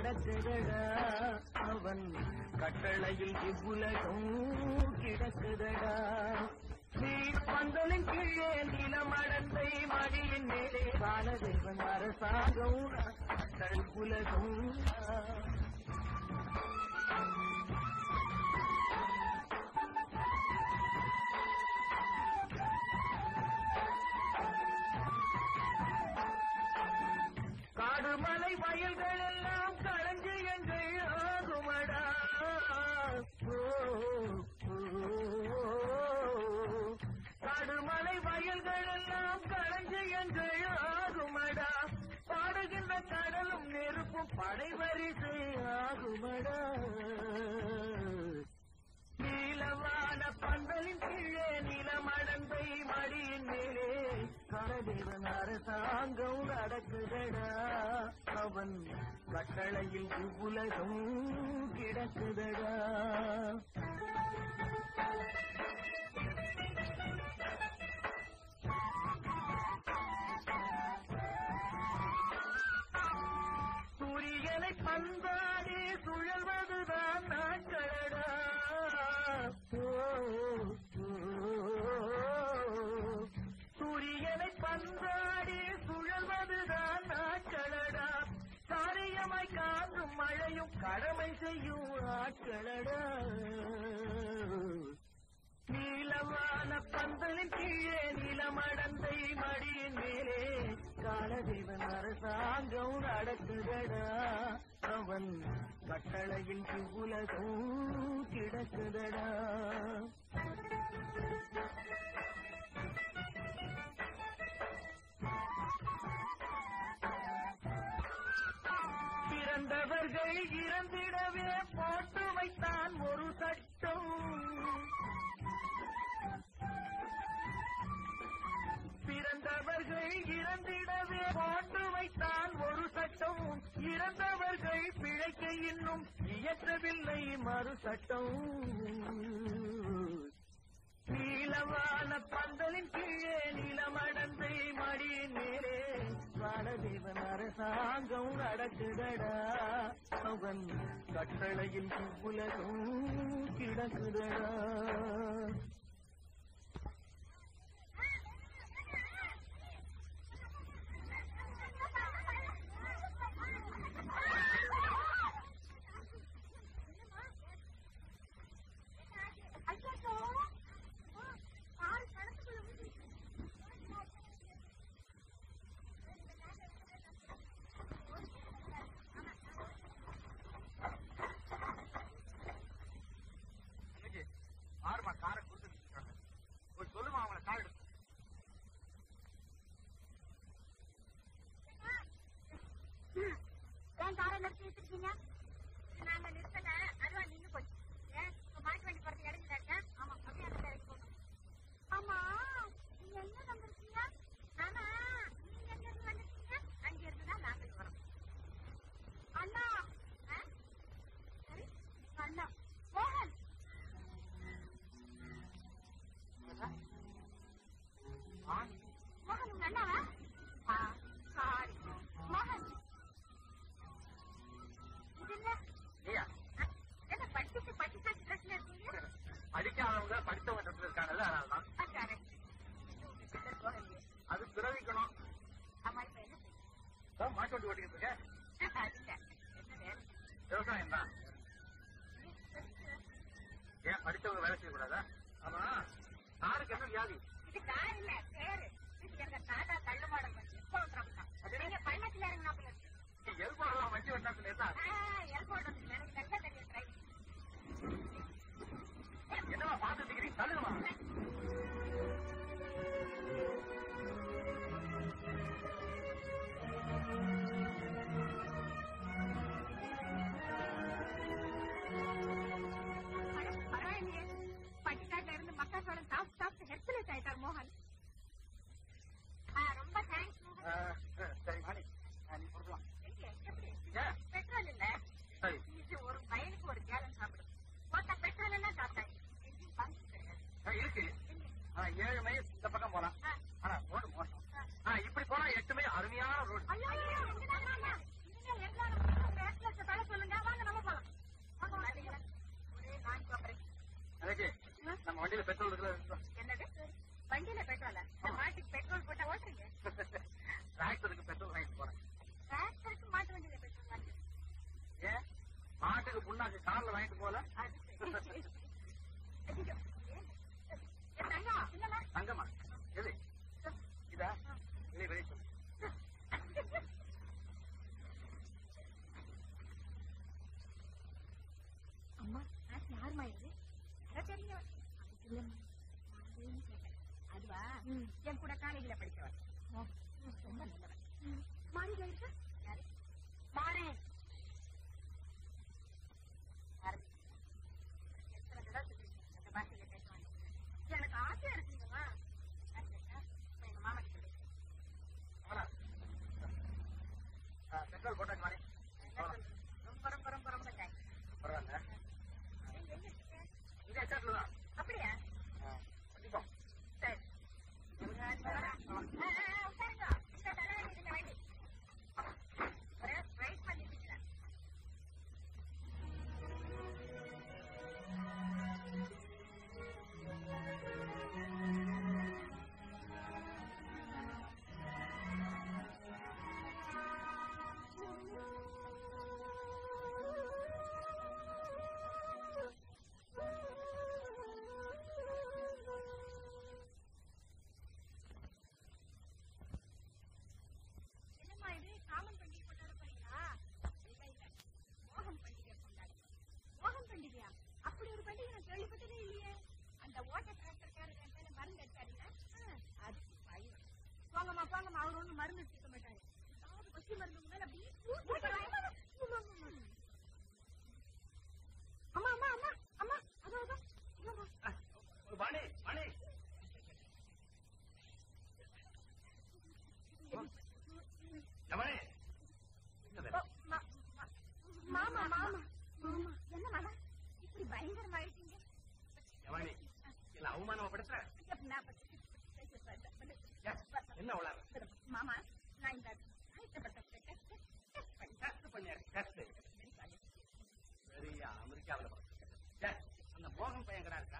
நடக்குதடா அவன் கட்டளையில் இவ்வுலகம் கிடக்குதடா நீர் பந்தலின் கீழே நிலமடந்தை மடியின் மேலே காலதேவன் அரசாங்கம் கடல் உலகம் காடுமலை வயல்கள் எல்லாம் களைஞ்சு எங்கள் ஆகுமடா ஓ, ஓ, காடுமலை வயல்கள் எல்லாம் களைஞ்சு எங்கள் ஆகுமடா பாடுகின்ற கடலும் நெருப்பும் படைவரிசை ஆகுமடா நீலவான பந்தலின் கீழே நிலமடந்தை மடியின் மேலே கரதேவன் அரசாங்கம் நடக்குதடா அவன் கட்டளையில் இவ்வுலகம் கிடக்குதடா சூரியனை பந்தாடி சுழல்வதுதான் நாட்களடா ஓ, ஓ, சூரியனை பந்தாடி சுழல்வதுதான் நாட்களடா காரியமாய் காக்கும் மழையும் கடமை செய்யும் ஆட்களடா நீலமான பந்தலின் கீழே நிலமடந்தை மடியின் மேலே காலதேவன் அரசாங்கம் நடக்குதடா அவன் கட்டளையில் உலகம் கிடக்குதடா பிறந்தவர்கள் இறந்திடவே போட்டு வைத்தான் ஒரு சட்டம் பிறந்தவர்கள் இறந்திடவே போட்டு வைத்தான் ஒரு சட்டம் இறந்தவர்கள் பிழைக்க இன்னும் இயற்றவில்லை மறு சட்டம் நீளமான பந்தலின் கீழே நிலமடந்தை மடியின் மேலே வானதேவன் அரசாங்கம் நடக்குதடா அவன் கட்டளையில் உலகம் கிடக்குதடா ஆறுமா காரை கொடுத்துருக்காங்க போய் சொல்லுமா அவங்கள கார் எடுத்து ஏன் காரை நிறுத்தி வச்சிருக்கீங்க நாங்க நிறுத்தல அதுவா நின்னு போச்சு ஏன் இப்ப மாட்டு வண்டி போறது இறங்கிட்டாச்சா ஆமா அப்படியே அந்த இறங்கி போகணும் ஆமா நீங்க எங்க வந்திருக்கீங்க ஆமா நீங்க எங்க இருந்து வந்திருக்கீங்க அங்க இருந்து தான் நாங்க இங்க வரோம் அண்ணா ஆ? சரி அண்ணா மோகன் மோகன் உங்க அண்ணாவா ஆ சாரி மோகன் இது என்ன நீயா ஆ, என்ன படிச்சுட்டு படிச்சு ட்ரெஸ்ல இருக்கீங்க படிக்காதவங்க படித்தவங்க இடத்துல இருக்காங்கல்ல அதனால தான் ஆ, correct. இது போகலையே. அது பிறவிக்கணும் ஆமா, இப்ப என்ன செய்ய? அதான் மாட்டு வண்டி ஓட்டிக்கிட்டு இருக்கேன் அது இல்ல. என்ன வேலை? விவசாயம் தான் ஏன் படித்தவங்க வேலை செய்யக்கூடாதா ஆமா யாருக்கு என்ன வியாதி இது கார் இல்ல, பேரு. இது எங்க தாத்தா தள்ளு மாடல் வண்டி. எப்போ ஓட்டுறாப்புல? நீங்க பள்ளத்துல இறங்குனாப்புல இருக்கு. எல்பாடலாம் வண்டி வந்தாப்புல இருந்தா ஆ, airport வந்துருக்கு. எனக்கு நல்லா தெரியும் driving. என்னமா பார்த்துட்டு இருக்கிறீங்க தள்ளுமா அட, பரவாயில்லையே. பட்டிக்காட்டுல இருந்து மக்காசோளம் சாப்பிட்டு சாப்பிட்டு ஹெர்குலஸ் ஆயிட்டார் மோகன் ஆ, ரொம்ப தேங்க்ஸ் மோகன் சரி மாணி நீ கொடுக்கலாம் எங்க? எப்படி? ஏன் பெட்ரோல் இல்ல வண்டியில பெட்ரோல் இருக்குல்ல என்னது வண்டியில பெட்ரோலா இந்த மாட்டுக்கு பெட்ரோல் போட்டா ஓட்டுறீங்க டிராக்டருக்கு பெட்ரோல் வாங்கிட்டு போறேன் டிராக்டருக்கு மாட்டு வண்டியில பெட்ரோல் வாங்க ஏன் மாட்டுக்கு புண்ணாக்கு கார்ல வாங்கிட்டு போல அது சரி. ஐயோ, ஏன்? ஏன் தங்கம், இல்லைல்ல? தங்கம்மா எது இதா வெளியே வெளியே சொல்லு அம்மா நான் யாருமா இது யாரோ தெரியல அதுக்கு இல்லம்மா மாதேன்னு கேட்டேன் அதுவா என் கூட காலேஜில் படிச்சவன் ரொம்ப நல்லவன் மாறில இருக்கு யாரு மாறே யாரு? எத்தனை தடவை சொல்லிருக்கேன் அந்த பாஷையில பேசுவாங்க எனக்கு ஆசையா இருக்குங்கம்மா ஆசை இருக்கா? இப்ப எங்க மாமா கிட்ட பேசுறேன். ஆமா. ஆ, பெட்ரோல் போட்டாச்சு மாறி என்ன சொல்றது? ரொம்ப ரொம்ப ரொம்ப ரொம்ப தேங்க்ஸ் பரவாயில்ல எங்க இருக்கீங்க? இங்கே எச்சாட்டில் தான் அப்படியா கண்டிப்பா சரி ஆ, ஆ, உட்காருங்க. இந்த தலைவலி இந்த வண்டி. ஒரே ரைட் பண்ணிட்டு இருக்கிறேன். என்னம்மா இது காமன் பண்டிகை கொண்டாட போறீங்களா இல்ல இல்ல மோகன் பண்டிகை கொண்டாட மோகன் பண்டிகையா அப்படி ஒரு பண்டிகை நான் கேள்விப்பட்டதே இல்லையே அந்த ஓட்ட டிராக்டர்காரர் மேல மருந்து அடிச்சாருங்க அது பயம் போங்கம்மா போங்கம்மா அவர் ஒண்ணும் மருந்து அடிச்சிருக்க மாட்டாரு ஏதாவது பசி மருந்து உங்க மேல அப்படியே ஊத்திடுவாரு. அம்மா அம்மா அம்மா அம்மா அதோ அதோ இல்லம்மா. வாணி வாணி எவனே என்ன ஓ, வேலை? மா- மா- மாமா மாமா மாமா என்ன மாமா இப்படி பயங்கரமாயிட்டீங்க எவனே இல்ல அவமானமா படுத்துற ஐயா, நான் பத்தி- பத்தி- பத்தி- பத்தி- ஏன், என்ன உளாற மாமா நான் இந்த ஆயத்தப்பட்ட டெஸ்ட் டெஸ்ட் பண்ணி டெஸ்ட் பண்ணியாரு டெஸ்ட் பெரிய அமெரிக்காவில் ஏன், அந்த மோகன் பையன் இருக்கா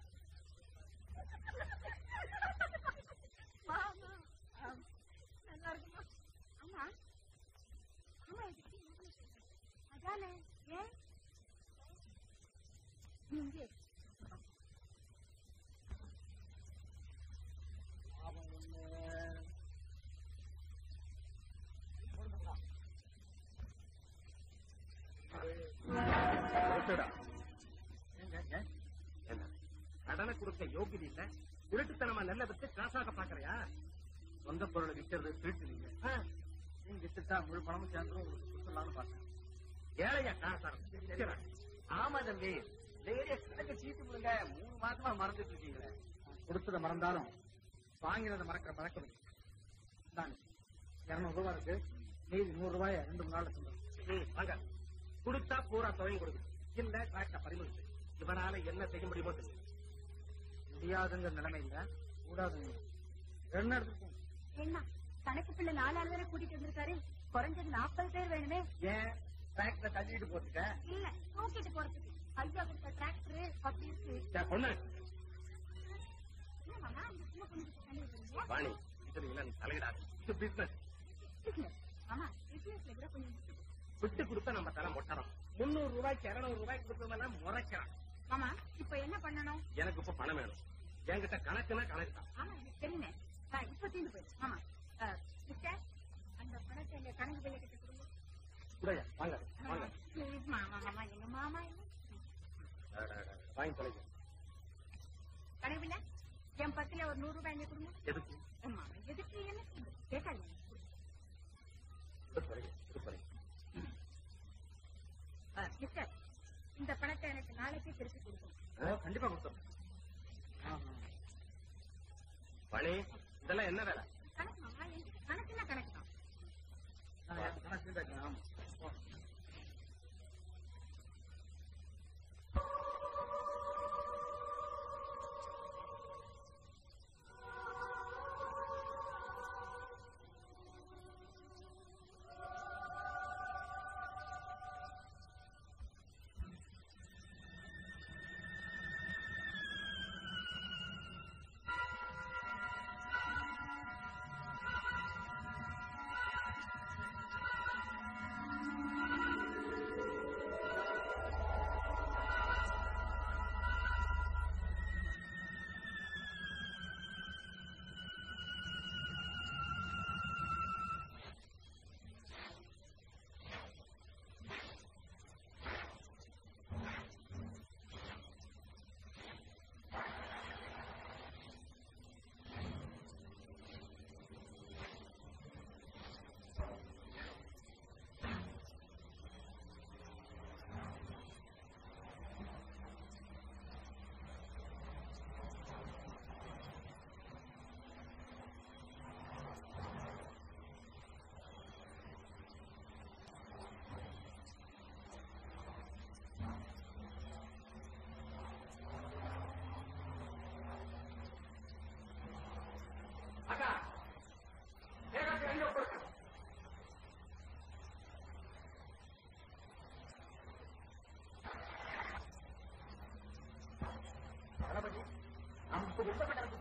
மாமா ஆம், நல்லா இருக்குமா அம்மா அம்மா இதுக்கு என்ன சொல்றேன்? அதானே ஏன் நீங்க அவன் ஒண்ணு ஒருத்தடா. ஏங்க, ஏன்? என்ன? கடனை கொடுக்க யோகியது இல்ல திருட்டுத்தனமா நெல்ல வித்து காசாக பாக்குறியா சொந்த பொருளை விக்கிறது திருட்டு நீங்க ஆ, நீங்க வித்துட்டா முழு பணமும் சேர்ந்து கொடுத்துடலாம்னு பார்த்தேன் ஏழையா காசாரம் ஆமா தம்பி லேடிய கணக்கு சீட்டு முடுங்க மூணு மாசமா மறந்துட்டு இருக்கீங்களே கொடுத்தத மறந்தாலும் வாங்கினதை மறக்கிற பழக்கம் இருக்கு. இந்தாங்க இருநூறு ரூபாய் இருக்கு மீதி நூறு ரூபாய் ரெண்டு மூணு நாள் ம் வாங்க கொடுத்தா பூரா தொகையும் கொடுக்கும் இல்ல டிராக்டா பறிமுதல் செய்யும். இவனால என்ன செய்ய முடியுமோ தெரியும் முடியாதுங்கிற நிலைமை இல்ல கூடாதுங்க என்ன எடுத்துக்கோங்க என்ன கணக்கு பிள்ளை நாலாள் வேற கூட்டிட்டு வந்திருக்காரு குறைஞ்சது நாற்பது பேர் வேணுமே ஏன் டிராக்டர் தள்ளிட்டு போட்டுக்க இல்ல தூக்கிட்டு போறதுக்கு ஐயா கொடுத்த டிராக்டர் அப்படி இருக்கு பொண்ணு என்ன மாமா இந்த சின்ன பொண்ணுக்கு தண்ணி விடுறீங்க வாணி இதுல இல்ல நீ தலையிடாது இது பிசினஸ் பிசினஸ் ஆமா பிசினஸ்ல கூட கொஞ்சம் விட்டு கொடு. விட்டு கொடுத்தா நம்ம தலை மொட்டணும் முன்னூறு ரூபாய்க்கு இருநூறு ரூபாய்க்கு கொடுத்ததெல்லாம் முறைக்கிறான் மாமா இப்ப என்ன பண்ணணும் எனக்கு இப்ப பணம் வேணும் என்கிட்ட கணக்குன்னா கணக்கு தான் ஆமா எனக்கு தெரியுமே ஆ, இப்ப தீர்ந்து போயிடுச்சு ஆமா சிஸ்டர் அந்த பணத்தை எங்க கணக்கு பைய கிட்ட கொடுங்க கூடயா வாங்க வாங்க ப்ளீஸ் மாமா மாமா எங்க மாமா என்ன டா, டா, டா, வாங்கி தொலைங்க கணக்கு பிள்ளை என் பத்துல ஒரு நூறு ரூபாய் எங்க கொடுங்க எதுக்கு மாமா எதுக்கு என்ன கேட்காதீங்க இது தொலைங்க இது தொலைங்க மிஸ்டர் இந்த பணத்தை எனக்கு நாளைக்கே திருப்பி கொடுக்கணும் கண்டிப்பா கொடுத்தோம் பணி இதெல்லாம் என்ன வேலை கணக்கு மாமா என்கிட்ட கணக்குன்னா கணக்கு தான்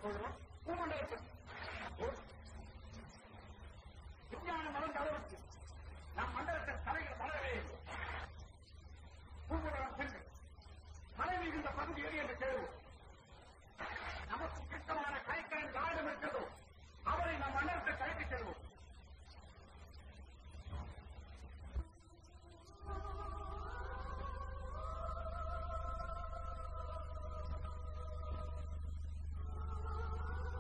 சொல்றோம் பூமண்டலத்தில் விஞ்ஞான மலர்ந்த அளவுக்கு நம் மண்டலத்தில் தலைகள் மலரவே இல்லை பூமண்டலம் சென்று மழை மிகுந்த பகுதி எது என்று தேடுவோம் நமக்கு பிடித்தமான கைக்கரன் யாரிடம் இருக்கிறதோ அவரை நம் மண்டலத்தை கலைத்துச் செல்வோம் ஆ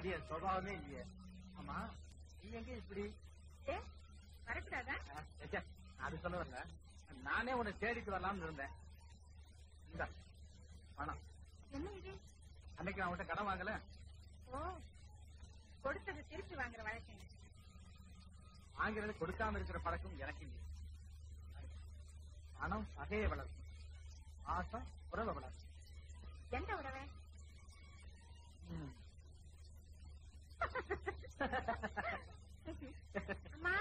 அது என் சுபாவமே இல்லையே ஆமா நீ எங்க இப்படி ஏ வரக்கூடாதா ஆ, ச்சே, அது சொல்ல வரல நானே உன்னை தேடிட்டு வரலாம்னு இருந்தேன் இந்தா பணம் என்ன இது அன்னைக்கு நான் உன்கிட்ட கடன் வாங்கல ஓ கொடுத்தது திருப்பி வாங்குற வழக்கம் வாங்கிறது கொடுக்காம இருக்கிற பழக்கம் எனக்கு இல்லை பணம் பகையை வளர்க்கும் ஆசம் உறவை வளர்க்கும் எந்த உறவை ம். அம்மா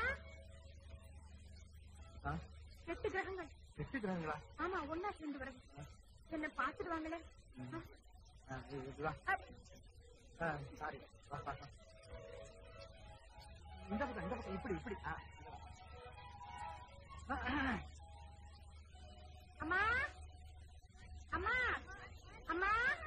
ஆ, எட்டு கிரகங்கள் வச்சுக்கிறாங்களா ஆமா ஒன்னா சேர்ந்து வருது என்ன பாத்துடுவாங்களே ஆ, இது- இதுவா ஆ, சாரி வா, வா, வா. இந்த பக்கம் இந்த பக்கம் இப்படி இப்படி ஆ, இந்த பக்கம். ஆ, அம்மா அம்மா அம்மா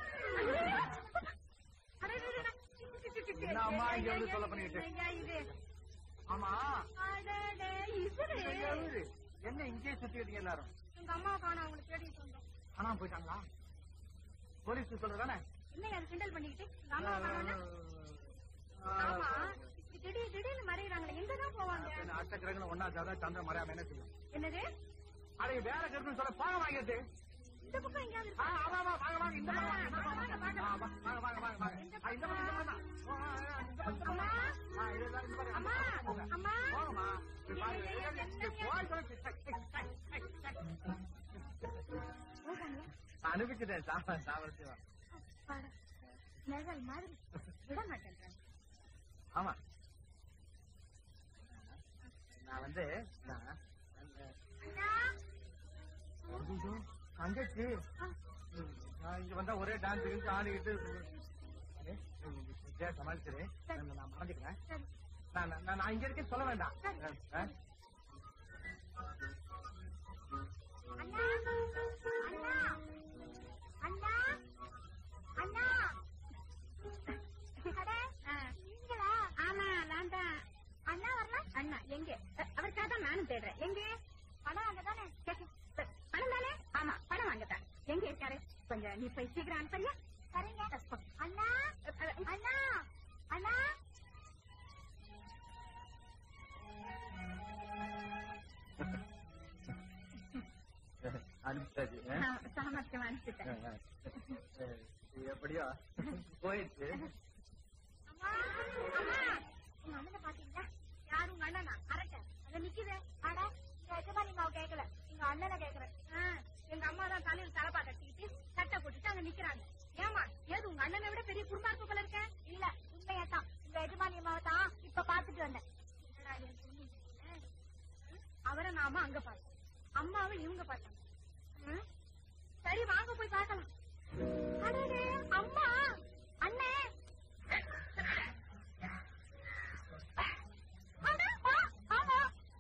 என்ன அம்மா இங்க வந்து தொல்லை பண்ணிக்கிட்டு? ஐயா, இது ஆமா அடடே, இவரு. இந்த எவரு? என்ன இங்கேயே சுத்திக்கிட்டீங்க எல்லாரும் எங்க அம்மா காணோம் அவங்களை தேடிட்டு வந்தோம் காணாம போயிட்டாங்களா போலீஸ் சொல்றதானே என்ன அது கிண்டல் பண்ணிக்கிட்டு எங்க அம்மா காணோம்னா ஆமா இப்படி திடீர் திடீர்னு மறையறாங்களே எங்கதான் போவாங்க அடுத்த கிரகணம் ஒன்னா ஜாதா சந்திர மறையாம என்ன செய்யும் என்னது அதை வேற கிரகணம் சொல்ல பாக வாங்கிட்டு இந்த பக்கம் எங்கேயாவது ஆ, இருக்கா? ஆமா, ஆமா, வாங்க, வாங்க, இந்த பக்கம் வாங்க, இந்த பக்கம் வாங்க, வாங்க, ஆ, வா, வாங்க, வாங்க, வாங்க, வாங்க. ஆ, இந்த பக்கம், இந்த பக்கம் தான். ஆ, ஆ, இந்த பக்கம், இந்த அம்மா. பக்கம். ஆ, இது எல்லாரும் இந்த பக்கம், அம்மா, இந்த பக்கம் போங்க. அம்மா. போங்கம்மா. இப்படி பாருங்க. ஏய், ஏய், ஏய், இப்படி போய் சொல்லு. டக், டக், டக், டக், டக். போகாங்களா? அனுப்பிச்சுட்டேன் சாம சாமர்த்தியம் பாரு, நிழல் மாதிரி விட மாட்டேன்றாங்க ஆமா நான் வந்து நான் அந்த- அண்ணா ஐயோ, தங்கச்சி ம், நான் இங்க வந்தா ஒரே டான்ஸ் கிட்டு ஆடிக்கிட்டு ஏ, ம், இப்படியே சமாளிச்சிரு நான் நான் மறந்துக்கிறேன் சரி நான் நான் நான் இங்க இருக்கேன் சொல்ல வேண்டாம் ஆ? அண்ணா அண்ணா அண்ணா அண்ணா அடே, நீங்களா ஆமா நான் தான் அண்ணா வரல அண்ணா எங்க அ- அவருக்காக தான் நானும் தேடுறேன் எங்க பணம் அங்கதானே பணம் தானே ஆமா பணம் அங்கதான் எங்க இருக்காரு கொஞ்சம் நீ போய் சீக்கிரம் அனுப்பறியா சரிங்க அண்ணா அண்ணா அண்ணா அனுப்பிச்சாச்சு ஆ? நான் சாமர்த்தியம் அனுப்பிட்டேன் ஆ, ஆ. எப்படியோ போயிடுச்சு அம்மா அம்மா உங்க அண்ணனை பாத்தீங்களா யாரு உங்க அண்ணனா அரட்ட அத நிக்குது அட இந்த எஜமானி மாவு கேட்கல எங்க அண்ணனை கேக்குறேன் எங்க அம்மா தான் தலையில் தலைப்பா கட்டிக்கிட்டு சட்டை போட்டுட்டு அங்க நிக்கிறாங்க ஏமா ஏது உங்க அண்ணனை விட பெரிய குடும்பம் போல இருக்க இல்ல உண்மையா தான் இந்த எஜமானி மாவை தான் இப்ப பாத்துட்டு வந்தேன் என்னடா இது புரியுது? அவரை நாம அங்க பார்த்தோம் அம்மாவை இவங்க பார்த்தாங்க ம்? சரி வாங்க போய் பார்க்கலாம் அடடே, அம்மா அண்ணே அட, ஆ, ஆமா.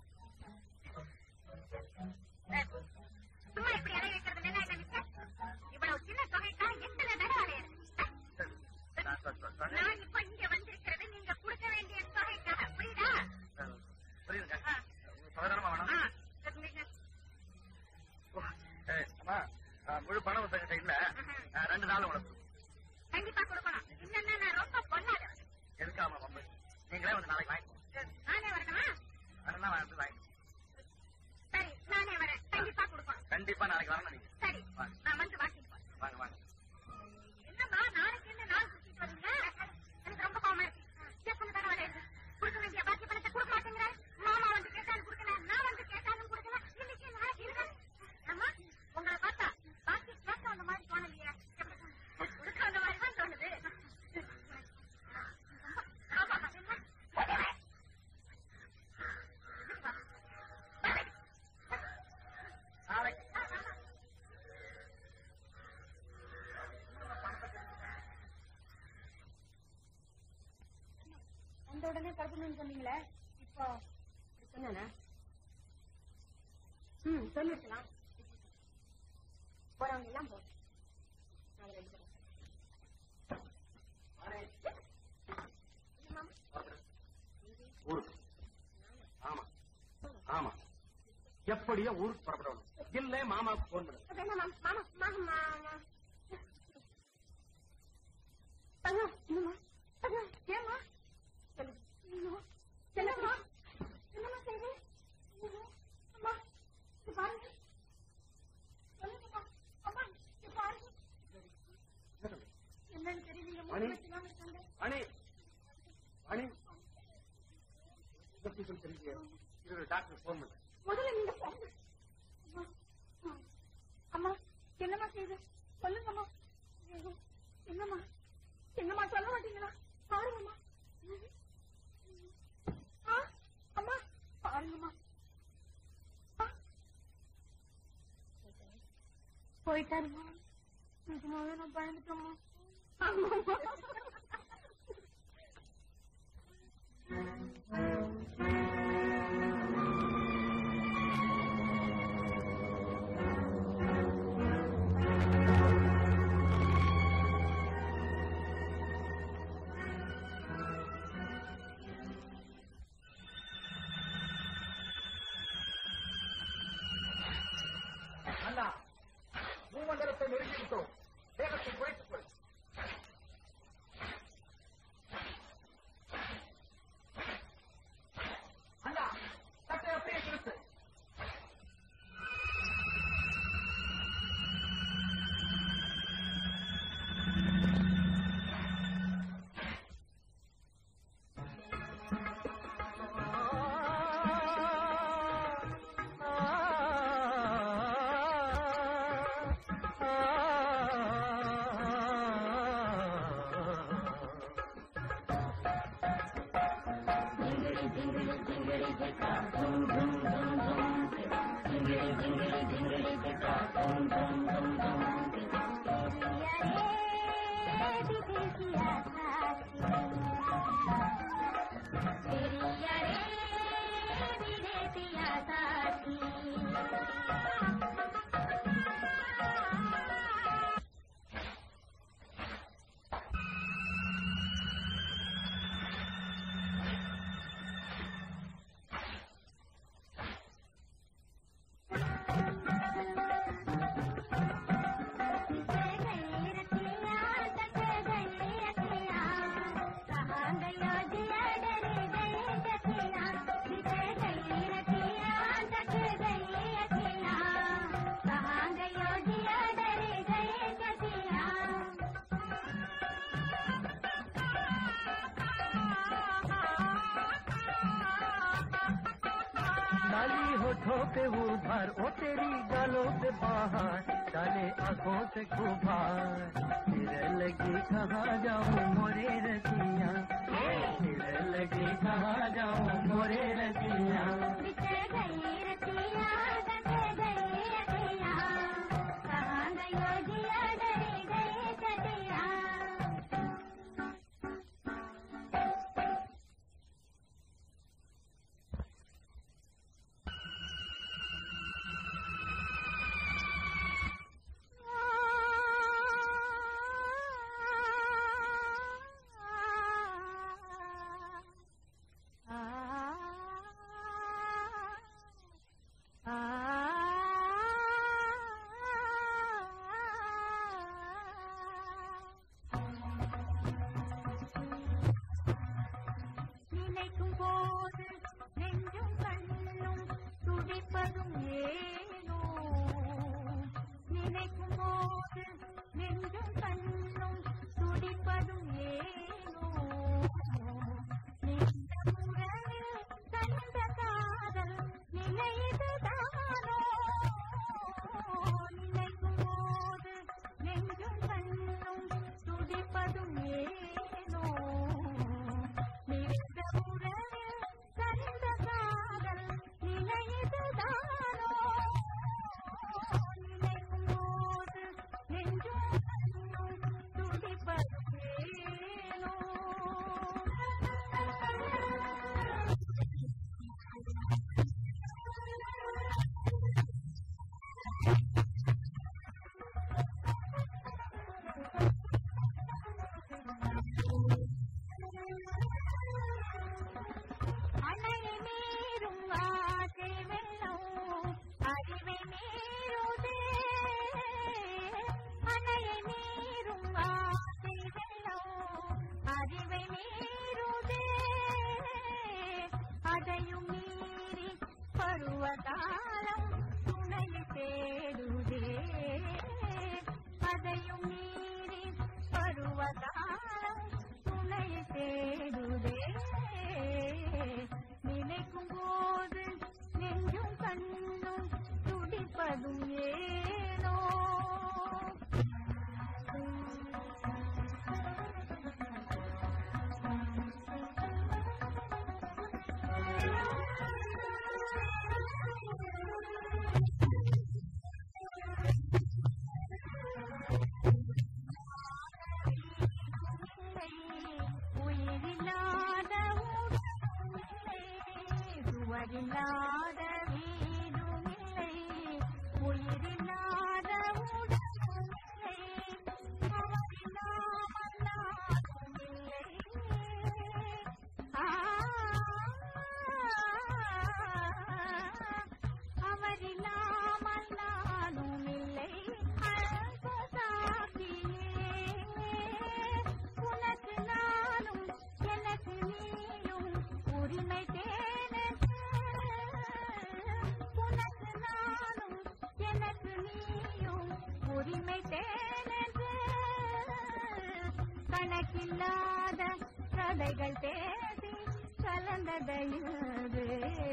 சும்மா இப்படி இலை வைக்கிறது நல்லா என்ன மிஸ்டர்? இவ்வளவு சின்ன தொகைக்கா எத்தனை தடவை அலையுறது? நான் சொ- சொ- சொன்னேன். நான் இப்ப இங்க வந்திருக்கிறது நீங்க கொடுக்க வேண்டிய தொகைக்காக புரியுதா புரியுதுங்க ஆ. சாதாரணமா ஆ, வேணாம் தெரிஞ்சுங்க. ஏய், அம்மா ஆ, முழு பணம் உங்ககிட்ட இல்ல ஆ, ரெண்டு நாள் உனக்கு கண்டிப்பா கொடுக்கணும் இன்னும் நான் ரொம்ப பொண்ணாதவன் எதுக்காம பம்பு நீங்களே வந்து நாளைக்கு வாங்கிக்கோ நானே வரணுமா வேணும்னா வந்து வாங்கி சரி நானே வரேன் கண்டிப்பா கொடுக்கணும் கண்டிப்பா நாளைக்கு வரணும் நீங்க சரி நான் வந்து வாங்கிட்டு போறேன் வாங்க வாங்க என்னம்மா நாளைக்கு என்ன நாள் சுத்திட்டு வரீங்க எனக்கு ரொம்ப கோவமா இருக்கு எத்தனை தடவை வருது கொடுக்க வேண்டிய பாக்கி பணத்தை கொடுக்க மாட்டேங்கிற மாமா வந்து கேட்டாலும் கொடுக்கல நான் வந்து கேட்டாலும் கொடுக்கல இன்னைக்கு நாளைக்கு இருக்கு அம்மா உங்களை பார்த்தா பாக்கி கேட்க வந்த மாதிரி தோணலையே கொடுக்க வந்த மாதிரி தான் தோணுது ஆமா, என்ன? நாளைக்கு வந்த உடனே தடுக்கணும்னு சொன்னீங்களே இப்போ சொன்னா ம் சொல்லிருக்கலாம் போறவங்க எல்லாம் போ நாங்க ரெண்டு பேரும். ஊருக்கு ஆமா ஆமா எப்படியோ ஊருக்கு புறப்படணும் இல்ல மாமாவுக்கு போன் பண்ணு அப்ப என்ன மாமா மாமா மாமா மாமா தங்கம், என்னம்மா? தங்கம், டாக்டர் போன் பண்றேன் முதல்ல நீங்க போங்க அம்மா, ஆ. அம்மா என்னம்மா செய்யுது சொல்லுங்கம்மா ஐயோ, என்னம்மா என்னம்மா சொல்ல மாட்டீங்களா பாருங்கம்மா என்னது? ஆ, அம்மா பாருங்கம்மா ஆ. போயிட்டாருமா நிஜமாவே நான் பயந்துட்டோம்மா ஆமாம்மா அண்ணா பூமண்டலத்தை நெருங்கிவிட்டோம் வேகத்தை குறைத்துக் கொள் அண்ணா சட்டை அப்படியே திருத்து डाली होठों पे उभार ओ तेरी गालों पे बाहर डाले आंखों से खुबार फिर लगी कहाँ जाऊँ मोरे रतिया फिर लगी कहाँ जाऊँ मोरे रतिया ஆ உயிரில்லாத உடம்பில்லை, சுவரில்லாத வீடுமில்லை உயிரில்லாத உடம்பில்லை அவரில்லாமல் நானுமில்லை ஆ, அவரில்லாமல் நானுமில்லை அன்பு சாட்சியே உனக்கு நானும் எனக்கு நீயும் உரிமை தேனென்று உனக்கு நானும் எனக்கு நீயும் உரிமை தேனென்று கணக்கில்லாத கதைகள் பேசி கலந்ததையுது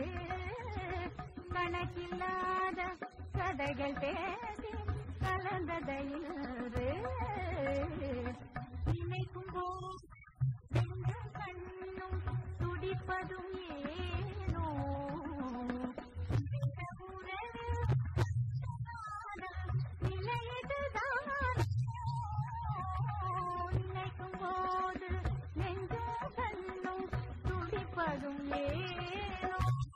கணக்கில்லாத கதைகள் பேசி கலந்ததையுது நினைக்கும் போது நெஞ்சும் கண்ணும் துடிப்பதும் ஏனோ இந்த உறவில் நிலையதுதான் நினைக்கும் போது நெஞ்சும் கண்ணும் துடிப்பதும் ஏனோ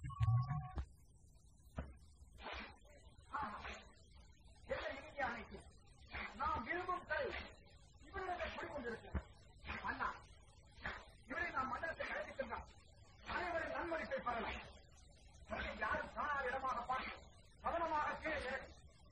நாம் விரும்பும் கலை இவரிடத்தை குடிக்கொண்டிருக்கிறது அண்ணா இவரை நாம் மண்டலத்தை கலைத்து சென்றால் அனைவரின் நன்மதிப்பை பெறலாம் அதை யாரும் காணாத இடமாக பார்த்து கவனமாக கீழே இறங்கு.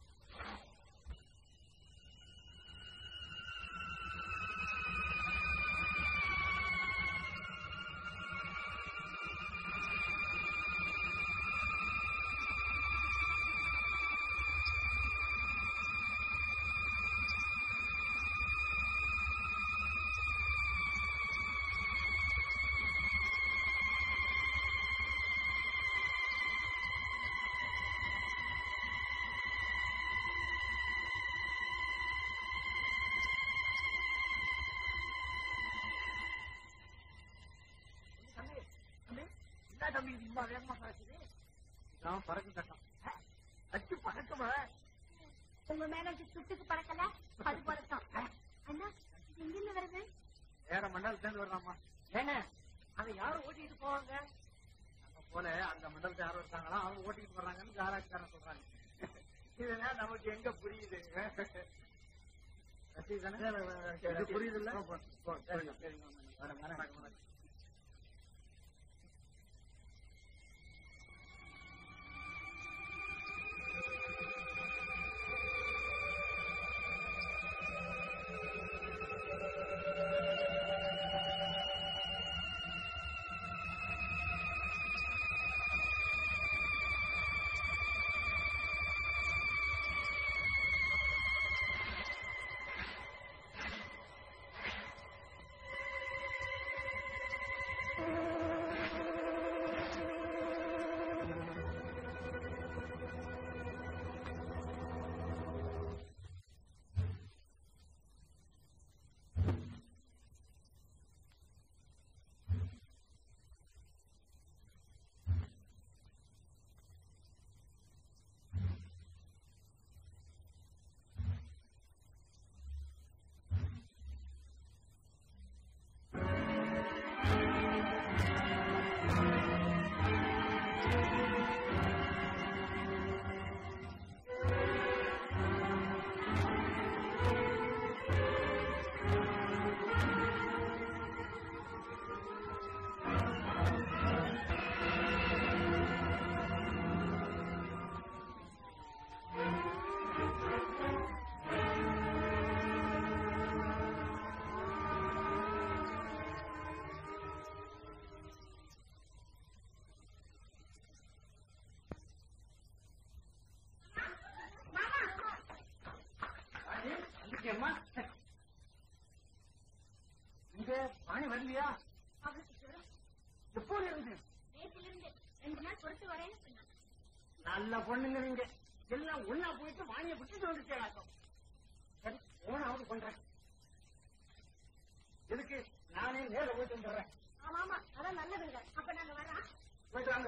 தம்பி, தம்பி, என்ன தம்பி இது இவ்வளவு வேகமா பறக்குது? இதான் பறக்கு கட்டம். ஆ, அச்சு பறக்குமா? உங்க மேல சுட்டுக்கு பறக்கல அது பறக்கும் அண்ணா எங்கிருந்து வருது வேற மண்டலத்துல இருந்து வர்றாமா ஏங்க அதை யாரும் ஓட்டிட்டு போவாங்க நம்ம போல அந்த மண்டலத்தை யாரும் இருக்காங்களா அவங்க ஓட்டிட்டு வர்றாங்கன்னு ஆராய்ச்சிக்காரன் சொல்றாங்க இதெல்லாம் நமக்கு எங்க புரியுது இது புரியுது இல்ல சரிங்க சரிங்க வரேன் வரேன் வரேன் வந்துட்டியம்மா இங்க பாணி வரலையா எப்போ இருந்து நேற்றிலிருந்து ரெண்டு நாள் பொறுத்து வரேன்னு சொன்னாங்க நல்ல பொண்ணுங்க நீங்க எல்லாம் ஒன்னா போயிட்டு வாணிய விட்டுட்டு வந்துட்டேன் சரி போனாவது பண்றேன் எதுக்கு நானே நேர போயிட்டு வந்துடுறேன் ஆமா ஆமா அதான் நல்லதுங்க அப்ப நாங்க வரோம் போயிட்டு வாங்க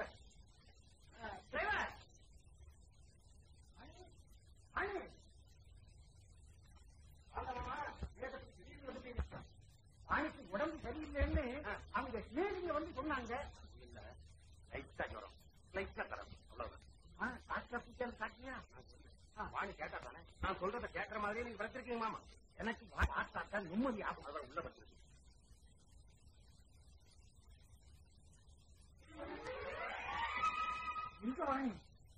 சொன்னாங்க இல்ல லைட்டா ஜுரம் லைட்டா தரம் அவ்வளவுதான் ஆ, டாக்டர் பூச்சான் காட்டியா வாணி கேட்டா தானே நான் சொல்றத கேட்கற மாதிரியே நீங்க வளர்த்திருக்கீங்க மாமா எனக்கு பார்த்தாக்கா நிம்மதி ஆகும் அதான் உள்ள வந்து இங்க வாங்க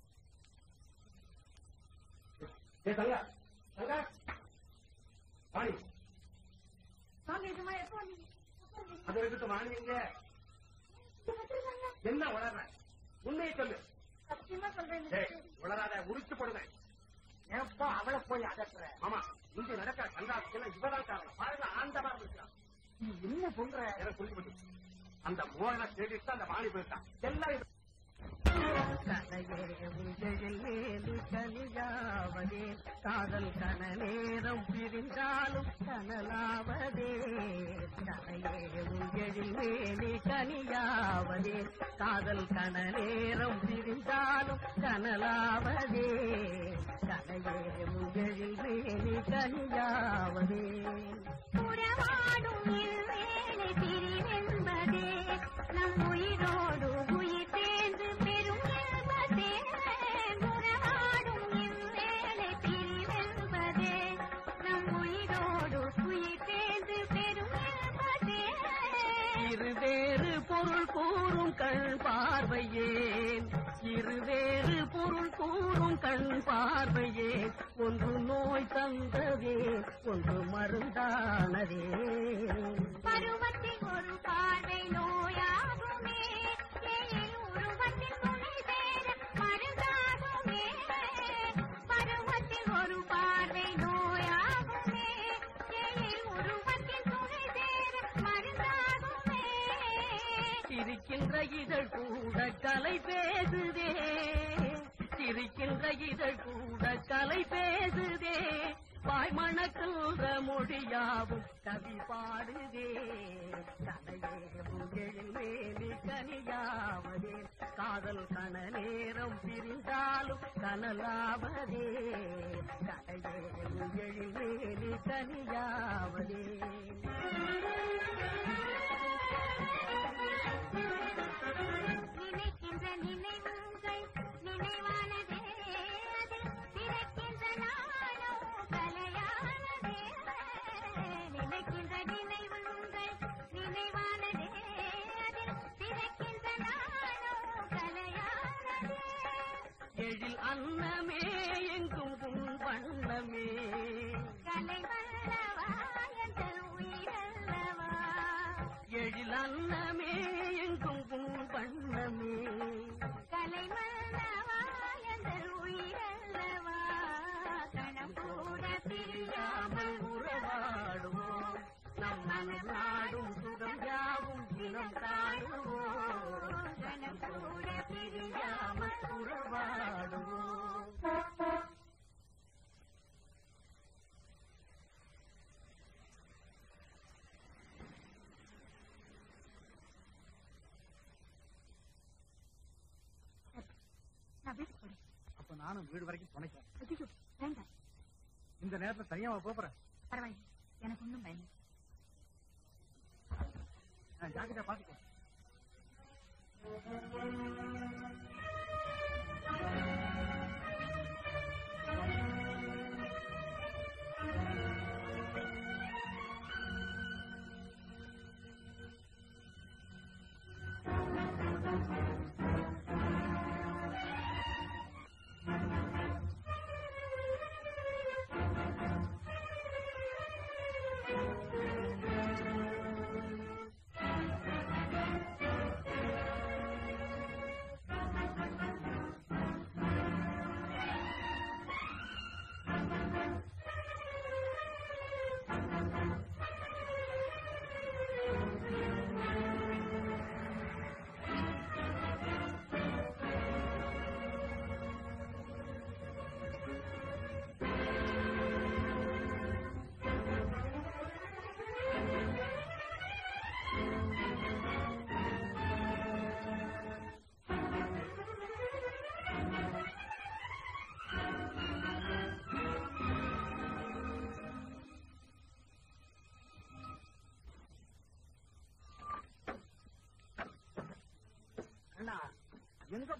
ஏ தங்கா தங்கா வாணி வாங்க இதுமா எப்போ வந்தீங்க அது இருக்கட்டும் வாணி எங்க என்ன வளர்ற உண்மையை சொல்லு சத்தியமா சொல்றேன் ஏய், உளராத உரிச்சு போடுவேன் ஏப்பா அவளை போய் அதட்டுற மாமா இங்க நடக்கிற கண்டாசிக்கெல்லாம் இவதான் காரணம் பாருங்க ஆண்டவா இருக்கான் நீ என்ன சொல்ற எனக்கு புரிஞ்சு அந்த மோகனை தேடிட்டு அந்த வாணி போயிட்டான் எல்லாம் இது. கலையே உங்களில் மேலு கனியாவதே காதல் கன நேரம் பிரிந்தாலும் கனலாவதே கலையே உங்களில் மேலு கனியாவதே காதல் கன நேரம் பிரிந்தாலும் கனலாவதே கலையே உங்களில் மேலு கனியாவதே உறவாடும் இல்வேளை பிரிவென்பதே நம் உயிரோடு உயிர் சேர்ந்து பெரும் இன்பதே உறவாடும் இல்வேளை பிரிவென்பதே நம் உயிரோடு உயிர் சேர்ந்து பெரும் இன்பதே இருவேறு பொருள் கூறும் கண் பார்வையேன் இருவேறு பொருள் கூறும் கண் பார்வையேன் ஒன்று நோய் தந்ததே ஒன்று மருந்தானதே பருவத்தில் ஒரு பார்வை நோயாகுமே ஏழில் உருவத்தில் துணை சேர மருந்தாகுமே பருவத்தில் ஒரு பார்வை நோயாகுமே ஏழில் உருவத்தில் துணை சேர மருந்தாகுமே சிரிக்கின்ற இதழ் கூட கலை பேசுதே சிரிக்கின்ற இதழ் கூட கலை பேசுதே வாய் மணக்கின்ற மொழியாவும் கவி பாடுதே கலையே புகழில் மேலி கனியாவதே காதல் கன நேரம் பிரிந்தாலும் கனலாவதே கலையே புகழில் மேலி கனியாவதே நினைக்கின்ற நினைவுகள் நினைவானதே அதில் பிறக்கின்ற நாளோ கலையானதே நினைக்கின்ற நினைவுகள் நினைவானதே அதில் பிறக்கின்ற நாளோ கலையானதே எழில் அன்னமே எங்கும் உன் வண்ணமே கலை வல்லவா எங்கள் உயிரல்லவா எழில் அன்னமே எங்கும் உன் வண்ணமே கலை வல்லவா எங்கள் உயிரல்லவா கணம் கூட பிரியாமல் பிரியாமல் உறவாடுவோம் நம் மனம் நாடும் சுகம் யாவும் தினம் காணுவோம் கணம் கூட பிரியாமல் உறவாடுவோம் நான் வீட்டுக்கு போறேன் அப்ப நானும் வீடு வரைக்கும் துணைக்கிறேன் ஐயோ வேண்டாம் இந்த நேரத்துல தனியாவா போறேன் பரவாயில்லை எனக்கு ஒன்றும் பயம் இல்லை. நான் ஜாக்கிரதா பாத்துக்கோ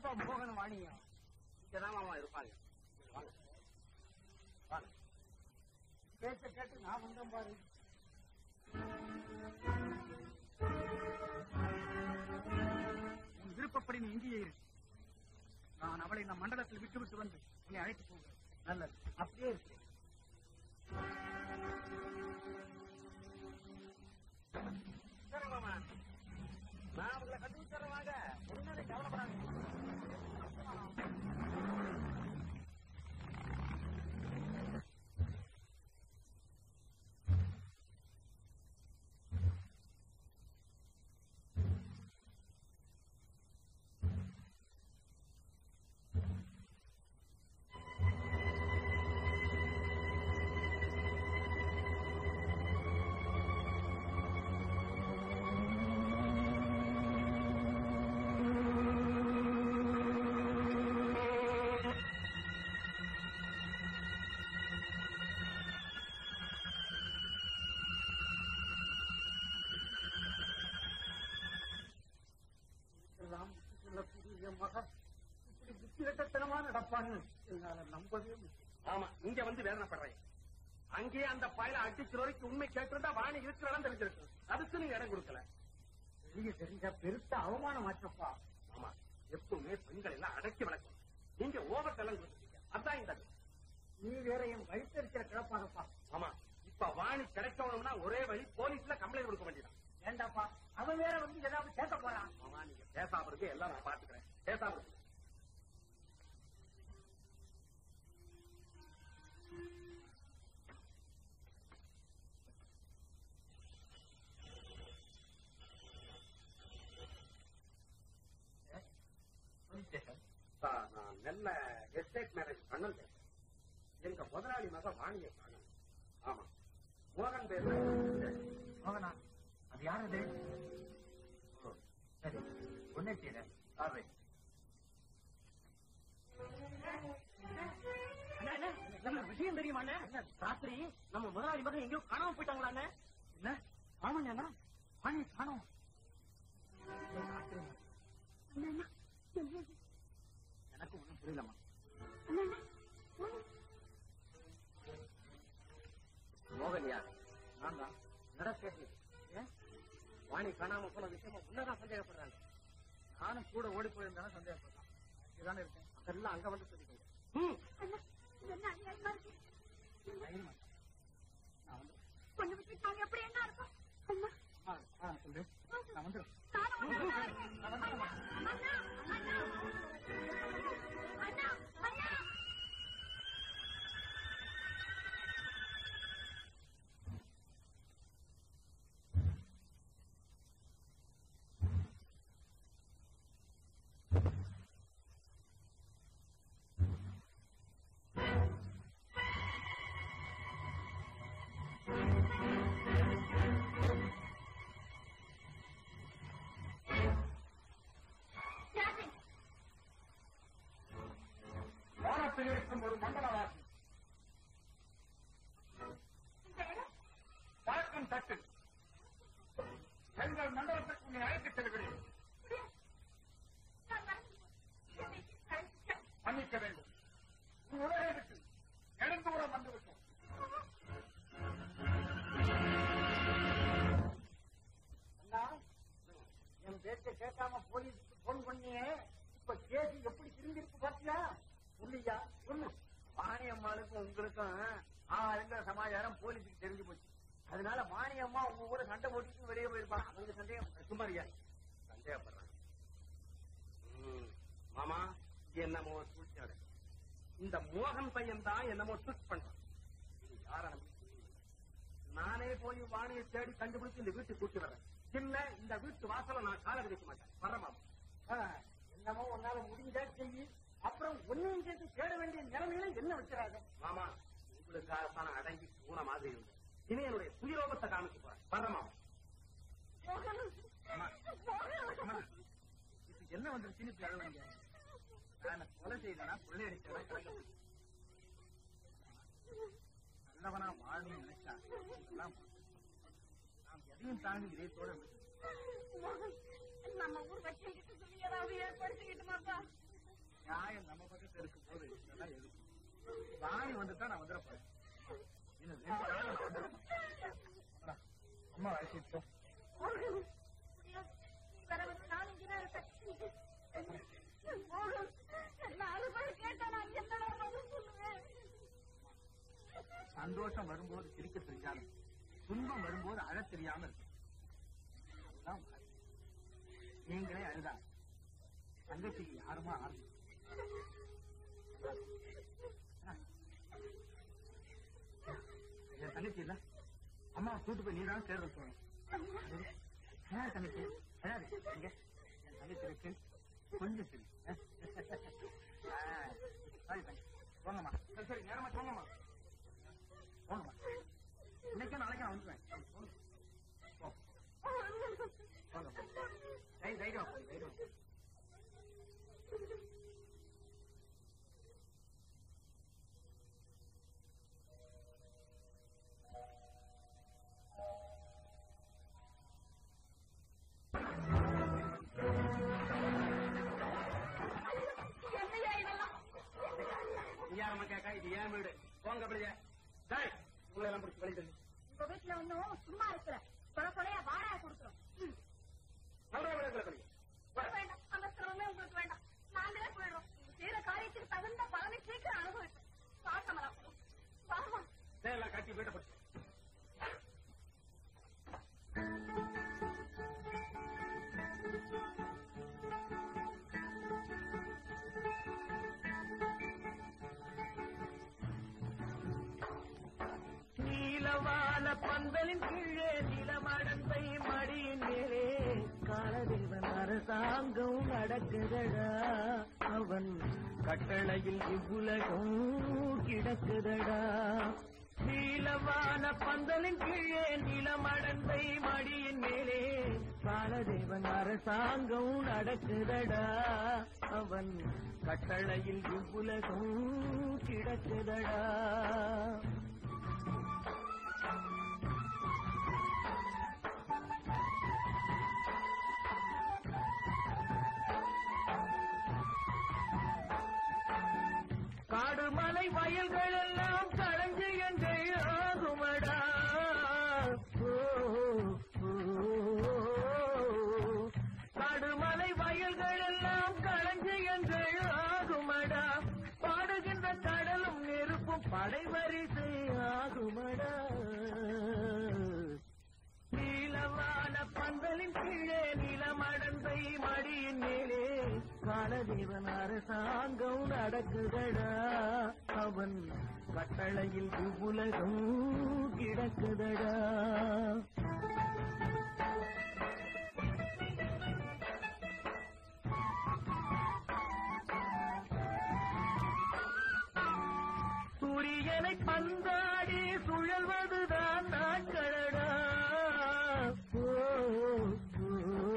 எப்ப மோகன் வாணியா இங்கதான் மாமா இருப்பாங்க வாங்க. வாங்க. பேச்ச கேட்டு நான் வந்தேன் பாரு உன் விருப்பப்படி நீ இங்கேயே இரு நான் அவளை இந்த மண்டலத்தில் விட்டு விட்டு வந்து உன்னை அழைத்து போகிறேன் நல்லது அப்படியே இருக்கு சரி மாமா நான் உங்களை கண்டுபிடிச்சிடறேன் வாங்க ஒண்ணுமே கவலைப்படாதீங்க எல்லாம் புத்தி சொல்லக்கூடிய என் மகன் இப்படி புத்திரட்டத்தனமா நடப்பான்னு என்னால நம்பவே முடியல ஆமா இங்க வந்து வேதனைப்படுறேன் அங்கேயே அந்த பாயில அடிக்கிற வரைக்கும் உண்மை கேட்டிருந்தா வாணி இருக்கிறான்னு தெரிஞ்சிருக்கு அதுக்கு நீங்க இடம் கொடுக்கல வெளியே தெரிஞ்சா பெருத்த அவமானம் ஆச்சப்பா ஆமா எப்பவுமே பெண்கள் எல்லாம் அடக்கி வளர்க்கணும் நீங்க ஓவர் டெல்லாம் கொடுத்துருக்கீங்க அதான் இந்த நீ வேற என் வயிற்றுல கிளப்பாதப்பா ஆமா இப்ப வாணி கிடைக்கணும்னா ஒரே வழி போலீஸ்ல கம்ப்ளைண்ட் கொடுக்க வேண்டியதான் ஏண்டாப்பா அவன் வேற வந்து ஏதாவது கேட்க போறான் ஆமா நீங்க பேசாம இருக்கு எல்லாம் நான் பாத்துக்கிறேன் பேசாம இருக்கு சார், நான் நெல்ல எஸ்டேட் மேரேஜ் பண்ணல் பேசுறேன். எங்க முதலாளி மக வாணியை காணும் ஆமா மோகன் பேரு மகனா அது யார் அது ஓ, சரி ஒன்னே செய்யற ஆறு விஷயம் தெரியுமா ராத்திரி நம்ம முதலாளி மகன் எங்கேயோ காணாம போயிட்டாங்களா என்ன ஆமாண்ணா வாணி காணோம் எனக்கு ஒண்ணும் புரியலம்மா மோகன் யார் நான் தான் நடக்கேட்டு ஏன் வாணி காணாம போன விஷயமா உன்னதான் சந்தேகப்படுறாங்க நானும் கூட ஓடி போயிருந்தாலும் சந்தேகப்பட்டான் இதுதானே இருக்கேன் அதெல்லாம் அங்க வந்து சொல்லிக்கோங்க அண்ணா, என்ன அநியாயமா இருக்கு? தைரியமா இரு. நான் வந்து பொண்ணு விட்டு நாங்க எப்படி என்ன இருக்கும் அண்ணா, ஆ, ஆ, சொல்லு நான் வந்துடுறேன் நானும் வந்துடுறேன். அண்ணா, அண்ணா, அண்ணா. அண்ணா, அண்ணா. யாரு? வானத்தில் இருக்கும் ஒரு மண்டலவாசி இந்த இடம்? பழக்கம் தட்டு எங்கள் மண்டலத்துக்கு உன்னை அழைத்துச் செல்கிறேன் நான் மறந்து என்னை அழைச்சிட்டேன். மன்னிக்க வேண்டும் உன் உலகை விட்டு நெடுந்தூரம் வந்துவிட்டோம் அண்ணா என் பேச்ச கேட்காம போலீஸுக்கு போன் பண்ணியே இப்ப கேஸ் எப்படி திரும்பிருக்கு பாத்தியா சொல்லியா சொல்லு வாணியம்மாளுக்கும் உங்களுக்கும் ஆளுங்க சமாச்சாரம் போலீஸுக்கு தெரிஞ்சு போச்சு அதனால வாணியம்மா உங்க கூட சண்டை போட்டுட்டு வெளியே போயிருப்பாங்க அவங்க சந்தேகம் சுமாரியா சந்தேகப்படுறாங்க ம், மாமா இது என்னமோ சூழ்ச்சி நடக்குது. இந்த மோகன் பையன் தான் என்னமோ ட்விஸ்ட் பண்றான் இது யார நம்பி நானே போய் வாணியை தேடி கண்டுபிடிச்சு இந்த வீட்டுக்கு கூட்டி வர்றேன் இல்ல இந்த வீட்டு வாசல நான் கால வைக்க மாட்டேன் வர்றேன் மாமா ஆ, என்னமோ உன்னால முடிஞ்சா செய்யி அப்புறம் ஒன்னையும் கேட்டு தேட வேண்டிய நிலைமையில என்ன வச்சிடாத மாமா உங்களுக்காகத்தான் அடங்கி பூன மாதிரி இருந்து இனி என்னுடைய சுயரோகத்தை காமிக்க போறேன் வர்றேன் மாமா மோகன். மோகன். இது என்ன வந்து திருப்பி அழுவீங்க நான் கொலை செய்தனா கொள்ளையடிச்சதா கணக்கு நல்லவனா வாழணும்னு நினைச்சா இதெல்லாம் நாம் எதையும் தாண்டி இதயத்தோட விட்டு மோகன், நம்ம ஊர் வச்சுக்கிட்டு சொல்லி ஏதாவது ஏற்படுத்திக்கிட்டுமாப்பா நியாயம் நம்ம பக்கத்துல இருக்கும் போது இதெல்லாம் எதுக்கு ராணி வந்துட்டா நான் வந்துட போறேன் இன்னும் ரெண்டு நாள் அடா, அம்மா வயசிட்டோம் வர வந்து நானும் இங்கதான் இருப்பேன் நாலு பேர் கேட்டா நான் என்னடா பதில் சொல்லுவேன் சந்தோஷம் வரும்போது சிரிக்க தெரியாம துன்பம் வரும்போது அழ தெரியாம இருக்கு அதுதான் வாழ்க்கை. நீங்களே அழுதா தங்கச்சிக்கு யாருமா ஆரம்பி என் தங்கச்சி இல்ல அம்மா கூட்டு போய் நீ தான் சேர்ந்து சொல்லணும் ஏன் தங்கச்சி அழாது இங்க என் தங்கச்சி இருக்கு கொஞ்சம் சரி சரி தங்கச்சி போங்கம்மா சரி சரி நேரமா போங்கம்மா போங்கம்மா இன்னைக்கே நாளைக்கு நான் வந்துடுவேன் போங்க. போ. போங்கம்மா. தை- தைரியமா போய் தைரியமா போய். என்னையா இதெல்லாம் யாரம்மா கேக்கா இது ஏன் வீடு போங்க அப்படியே டேய் உங்களை எல்லாம் பிடிச்சி வழி தள்ளு உங்க வீட்டுல ஒண்ணும் சும்மா இருக்கிற கொலை கொலையா வாடகை கொடுக்குறோம் ம். சொல்ற விடத்துல சொல்லி வேண்டாம் அந்த சிரமமே உங்களுக்கு வேண்டாம் நாங்களே போயிடுறோம் நீங்க செய்யற காரியத்துக்கு தகுந்த பலனை சீக்கிரம் அனுபவிப்போம் வாசமலாம் வாமா எல்லாம் கட்டி வீட்டை பிடிச்சி நீலவான பந்தலின் கீழே நிலமடந்தை மடியின் மேலே காலதேவன் அரசாங்கம் நடக்குதடா அவன் கட்டளையில் இவ்வுலகம் கிடக்குதடா நீலவான பந்தலின் கீழே நிலமடந்தை மடியின் மேலே காலதேவன் அரசாங்கம் நடக்குதடா அவன் கட்டளையில் இவ்வுலகம் கிடக்குதடா காடுமலை வயல்கள் எல்லாம் களைஞ்சு எங்கள் ஆகுமடா ஓ, ஓ, காடுமலை வயல்கள் எல்லாம் களைஞ்சு எங்கள் ஆகுமடா பாடுகின்ற கடலும் நெருப்பும் படைவரிசை ஆகுமடா நீலவான பந்தலின் கீழே நிலமடந்தை மடியின் மேலே காலதேவன் அரசாங்கம் நடக்குதடா அவன் கட்டளையில் உலகம் கிடக்குதடா சூரியனை பந்தாடி சுழல்வதுதான் நாட்களடா ஓ, ஓ,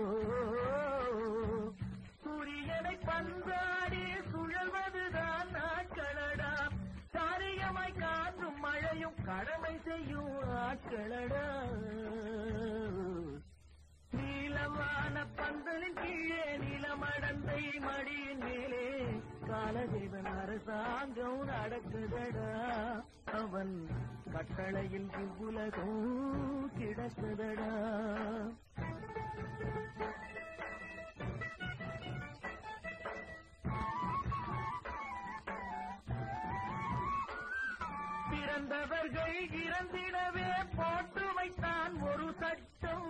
சூரியனை பந்தாடி சுழல்வதுதான் நாட்களடா சாரியமாய் காற்றும் மழையும் கடமை செய்யும் ஆட்களடா நீலமான பந்தலின் கீழே நிலமடந்தை மடியின் மேலே காலதேவன் அரசாங்கம் நடக்குதடா அவன் கட்டளையில் இவ்வுலகம் கிடக்குதடா பிறந்தவர்கள் இறந்திடவே போட்டு வைத்தான் ஒரு சட்டம்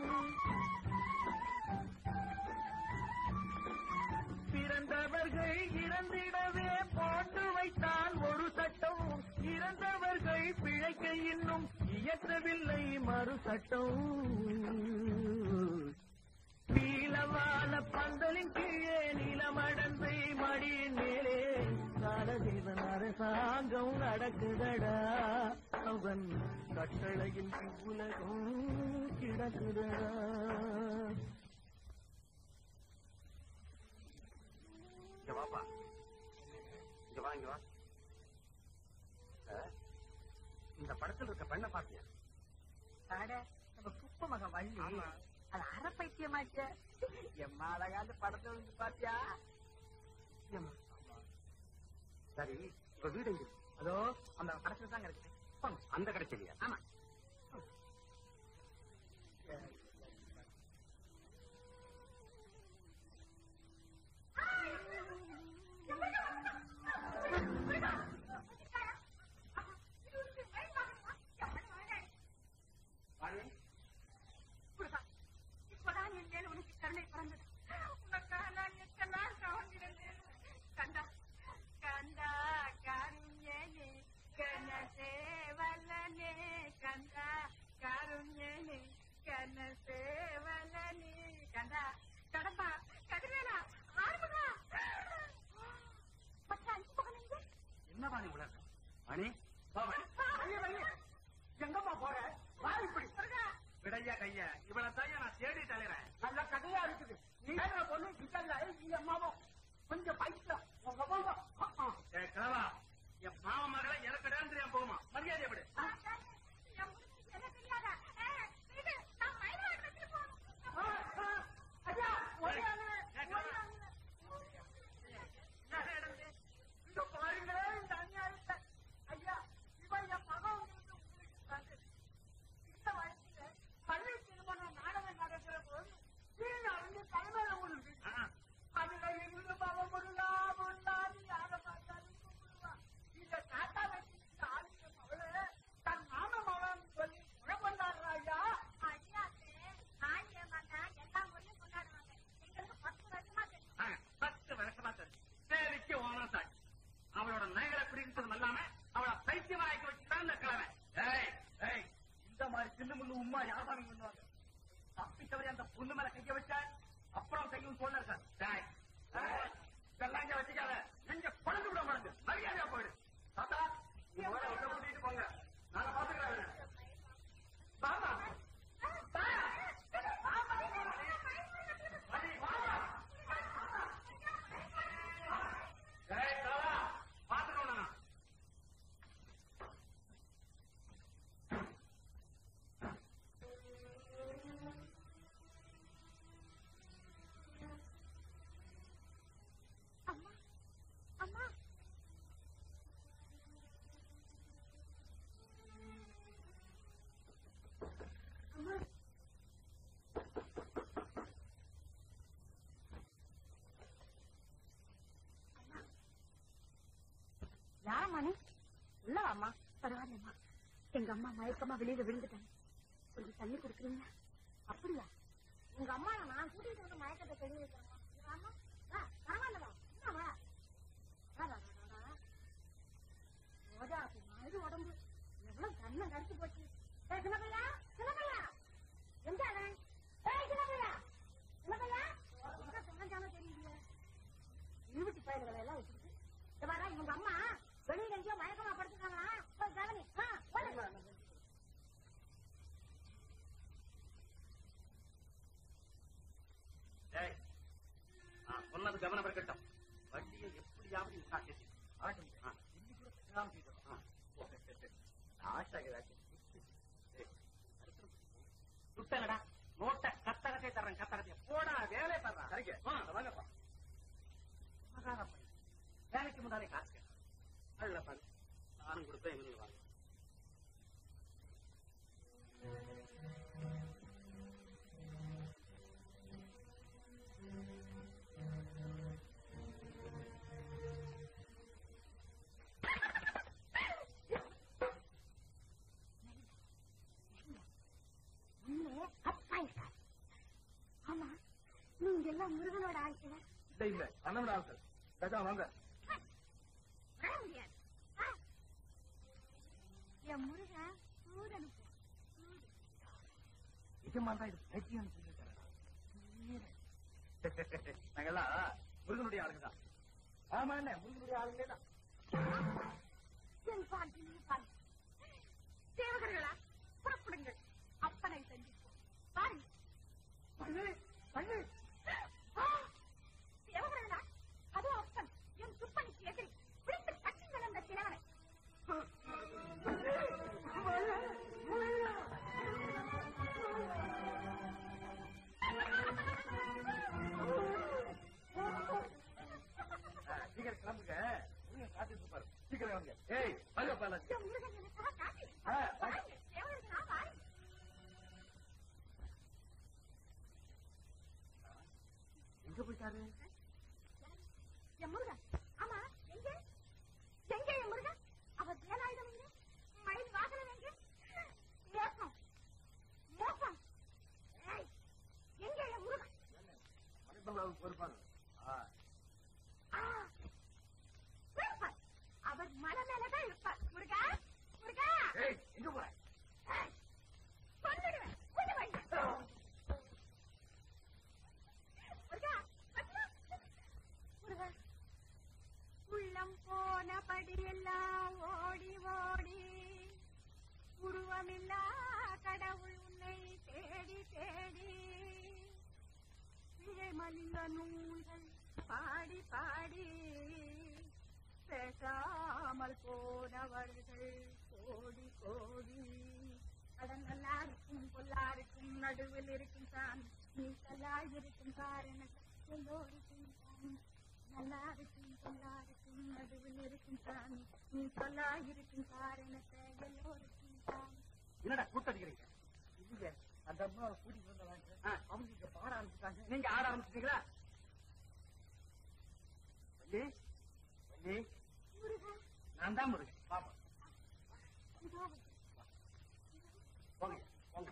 பிறந்தவர்கள் இறந்திடவே போட்டு வைத்தான் ஒரு சட்டம் இறந்தவர்கள் பிழைக்க இன்னும் இயற்றவில்லை மறு சட்டம் நீளமான பந்தலின் கீழே நிலமடந்தை மடியின் மேலே காலதேவன் அரசாங்கம் நடக்குதடா அவன் கட்டளையில் இவ்வுலகம் கிடக்குதடா இங்க வாப்பா இங்க வா இங்க வா அஹ், இந்த படத்துல இருக்க பெண்ணை பாத்தியா அட நம்ம குப்ப மகன் வள்ளி ஆமா. அது அரை பைத்தியமாச்ச எம்மா அழகாந்து படத்தை வந்து பாத்தியா ஏம்மா, சரி உங்க வீடு எங்க இருக்கு? அதோ அந்த கடைசியில் தாங்க இருக்கு போங்க. அந்த கிடைச்சலையா ஆமா இப்பதான் என் மேல உனக்கு கருணை பிறந்தது உனக்காக நான் எத்தனால் கவர்ந்திருந்தேன் கண்டா கண்டா காருண்யனே கனசேவலனே கண்டா காருண்யனே கனசேவலனே கண்டா கடம்பா கதிரேலா ஆறுமுகா மச்சான் அஞ்சு பக்கம் எங்க என்ன வாணி உலகம் வாணி வா வாணி ஐயா, ஐயா, எங்கம்மா போற வா இப்படி விடையா கைய இவளை தான் நான் தேடி தலைறேன் நல்ல கதையா இருக்குது நீ வேற பொண்ணு கிட்டல நீ அம்மாவும் கொஞ்சம் பைத்தியம் உங்க போங்க ஏ கிழவா என் மாம மகளை எனக்கு இடம் தெரியாம போகுமா மரியாதை எப்படி என் முருகனுக்கு என்ன தெரியாதா ஏய், இது, நான் மயிலாடுதுறைக்கு போகணும். ஐயா ஓடியாங்க ஏ, கிழவா. இந்த பாருங்களே இந்த அநியாயத்தை ஐயா இவன் என் மகன் வந்து உங்களுக்கு தந்து இந்த வயசுல பள்ளி திருமணம் நாடகம் நடக்கிற போது கீழே வந்து தலைமையில உங்களுக்கு ஆ, அதுல இருந்து பாவம் முருகா முருகான்னு யாரை பார்த்தாலும் கூப்பிடுவா. இந்த தாத்தா வச்சுக்கிட்டு ஆளுங்க மகளே, தன் மாம மகன் சொல்லி குழப்பந்தாடுறா ஐயா. அடியாத்தே, நான் என் மகன் எல்லா முறையும் கொண்டாடுவாங்க. எங்களுக்கு பத்து வருஷமா தெரியும். ஆ, பத்து வருஷமா தெரியும் தேவைக்கு ஓனர் சாட்சி அவளோட நகைகளை பிடிக்கிறது இல்லாம அவளை பைத்தியமாக்கி வச்சுதான் இந்த கிழமை ஏய் ஏய் இந்த மாதிரி சின்ன முள்ளு உமா யார் சாமி பண்ணுவாங்க தப்பி தவறி அந்த பொண்ணு மேல கைய வச்சா அப்புறம் கையும் சொல்ல சார் டேய், ஏய், இதெல்லாம் இங்க வச்சுக்காத நெஞ்ச குழந்து விட மாட்டேங்க மரியாதையா போயிடு தாத்தா நீ முதல்ல உள்ள கூட்டிட்டு போங்க நாங்க பாத்துக்கிறேன் பாப்பா ஏய் கிழவா பாத்துக்கணும் நான் அம்மா, அம்மா. அம்மா. யாரம்மா நீ உள்ள வாம்மா பரவாயில்லம்மா எங்க அம்மா மயக்கமா வெளியில விழுந்துட்டாங்க கொஞ்சம் தண்ணி கொடுக்குறீங்க அப்படியா உங்க அம்மா நான் கூட்டிட்டு வந்து மயக்கத்தை தெரிய வைக்கிறேன் பரவாயில்ல வா என்ன வா வா, வா, வா, வா. ரோஜா பூ மாதிரி உடம்பு எவ்வளவு கண்ணை கடிச்சு போச்சு ஏய், சின்னப்பையா சின்னப்பையா எங்க அவன்? ஏய், சின்னப்பையா சின்னப்பையா எங்க தொலைஞ்சானோ தெரியலையே இருபத்தி பயல்களை எல்லாம் வச்சுக்கிட்டு இந்த பாரா இவங்க அம்மா வெளியில எங்கேயோ மயக்கமா படுத்துக்காங்களா போய் கவனி ஆ, ஓடு. ஏய், நான் சொன்னது கவனம் இருக்கட்டும் வண்டியை எப்படியாவது நீ காட்டி ஆட்டும் ஆ. ஆ. ஓ, சரி, சரி, சரி. ஆஷாக்கு ஏதாச்சும் ஏய், அடுத்து சுட்டலடா நோட்டை கத்தகத்தை தர்றேன் கத்தகத்தை போடா வேலை தர்றான் சரிங்க வாங்கப்பா மகாரா பையன். வேலைக்கு முன்னாலே காசு கேட்டான். நல்ல பாரு நானும் கொடுப்பேன் இவனுக்கு வாங்க உள்ளே அப்பாயிட்டார் ஆமா நீங்க எல்லாம் முருகனோட ஆட்கள் இல்ல இல்ல அண்ணன் ஆட்கள் கஜா வாங்க வர முடியாது ஆ. என் முருகன் சூரனுக்கு நிஜமா தான் இது பைத்தியம் நாங்கெல்லாம் முருகனுடைய ஆளுங்க தான் ஆமா என்ன முருகனுடைய ஆளுங்களே தான் என் பாட்டி பாட்டி தேவகர்களா புறப்படுங்கள் அப்பனை சந்திப்போம் பாருங்க பண்ணு பண்ணு ஆ! தேவகர்களா அதோ அப்பன் என் சுப்பனுக்கு எதிரி பிடித்து கட்டுங்கள் அந்த கிழவனை சீக்கிரம் கிளம்புங்க முருகன் காத்துட்டு இருப்பாரு யாரு என் முருகன் ஆமா எங்க எங்க என் முருகன் அவர் வேலாயுதம் எங்க மயில் வாகனம் எங்க மோசம் மோசம் ஏய், எங்க என் முருகன் மணிமங்களாவுக்கு பொறுப்பாங்க ஆ, ஆ, இருப்பார். அவர் மலை மேலதான் இருப்பார் முருகா முருகா ஏய் எங்க போற ஏய், கொன்னுடுவேன். கொன்னு வை. முருகா, கொன்னு. முருகா. உள்ளம் போனபடியெல்லாம் ஓடி ஓடி உருவமில்லா கடவுள் உன்னை தேடி தேடி மலிந்த நூல்கள் பாடி பாடி பேசாமல் போனவர்கள் கோடி கோடி அடன் நல்லா இருக்கும் பொல்லாருக்கும் நடுவில் இருக்கும் தான் நீ கல்லாய் இருக்கும் காரணத்தை எல்லோருக்கும் தான் நல்லா இருக்கும் பொல்லாருக்கும் நடுவில் இருக்கும் தான் நீ சொல்லாய் இருக்கும் காரணத்தை எல்லோருக்கும் தான் என்னடா கூட்டடிக்கிறீங்க இல்லைங்க அந்த அம்மா கூட்டிட்டு வந்தவாங்க ஆ. அவங்க இங்க பாட ஆரம்பிச்சுட்டாங்க நீங்க ஆட ஆரம்பிச்சிட்டீங்களா வள்ளி வள்ளி முருகா நான் தான் முருகன் பாப்பா இதோ போங்க போங்க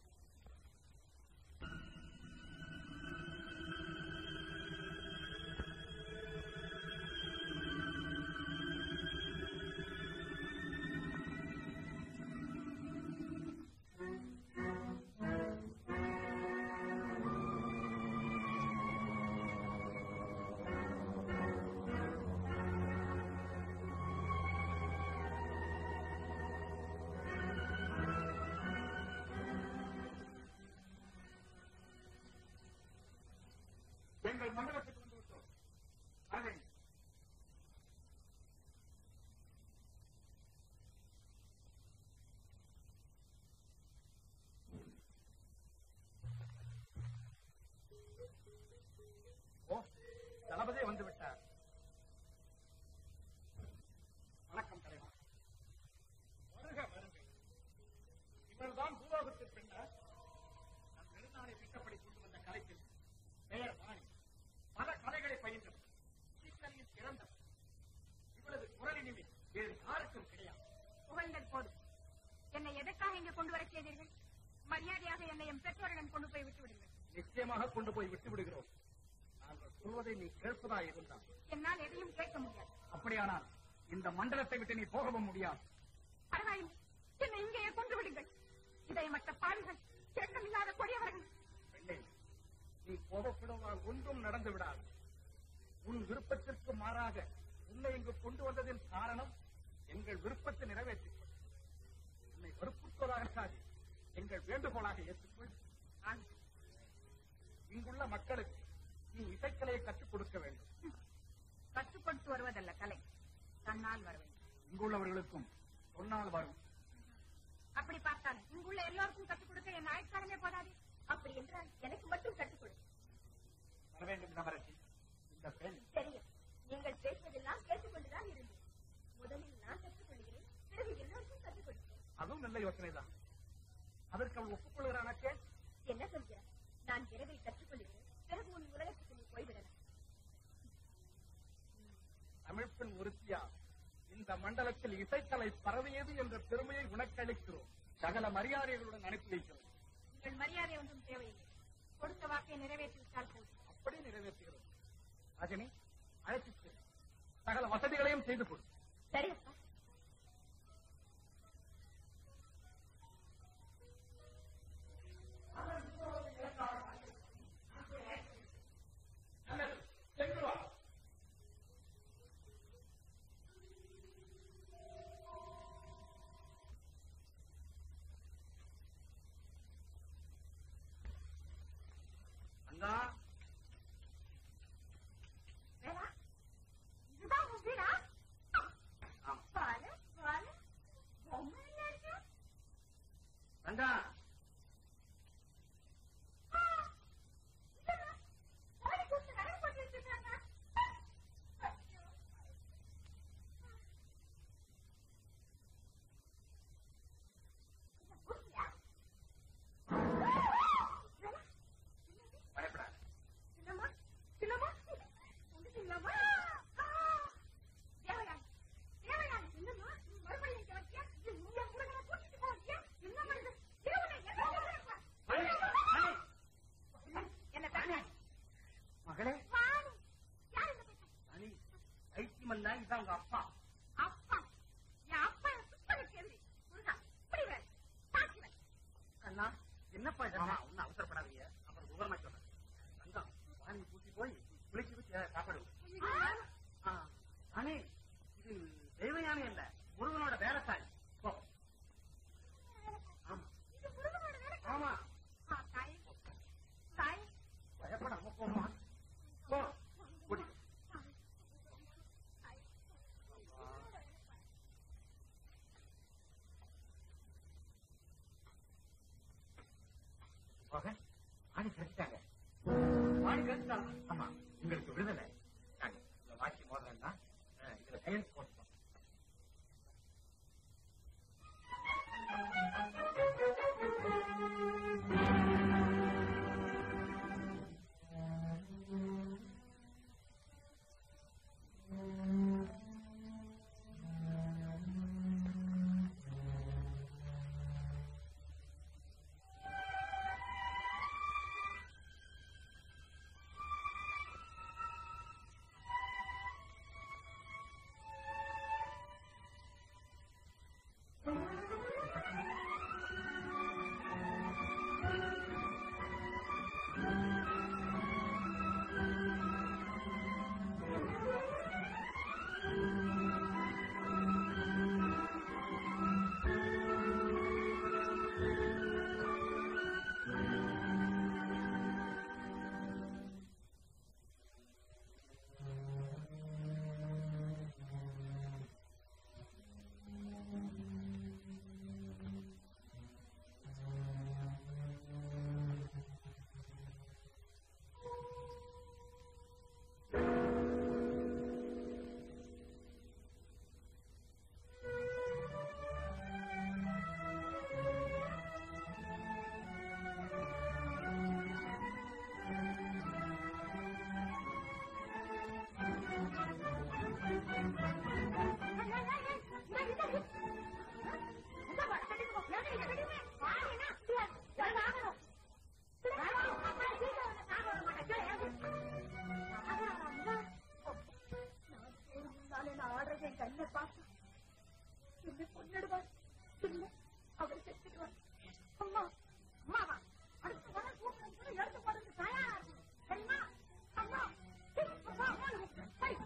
எங்கள் மண்டலத்துக்கு வந்து விட்டோம் அதை ஓ தளபதி வந்து விட்டார் வணக்கம் தலைவா வருக வருங்க இவர்தான் பூலோகத்தில் பின்னர் நம் நெடுநாளை திட்டப்படி கொண்டு வந்த கலைக்கு பெயர் வாணி பல கலைகளை பயின்றவர் இத்தனையில் சிறந்தவர் இவளது குரலினிமே வேறு யாருக்கும் கிடையாது புகழ்ந்தல் போதும் என்னை எதற்காக இங்கே கொண்டு வரச் செய்தீர்கள் மரியாதையாக என்னை என் பெற்றோரிடம் கொண்டு போய் விட்டு விடுங்கள் நிச்சயமாக கொண்டு போய் விட்டு விடுகிறோம் நாங்கள் சொல்வதை நீ கேட்பதா இருந்தால் என்னால் எதையும் கேட்க முடியாது அப்படியானால் இந்த மண்டலத்தை விட்டு நீ போகவும் முடியாது பரவாயில்லை என்னை இங்கேயே கொண்டு விடுங்கள் இதை மற்ற பாவிகள் இரக்கமில்லாத கொடியவர்கள் பெண்ணே நீ கோபப்படுவதால் ஒன்றும் நடந்து விடாது உன் விருப்பத்திற்கு மாறாக உன்னை இங்கு கொண்டு வந்ததின் காரணம் எங்கள் விருப்பத்தை நிறைவேற்றிக் கொள். உன்னை வற்புறுத்துவதாகத்தாது எங்கள் வேண்டுகோளாக ஏற்றுக்கொள் நான் இங்குள்ள மக்களுக்கு நீ இசைக்கலையை கற்றுக் கொடுக்க வேண்டும் கற்றுக் கொடுத்து வருவதல்ல கலை தன்னால் வர வேண்டும் இங்குள்ளவர்களுக்கும் சொன்னால் வரும் அப்படி பார்த்தால் இங்குள்ள எல்லோருக்கும் கற்றுக் கொடுக்க என் ஆயுட்காலமே போதாது அப்படி என்றால் எனக்கு மட்டும் கற்றுக் கொடு வர வேண்டும் இளவரசி இந்த பெண் தெரியும் நீங்கள் பேசுவதெல்லாம் கேட்டுக்கொண்டுதான் இருந்தேன் முதலில் நான் கற்றுக் கொள்கிறேன் பிறகு எல்லோருக்கும் கற்றுக் கொடுக்கிறேன் அதுவும் நல்ல யோசனைதான் அதற்கு அவள் ஒப்புக்கொள்கிறானாக்கே என்ன சொல்கிறார் நான் விரைவில் கற்றுக்கொள்கிறேன் பிறகு உன் உலகத்துக்கு நீ போய்விடலாம் தமிழ்ப்பெண் ஒருத்தியா இந்த மண்டலத்தில் இசைக்கலை பரவியது என்ற பெருமையை உனக்களிக்கிறோம் சகல மரியாதைகளுடன் அனுப்பி வைக்கிறோம் உங்கள் மரியாதை ஒன்றும் தேவையில்லை கொடுத்த வாக்கை நிறைவேற்றிவிட்டால் போதும் அப்படி நிறைவேற்றுகிறோம் ராஜினி அழைத்து செல். சகல வசதிகளையும் செய்து கொடு சரி அப்பா சென்று வா. அண்ணா வேணா இதுதான் உன் வீடா ஆமா என்னப்பா ஆமா இதெல்லாம் ஒன்னும் அவசரப்படாதீங்க அப்புறம் விவரமா சொல்றேன் தங்கம் வாங்கி பூட்டி போய் குளிச்சு வச்சு சாப்பாடு ஆ, அண்ணே இது தெய்வ யானை இல்ல முருகனோட வேலைத்தாய் போ. ஆமா இது முருகனோட வேலை. ஆமா ஆ, தாய். தாய். பயப்படாம போமா போ குடி தாய். போக ஆணி கிடைச்சிட்டாங்க ஆணி கிடைச்சிட்டாங்க ஆமா உங்களுக்கு விடுதலை நாங்க இந்த வாட்சி மோதிரம் தான் இதுல கையெழுத்து போட்டுக்கோங்க அம்மா அம்மாவா அடுத்து வர கூப்பிட்டு எடுத்து போடுறது தயாரா இருக்கு சரிம்மா அம்மா அம்மா அம்மா சரி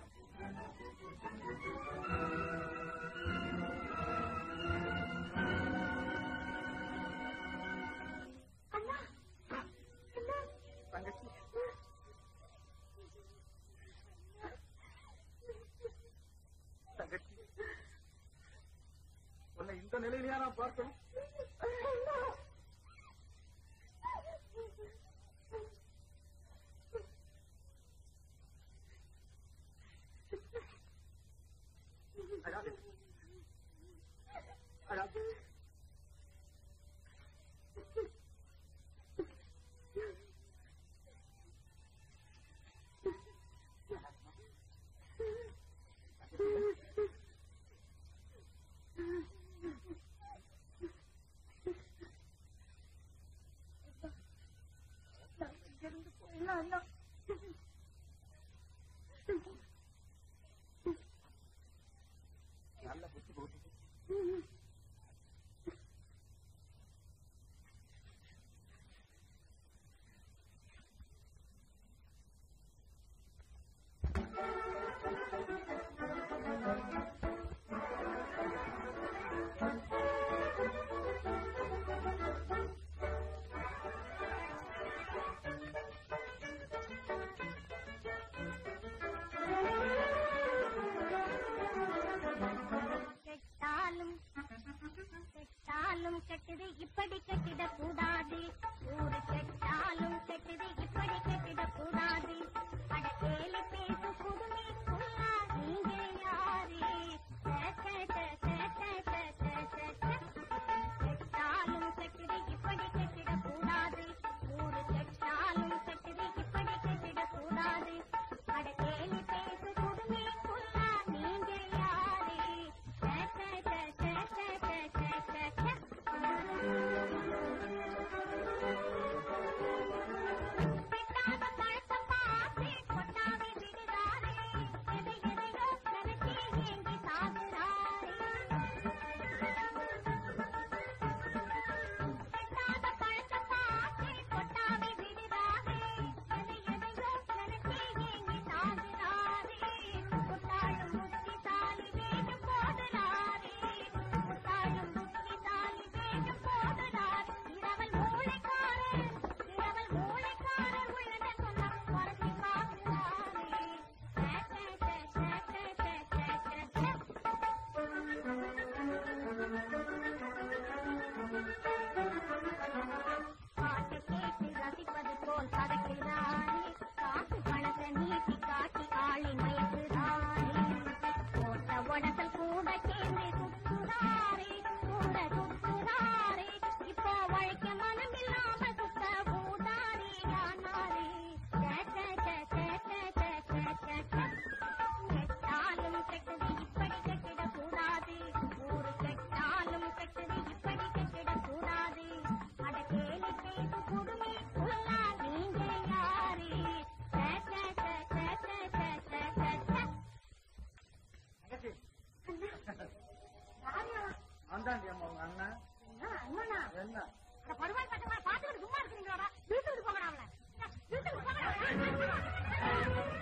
அண்ணா அண்ணா தங்கச்சி தங்கச்சி உன்னை இந்த நிலையிலேயா நான் பார்க்கணும் அழாதே. அழாதே. இங்கிருந்து போயிடலாம் அண்ணா இதுதான் உங்க அண்ணன் என்ன, அண்ணனா? என்ன அட படுவாய் பட்டவா, பாத்துக்கிட்டு சும்மா இருக்கிறீங்களாடா? இழுத்துக்கிட்டு போங்கடா அவனை. இழுத்துக்கிட்டு போங்கடா.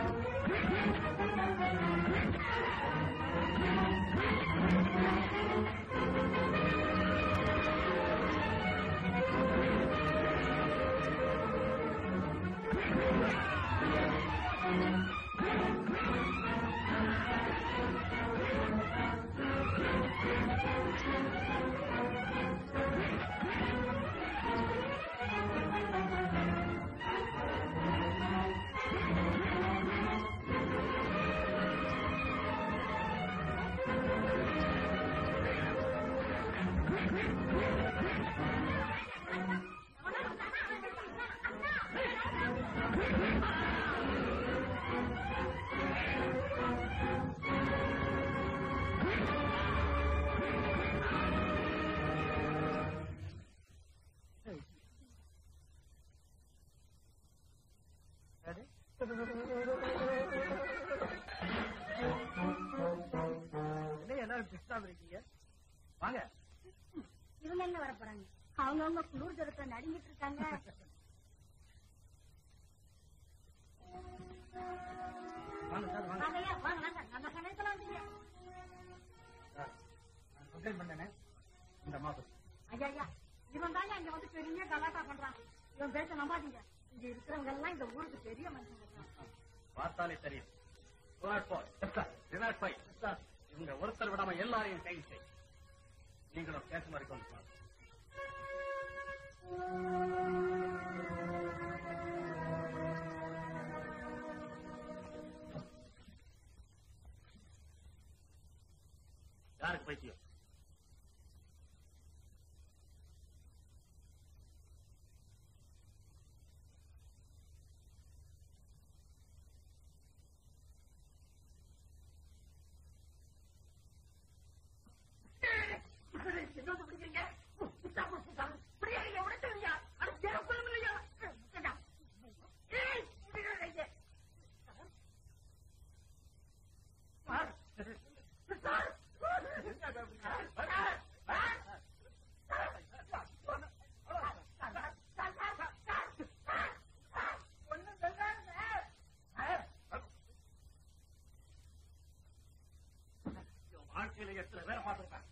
என்ன எல்லாரும் பிஸ்டாம இருக்கீங்க வாங்க இவங்க என்ன வர போறாங்க அவங்கவுங்க குளிர் ஜலத்துல நடுங்கிட்டு இருக்காங்க வாங்க சார் வாங்க வாங்கய்யா, வாங்க வாங்க நம்ம சமயத்துல வந்தீங்க சார், நான் கம்ப்ளைண்ட் பண்ணேனே இந்த மாதம் ஐயா ஐயா இவன் தாங்க இங்க வந்து பெரிய கலாட்டா பண்றான் இவன் பேச நம்பாதீங்க இங்க இருக்கிறவங்க எல்லாம் இந்த ஊருக்கு பெரிய மனுஷங்க பார்த்தாலே தெரியும் Do not fall. Yes, sir. Do not fight. Yes, sir. இவங்க ஒருத்தர் விடாம எல்லாரையும் கைது செய் நீங்களும் கேஸ் மாதிரி கொண்டு போங்க. யாருக்கு பைத்தியம் இவன் வாழ்க்கையில எத்தனை பேரை பார்த்திருக்கான்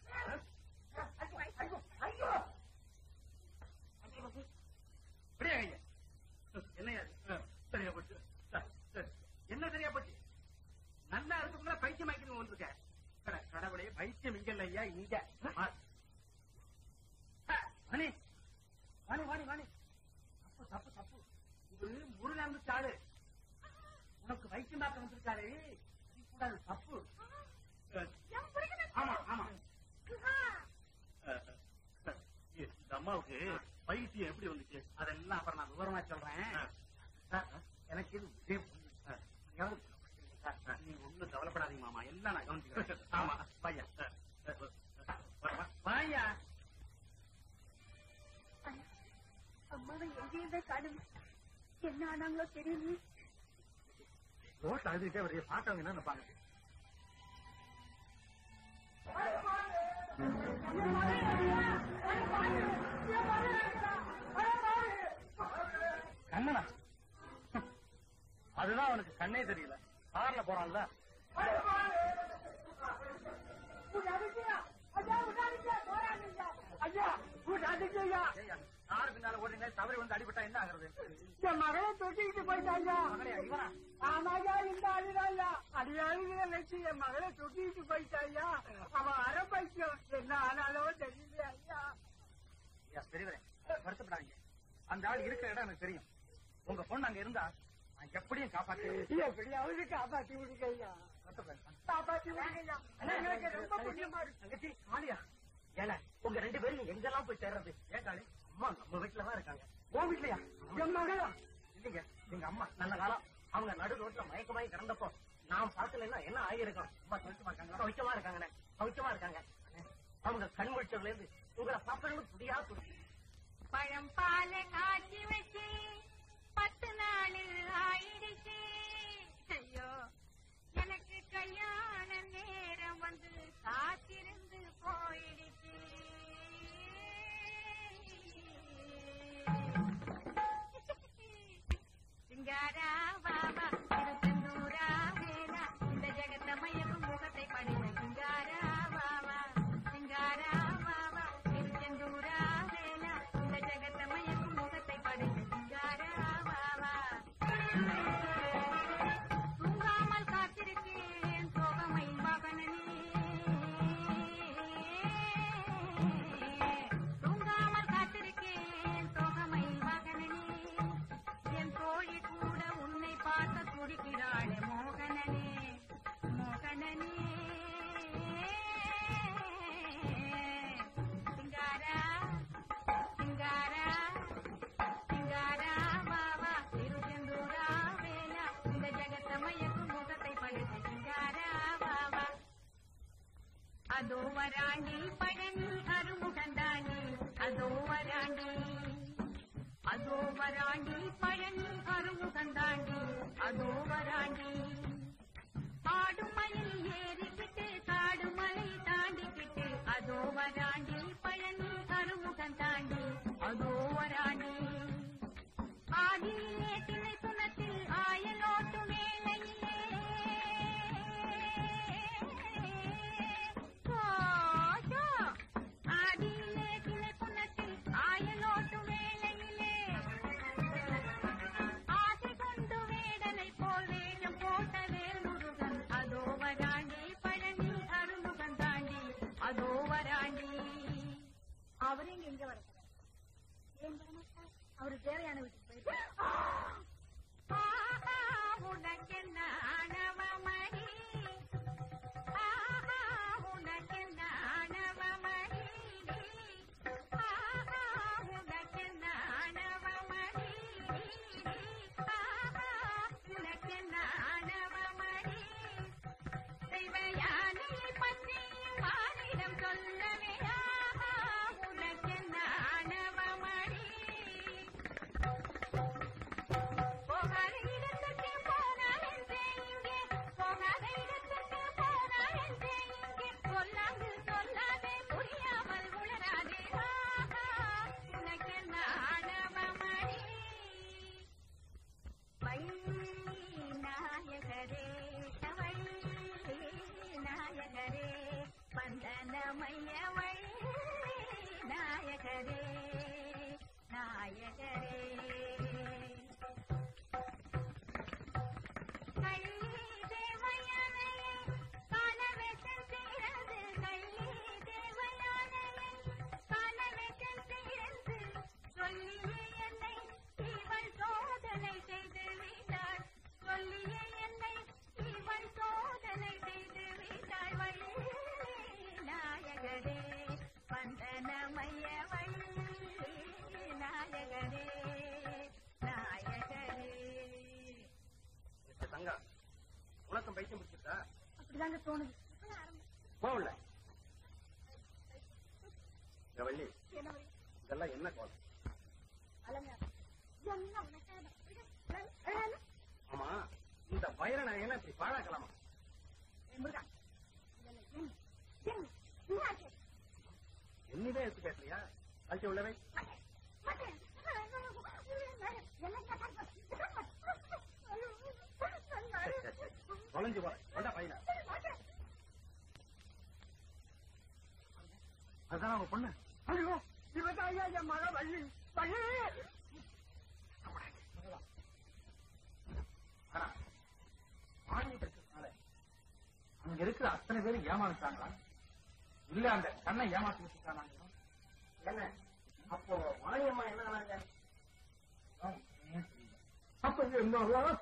அப்படியே ஐயா. என்னையா இது? சரியா போச்சு சரி, சரி. என்ன சரியா போச்சு நல்லா இருக்குங்களா பைத்தியம் ஆக்கணும் வந்திருக்க அட, கடவுளே பைத்தியம் இங்க இல்ல ஐயா இங்க ஆ. ஆ, மணி வாணி வாணி வாணி தப்பு தப்பு தப்பு இது முருகன் இருந்துச்சாரு உனக்கு வைத்தியமாக்க வந்திருக்காரு இது கூடாது தப்பு அஹ், ஆமா ஆமா அஹ், அஹ், இந்த அம்மாவுக்கு பைத்தியம் எப்படி வந்துச்சு அதெல்லாம் அப்புறம் நான் விவரமா சொல்றேன் சார், எனக்கு இது இதே புரியுது. சார், கவனிச்சு சார், சார், நீங்க ஒண்ணும் கவலைப்படாதீங்க மாமா எல்லாம் நான் கவனிச்சுக்கிறேன் ஆமா பையா பையா அம்மாவை எங்கேயுமே காணும் என்ன ஆனாங்களோ தெரியல ரோட்ல அழுதுகிட்டே வருது பாத்தவங்க என்ன நினைப்பாங்க கண்ணனா அதுதான் அவனுக்கு கண்ணே தெரியல கார்ல போறான்ல ஐயா, கார் பின்னால ஓடுறீங்க தவறி வந்து அடிபட்டா என்ன ஆகுறது என் மகளை தொட்டிக்கிட்டு போயிட்டாங்க மகளையா, இவனா? ஆமாயா இந்த அழுதாயா அடியாளுகளை வச்சு என் மகளை தொட்டிக்கிட்டு போயிட்டாயா அவன் அரை பைத்தியம் என்ன ஆனாலோ தெரியல ஐயா ஐயா, பெரியவரே வருத்தப்படாதீங்க அந்த ஆள் இருக்கிற இடம் எனக்கு தெரியும் உங்க பொண்ணு அங்க இருந்தா நான் எப்படியும் காப்பாத்து எப்படியாவது காப்பாத்தி விடுங்க ஐயா காப்பாத்தி விடுங்க ஐயா எங்களுக்கு ரொம்ப புண்ணியமா இருக்கு தங்கச்சி காளியா ஏல உங்க ரெண்டு பேரும் எங்கெல்லாம் போய் சேர்றது ஏன் காளி அம்மா நம்ம வீட்டுல தான் இருக்காங்க உன் வீட்லயா என் மகளா இல்லைங்க எங்க அம்மா நல்ல காலம் அவங்க நடு ரோட்ல மயக்கமாயி கிடந்தப்போ நான் பார்க்கலன்னா என்ன ஆகியிருக்கும் அம்மா சௌக்கியமா இருக்காங்க சௌக்கியமா இருக்காங்கண்ணே சௌக்கியமா இருக்காங்க அண்ணே, அவங்க கண் முடிச்சதுல இருந்து உங்களை பார்க்கணும்னு துடியா துடி பழம் பால காய்ச்சி வச்சு பத்து நாளில் ஆயிடுச்சு ஐயோ எனக்கு கல்யாண நேரம் வந்து காத்திருந்து போயிடுச்சு அதோ வராண்டி பழனி அருமுகந்தாண்டி அதோ வராண்டி அதோ வராண்டி பழனி அருமுகந்தாண்டி அதோ வராண்டி ஆடும் மயில் ஏறிக்கிட்டு காடு மலை தாண்டிக்கிட்டு அதோ வராண்டி பழனி அருமுகந்தாண்டி அதோ வராண்டி ஆதியிலே திணை சுனத்தில் ஆயலோட்டு வேளையிலே சோசோ. ஆதியிலே திணை சுனத்தில் ஆயலோட்டு வேளையிலே ஆசை கொண்டு வேடனை போல் வேஷம் போட்ட வேல்முருகன் அதோ வராண்டி பழனி அருமுகன் தாண்டி அதோ வராண்டி அவரையும் எங்க வர ஏன் வரமாட்டார் அவரு தேவையான வீட்டுக்கு போயிட்டு உனக்கென்ன ஆணவமணி ஆஹா, உனக்கென்ன ஆணவமணி ஆஹா, உனக்கென்ன ஆணவமணி ஆஹா, உனக்கென்ன ஆணவமணி தெய்வயானையை பற்றி மானிடம் சொல்லவே ஆஹா, உனக்கென்ன ஆணவமணி போகாத இடத்துக்கு போனான் என்றே இங்கே போகாத இடத்துக்கு போனான் என்றே இங்கே சொல்லாது சொல்லாதே புரியாமல் உளராதே ஆஹா உனக்கென்ன ஆணவமணி வள்ளி நாயகரே வள்ளி நாயகரே வந்தனமய வள்ளி நாயகரே நாயகரே கள்ளி தேவயானையே காணவேஷம் தீரந்து கள்ளி தேவயானையே காணவேஷம் தீரந்து சொல்லியே என்னை இவள் சோதனை செய்து விட்டாள் சொல்லியே என்னை இவள் சோதனை செய்து விட்டாள் வள்ளி நாயகரே வந்தனமய வள்ளி நாயகரே நாயகரே மிஸ்டர் தங்கா உனக்கும் பைத்தியம் பிடிச்சிருக்கா அப்படிதாங்க தோணுது போகல இந்த வள்ளி என்ன வழி? இதெல்லாம் என்ன கோலம் அலங்காரம். என்ன உனக்காக? விடு. விடு. விடு. ஆமா இந்த வைர நகையெல்லாம் இப்படி பாழாக்கலாமா ஏய், முருகா. இதெல்லாம் என்ன? என்ன? என்னாச்சு? என்னவே எடுத்து பேசுறியா கழிச்சு உள்ளவை மாட்டேன். மாட்டேன். என்ன கட்டாயம்? தொலைஞ்சு போற கொண்டா பையனா மாட்டேன். அதுதான் அவங்க பொண்ணு ஐயோ இவதான் ஐயா என் மக வள்ளி வள்ளி ஆனா ஆணி பிரச்சனால அங்க இருக்கிற அத்தனை பேரும் ஏமாந்துட்டாங்களா இல்ல அந்த கண்ணை ஏமாத்தி வச்சுட்டாங்க என்ன அப்போ மானியம்மா என்ன ஆனாங்க அப்ப என்ன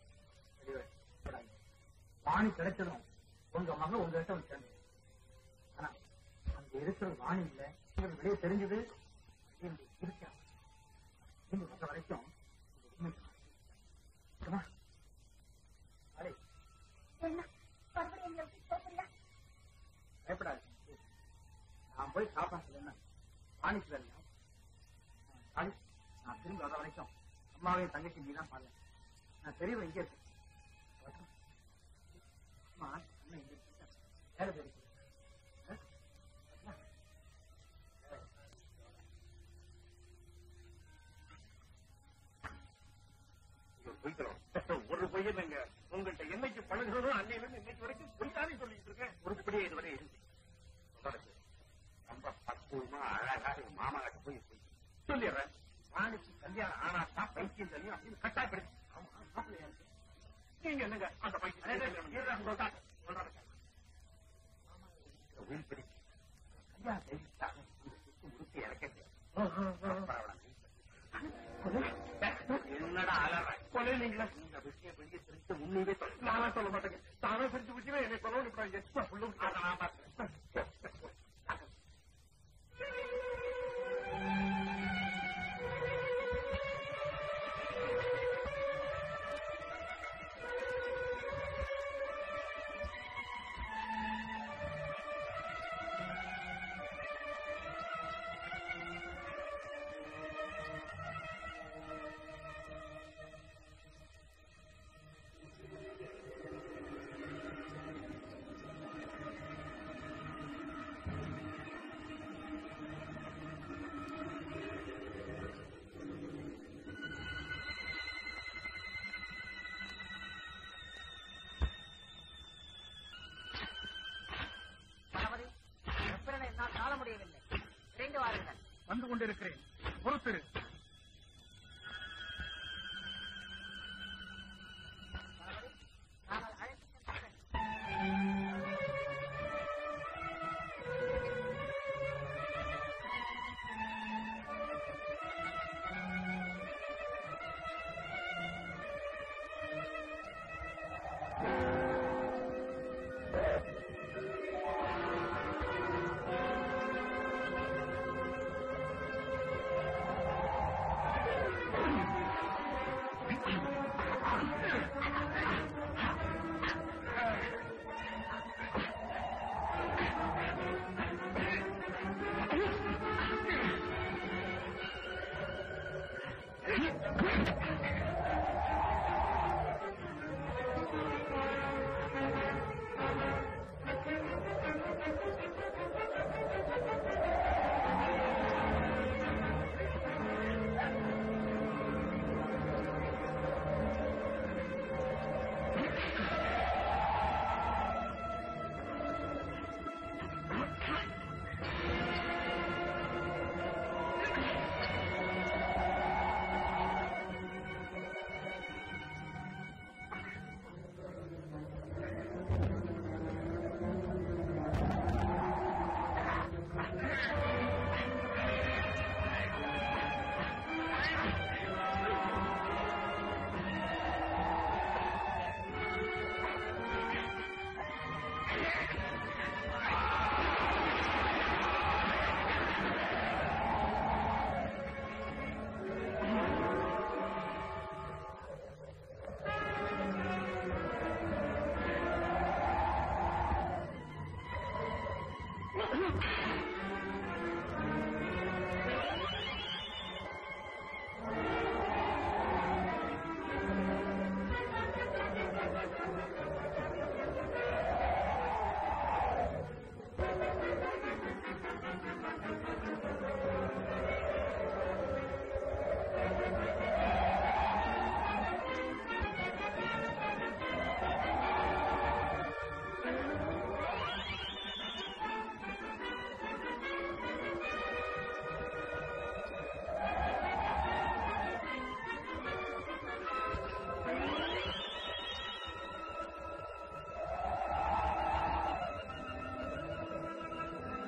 வாணி கிடைச்சதும் உங்க மக உங்ககிட்ட வச்சாங்க ஆனா அங்க இருக்கிற வாணி இல்ல இவங்க வெளியே தெரிஞ்சது இவங்க இருக்காங்க இவங்க வந்த வரைக்கும் இது உண்மை. சும்மா. அடே, என்ன? மறுபடியும் எங்களை விட்டு போகலையா? பயப்படாது நான் போய் காப்பாற்று என்ன வாணிக்கு வரலையா வாணி நான் திரும்பி வர வரைக்கும் அம்மாவையும் தங்கச்சி நீ தான் பாருங்க நான் பெரியவன் இங்கே இருக்கேன் வரட்டும். அம்மா அண்ணன் இங்க இருக்கா வேலை போயிருக்கு ஆ? வரட்டுமா? ஒரு பையன் நீங்க உங்கள்கிட்ட என்னைக்கு பழகிறதோ அன்னையில இருந்து இன்னைக்கு வரைக்கும் பொய்தானே சொல்லிட்டு இருக்கேன் உருப்படியே இதுவரை இருந்து சொல்றது ரொம்ப பக்குவமா அழகா எங்க மாமா கிட்ட போய் போய் சொல்லிடுறேன் வாணிக்கு கல்யாணம் ஆனா தான் பைத்தியம் தெரியும் அப்படின்னு கட்டாயப்படுத்தி ஆமா, மாப்பிள்ளையா இருக்கு. நீங்க என்னங்க அந்த பைத்தியம் சொல்றாங்க சொல்றாங்க உயிர் பிடி கல்யாணம் செய்துட்டாங்க இந்த சுத்து முறுக்கு இறக்க என்னடா அலற கொலையிலீங்களா இந்த விஷயம் வெளியே தெரிஞ்சு முன்னே சொல்ல நானா சொல்ல மாட்டேங்க தானே தெரிஞ்சு விஷயமே என்னை கொலை விடுறாங்க அதை நான் பார்த்தேன் வந்து கொண்டிருக்கிறேன் பொறுத்திரு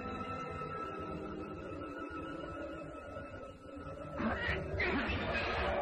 ஆ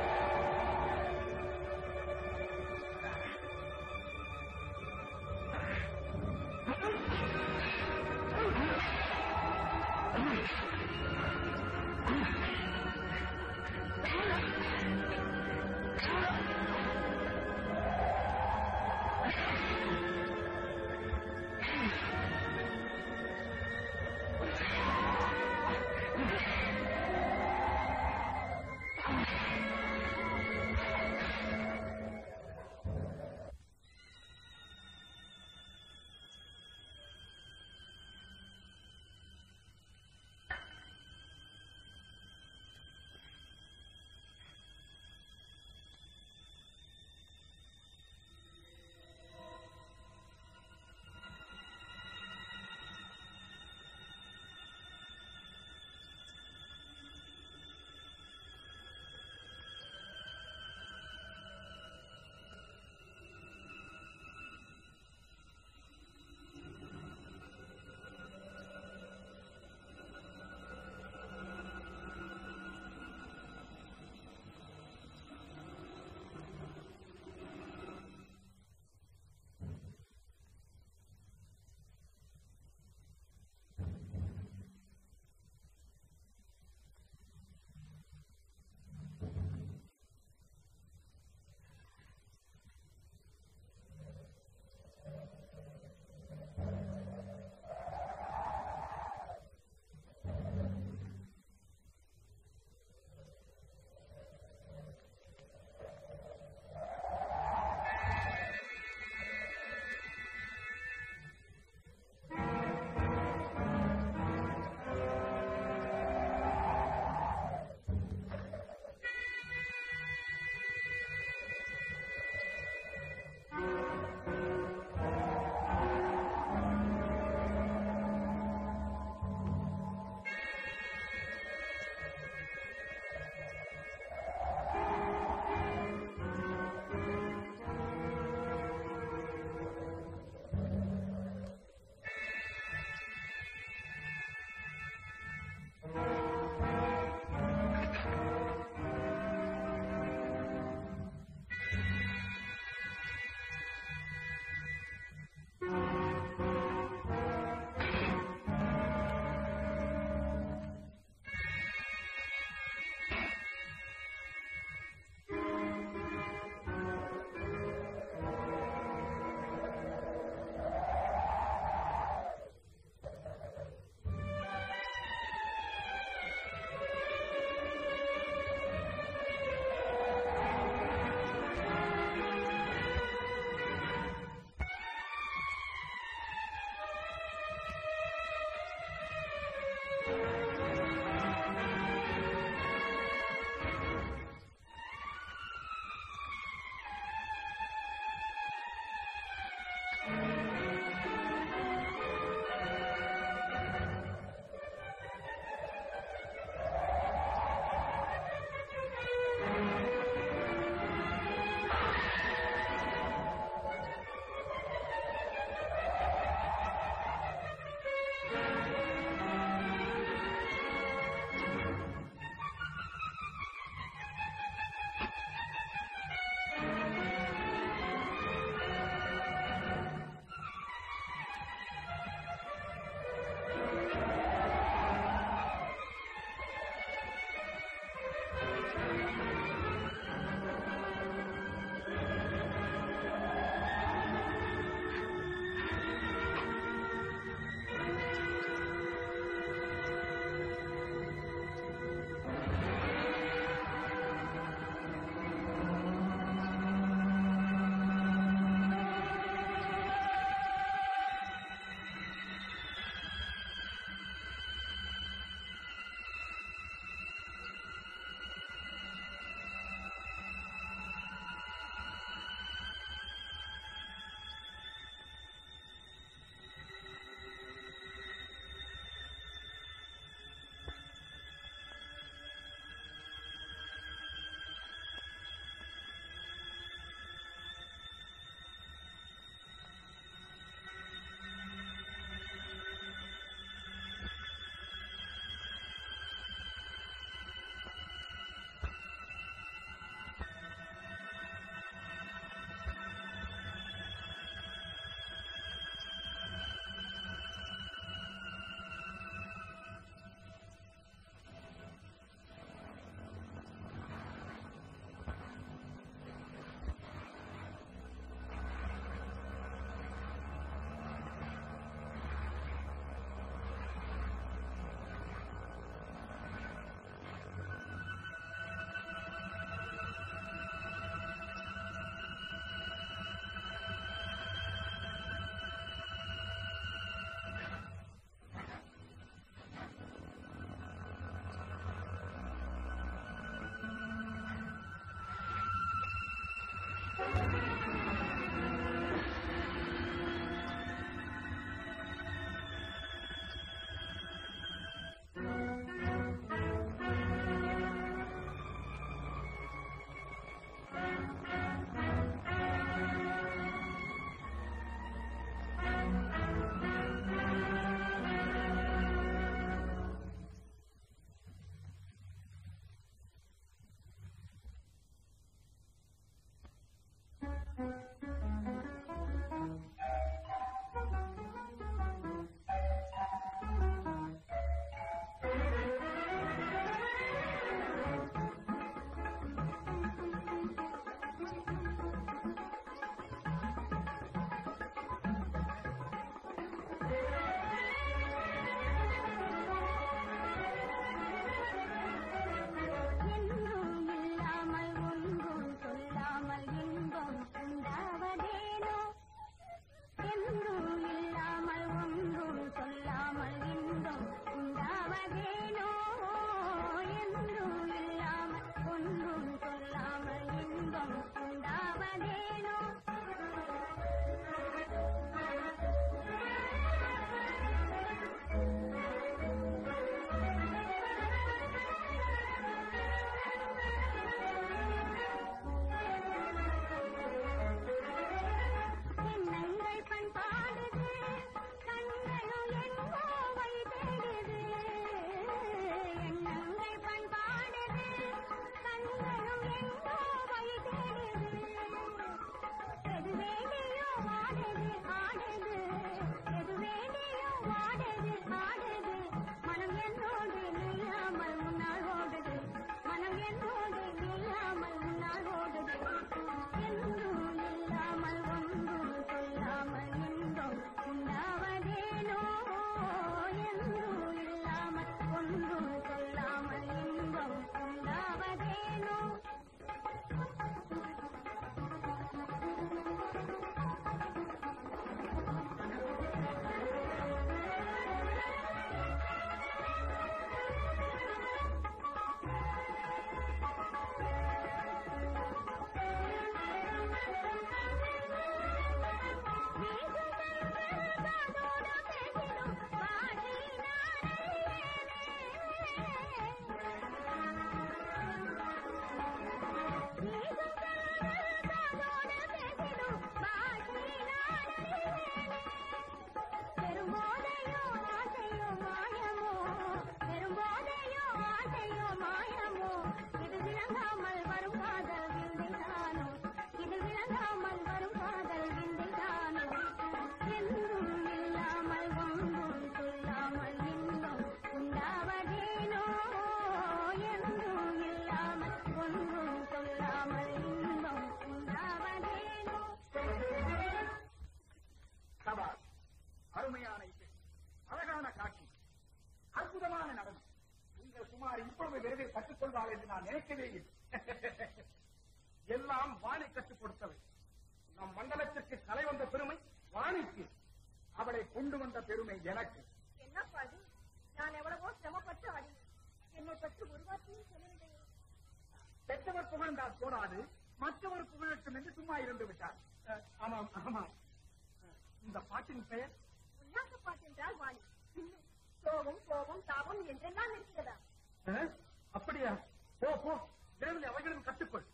வருவாள் என்று நான் நினைக்கவே இல்லை எல்லாம் வாணி கற்றுக் கொடுத்தவை நம் மண்டலத்திற்கு கலை வந்த பெருமை வாணிக்கு அவளை கொண்டு வந்த பெருமை எனக்கு என்னப்பா இது நான் எவ்வளவோ சிரமப்பட்டு ஆடினேன் என்னை பற்றி ஒரு வார்த்தையும் சொல்லவில்லையே பெற்றவர் புகழ்ந்தால் போராது மற்றவர் புகழட்டும் என்று சும்மா இருந்து விட்டார் அஹ், ஆமாம் ஆமாம் அஹ், இந்த பாட்டின் பெயர் உல்லாச பாட்டு என்றால் வாணி இன்னும் சோகம் கோபம் தாபம் என்றெல்லாம் இருக்கிறதா அஹ், அப்படியா போ போ விரைவில் அவைகளும் கற்றுக்கொள்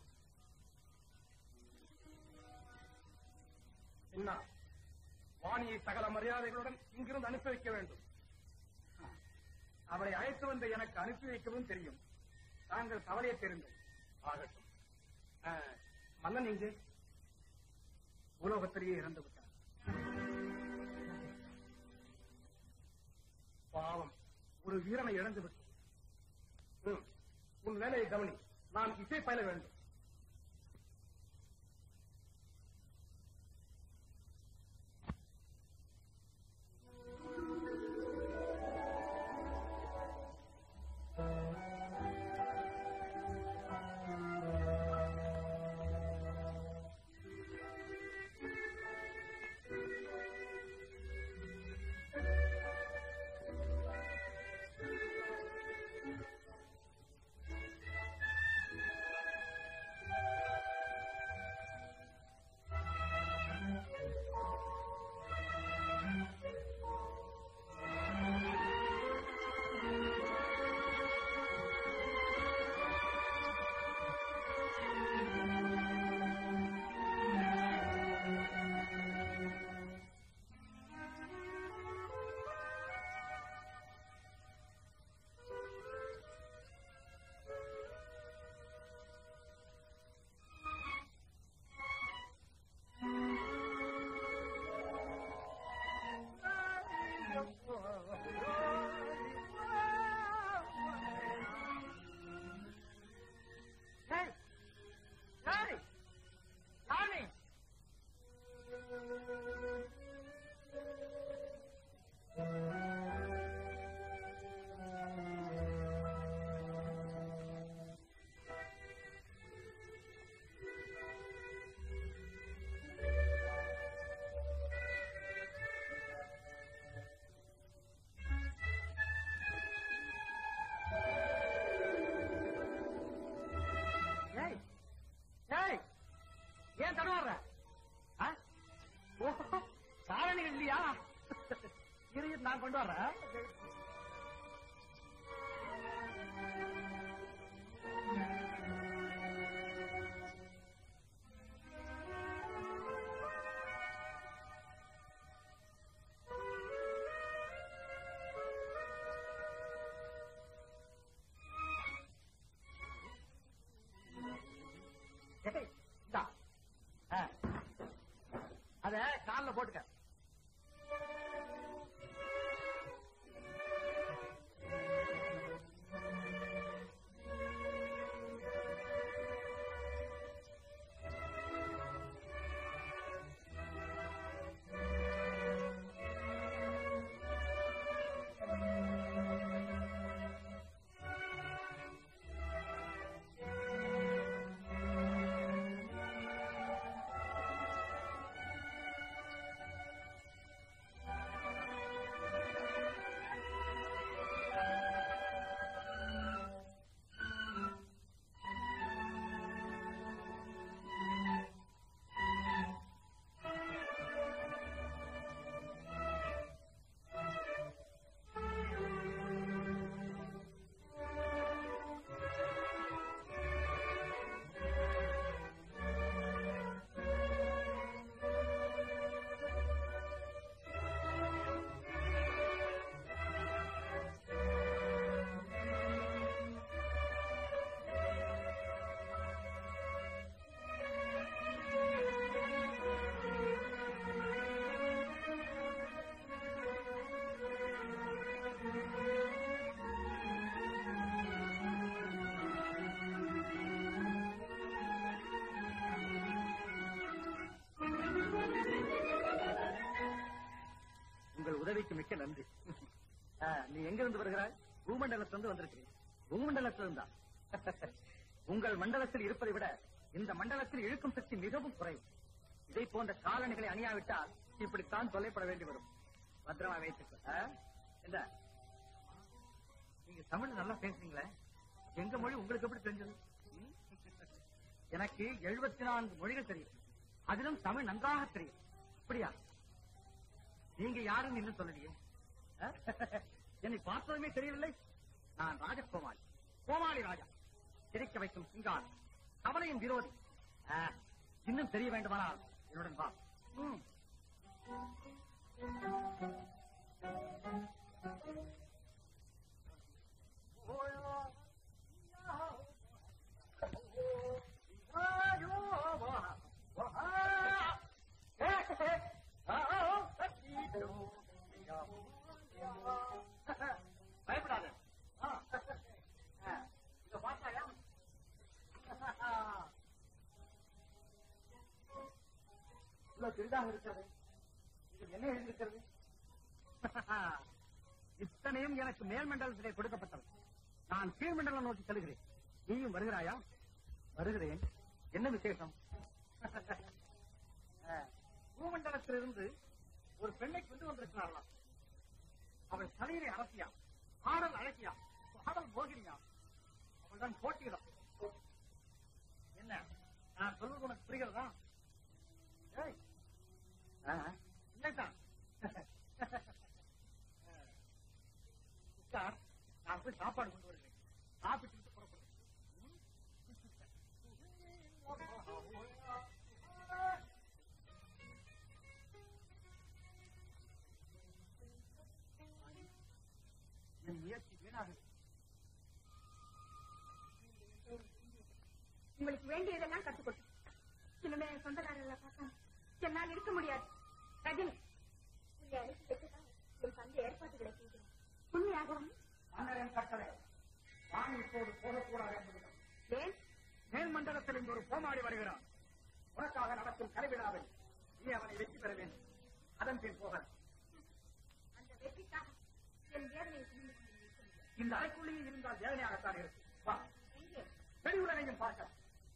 என்ன வாணியை சகல மரியாதைகளுடன் இங்கிருந்து அனுப்பி வைக்க வேண்டும் அவளை அழைத்து வந்த எனக்கு அனுப்பி வைக்கவும் தெரியும் தாங்கள் கவலையை தெரிந்து ஆகட்டும் அஹ், மன்னன் இங்கு உலோகத்திலேயே இறந்து விட்டார் பாவம் ஒரு வீரனை இழந்து விட்டு ம், உன் வேலையை கவனி நான் இசை பயில வேண்டும் ஏய், ஏய், ராணி, ஏய், ஏய், ஏன் தடுமாறுற? ஆ? ஓஹோ, காரணிகள் இல்லையா இரு இரு, நான் கொண்டு வர்றேன் ஏய், இந்தா. ஆ. அத கால்ல போட்டுக்க உங்கள் உதவிக்கு மிக்க நன்றி ஆ, நீ எங்க இருந்து வருகிறாய் பூமண்டலத்திலிருந்து வந்திருக்கிறேன் பூமண்டலத்திலிருந்தா உங்கள் மண்டலத்தில் இருப்பதை விட இந்த மண்டலத்தில் இழுக்கும் சக்தி மிகவும் குறைவு இதை போன்ற காலணிகளை அணியாவிட்டால் இப்படித்தான் தொல்லைப்பட வேண்டி வரும் பத்திரமா வைத்துக்க ஆ? என்ன நீங்க தமிழ் நல்லா பேசுறீங்களே எங்க மொழி உங்களுக்கு எப்படி தெரிஞ்சது ம்? எனக்கு எழுபத்தி நான்கு மொழிகள் தெரியும் அதிலும் தமிழ் நன்றாக தெரியும் அப்படியா நீங்க யாருன்னு இன்னும் சொல்லலையே ஆ? என்னை பார்த்ததுமே தெரியவில்லை நான் ராஜகோமாளி கோமாளி ராஜா சிரிக்க வைக்கும் சிங்காரம் கவலையின் விரோதி ஆ, இன்னும் தெரிய வேண்டுமானால் என்னுடன் வா ம். பயப்படாத ஆ. ஆ. இத பார்த்தாயா இவ்வளவு பெரிதாக இருக்கிறது இது என்ன எழுதியிருக்கிறது இத்தனையும் எனக்கு மேல்மண்டலத்திலே கொடுக்கப்பட்டது நான் கீழ்மண்டலம் நோக்கி செல்கிறேன் நீயும் வருகிறாயா வருகிறேன் என்ன விசேஷம் அஹ், பூமண்டலத்திலிருந்து ஒரு பெண்ணை கொண்டு வந்திருக்கிறார்களாம் அவள் தலையிலே அரசியா பாடல் அழகியா பாடல் போகிறியா அவள் தான் போட்டியிடம் என்ன நான் சொல்வது உனக்கு புரிகிறதா ஏய், ஆ, இல்லைதான் உட்கார் நான் போய் சாப்பாடு கொண்டு வருகிறேன் சாப்பிட்டு புறப்படுறேன் என் முயற்சி வீணாகுது உங்களுக்கு வேண்டியதெல்லாம் கற்றுக் கொடுத்து இனிமே என் சொந்தக்காரர்களை பார்த்தா என்னால் இருக்க முடியாது ரஜினி உங்களை அழைத்து வைத்துதான் என் தந்தை ஏற்பாடுகளை செய்கிறேன் உண்மையாகவும் மன்னரின் கட்டளை நான் இப்போது போகக்கூடாது என்பதுதான் ஏன் மேல் மண்டலத்தில் இங்கு ஒரு கோமாளி வருகிறான் உனக்காக நடக்கும் கலைவிழாவில் நீ அவனை வெற்றி பெற வேண்டும் அதன் பின் போக அந்த வெற்றிக்காக என் வேதனையை புரிந்து கொண்டு இருக்கிறேன். இந்த அறைக்குள்ளேயும் இருந்தால் வேதனையாகத்தான் இருக்கு வா எங்கே வெளி உலகையும் பார்க்கலாம்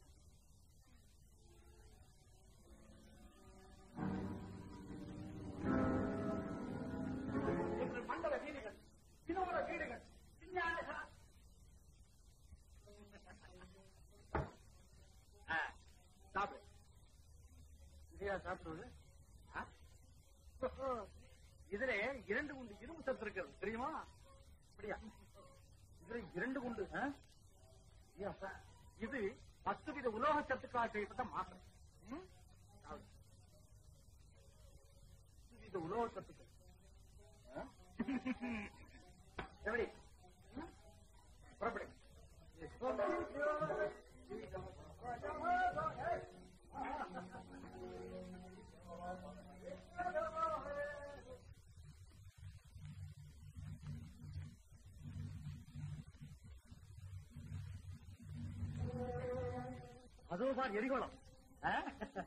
எங்கள் மண்டல வீடுகள் வினோத வீடுகள் விஞ்ஞானங்கள் ஆ, சாப்பிடு இதையா சாப்பிடுவது ஆ? ஓஹோ, இதுல இரண்டு குண்டு இரும்பு சத்து இருக்கிறது தெரியுமா அப்படியா இதுல இரண்டு குண்டு ஆ? ஐயா, சார், இது பத்து வித உலோக சத்துக்களால் செய்யப்பட்ட மாத்திரை ம்? சாப்பிடு. பத்து வித உலோக சத்துக்கள் ஆ? எப்படி ம்? புறப்படு அதோ பார் எரிகோளம் ஆ?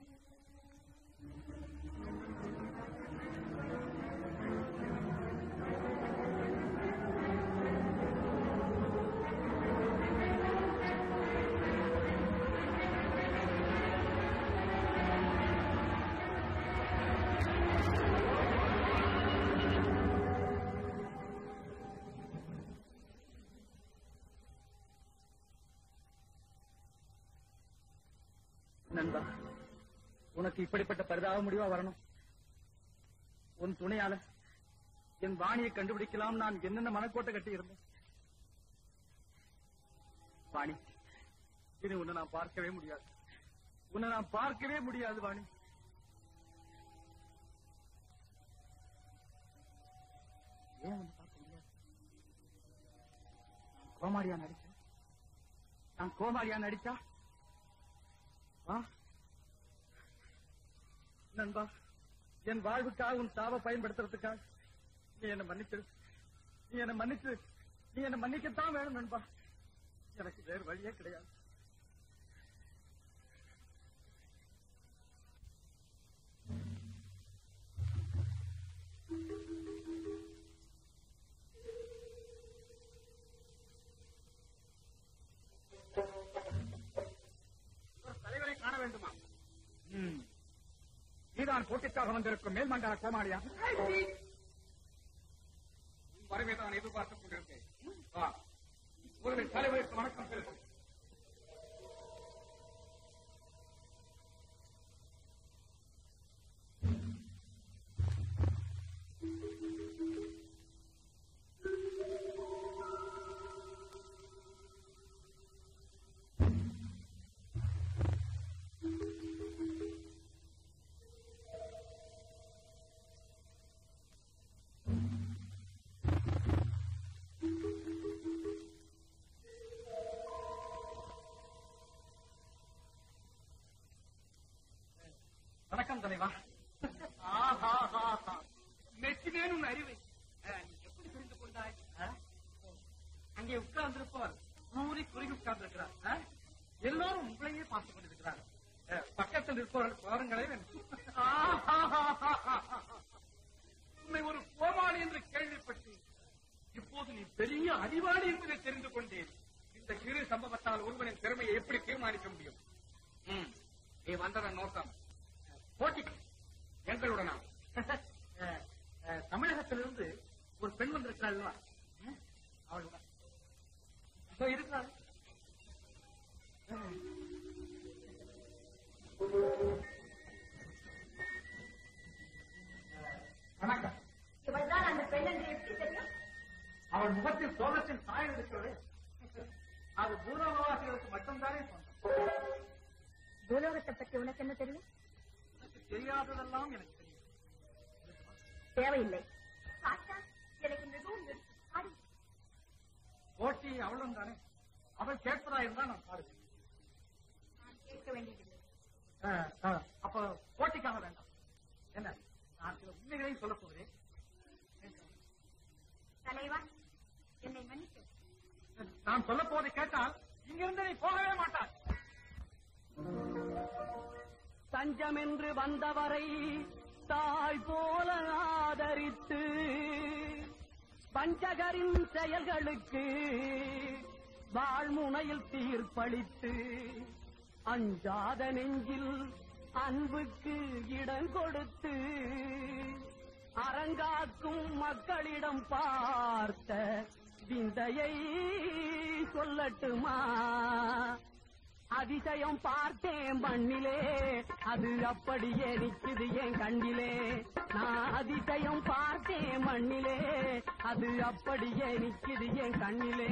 நண்பா உனக்கு இப்படிப்பட்ட பரிதாப முடிவா வரணும் உன் துணையால என் வாணியை கண்டுபிடிக்கலாம் நான் என்னென்ன மனக்கோட்டை கட்டி இருந்தேன் வாணி இனி உன்னை நான் பார்க்கவே முடியாது உன்னை நான் பார்க்கவே முடியாது வாணி ஏன் உன்னை பார்க்க முடியாது நான் கோமாளியா நடிச்சேன் நான் கோமாளியா நடிச்சா ஆ? நண்பா என் வாழ்வுக்காக உன் சாவை பயன்படுத்துறதுக்காக நீ என்ன மன்னிச்சிரு நீ என்ன மன்னிச்சு நீ என்ன மன்னிக்கத்தான் வேணும் நண்பா எனக்கு வேறு வழியே கிடையாது நான் போட்டிக்காக வந்திருக்கும் மேல்மண்டல கோமாளியா வரவே தான் எதிர்பார்த்துக் கொண்டிருக்கேன் வா. முதலில் தலைவருக்கு வணக்கம் செலுத்தும் வணக்கம் தலைவா மெச்சினேன் உன் அறிவை அஹ், நீ எப்படி புரிந்து கொண்டாய் அஹ்? அங்கே உட்கார்ந்திருப்பவர் கூறி குறுகி உட்கார்ந்திருக்கிறார் எல்லாரும் உங்களையே பார்த்துக் கொண்டிருக்கிறார் அஹ், பக்கத்தில் இருப்பவர்கள் பாருங்களேன் உன்னை ஒரு கோமாளி என்று கேள்விப்பட்டு இப்போது நீ பெரிய அறிவாளி என்பதை தெரிந்து கொண்டேன் இந்த சிறு சம்பவத்தால் ஒருவனின் திறமையை எப்படி தீர்மானிக்க முடியும் ம், நீ வந்ததன் நோக்கம் போட்டிக்கு எங்களுடனா அஹ், அஹ், தமிழகத்திலிருந்து ஒரு பெண் வந்திருக்கிறாள் அவளுடன் இதோ இருக்கிறாள் வணக்கம் இவள்தான் அந்த பெண் என்று எப்படி தெரியும் அவள் முகத்தில் சோகத்தின் சாயம் இருக்கிறது அது பூலோகவாசிகளுக்கு மட்டும்தானே சொந்தம் பூலோகத்தை பற்றி உனக்கு என்ன தெரியும் எனக்கு தெரியாததெல்லாம் எனக்கு தெரியும் தேவையில்லை எனக்கு மிகவும் அடி போட்டி அவளும் தானே அவள் கேட்பதா இருந்தா நான் பாடுவேன் நான் கேட்க வேண்டியதில்லை அஹ், அஹ், அப்ப போட்டிக்காக வேண்டாம் என்ன நான் சில உண்மைகளையும் சொல்லப் போகிறேன் தலைவா என்னை மன்னிக்க நான் சொல்ல போவதை கேட்டால் இங்கிருந்து நீ போகவே மாட்டாய் தஞ்சம் என்று வந்தவரை தாய் போல ஆதரித்து பஞ்சகரின் செயல்களுக்கு வாழ்முனையில் தீர்ப்பளித்து அஞ்சாத நெஞ்சில் அன்புக்கு இடம் கொடுத்து அரங்காக்கும் மக்களிடம் பார்த்த விந்தையை சொல்லட்டுமா அதிசயம் பார்த்தேன் மண்ணிலே அது அப்படியே நிக்குது என் கண்ணிலே நான் அதிசயம் பார்த்தேன் மண்ணிலே அது அப்படியே நிக்குது என் கண்ணிலே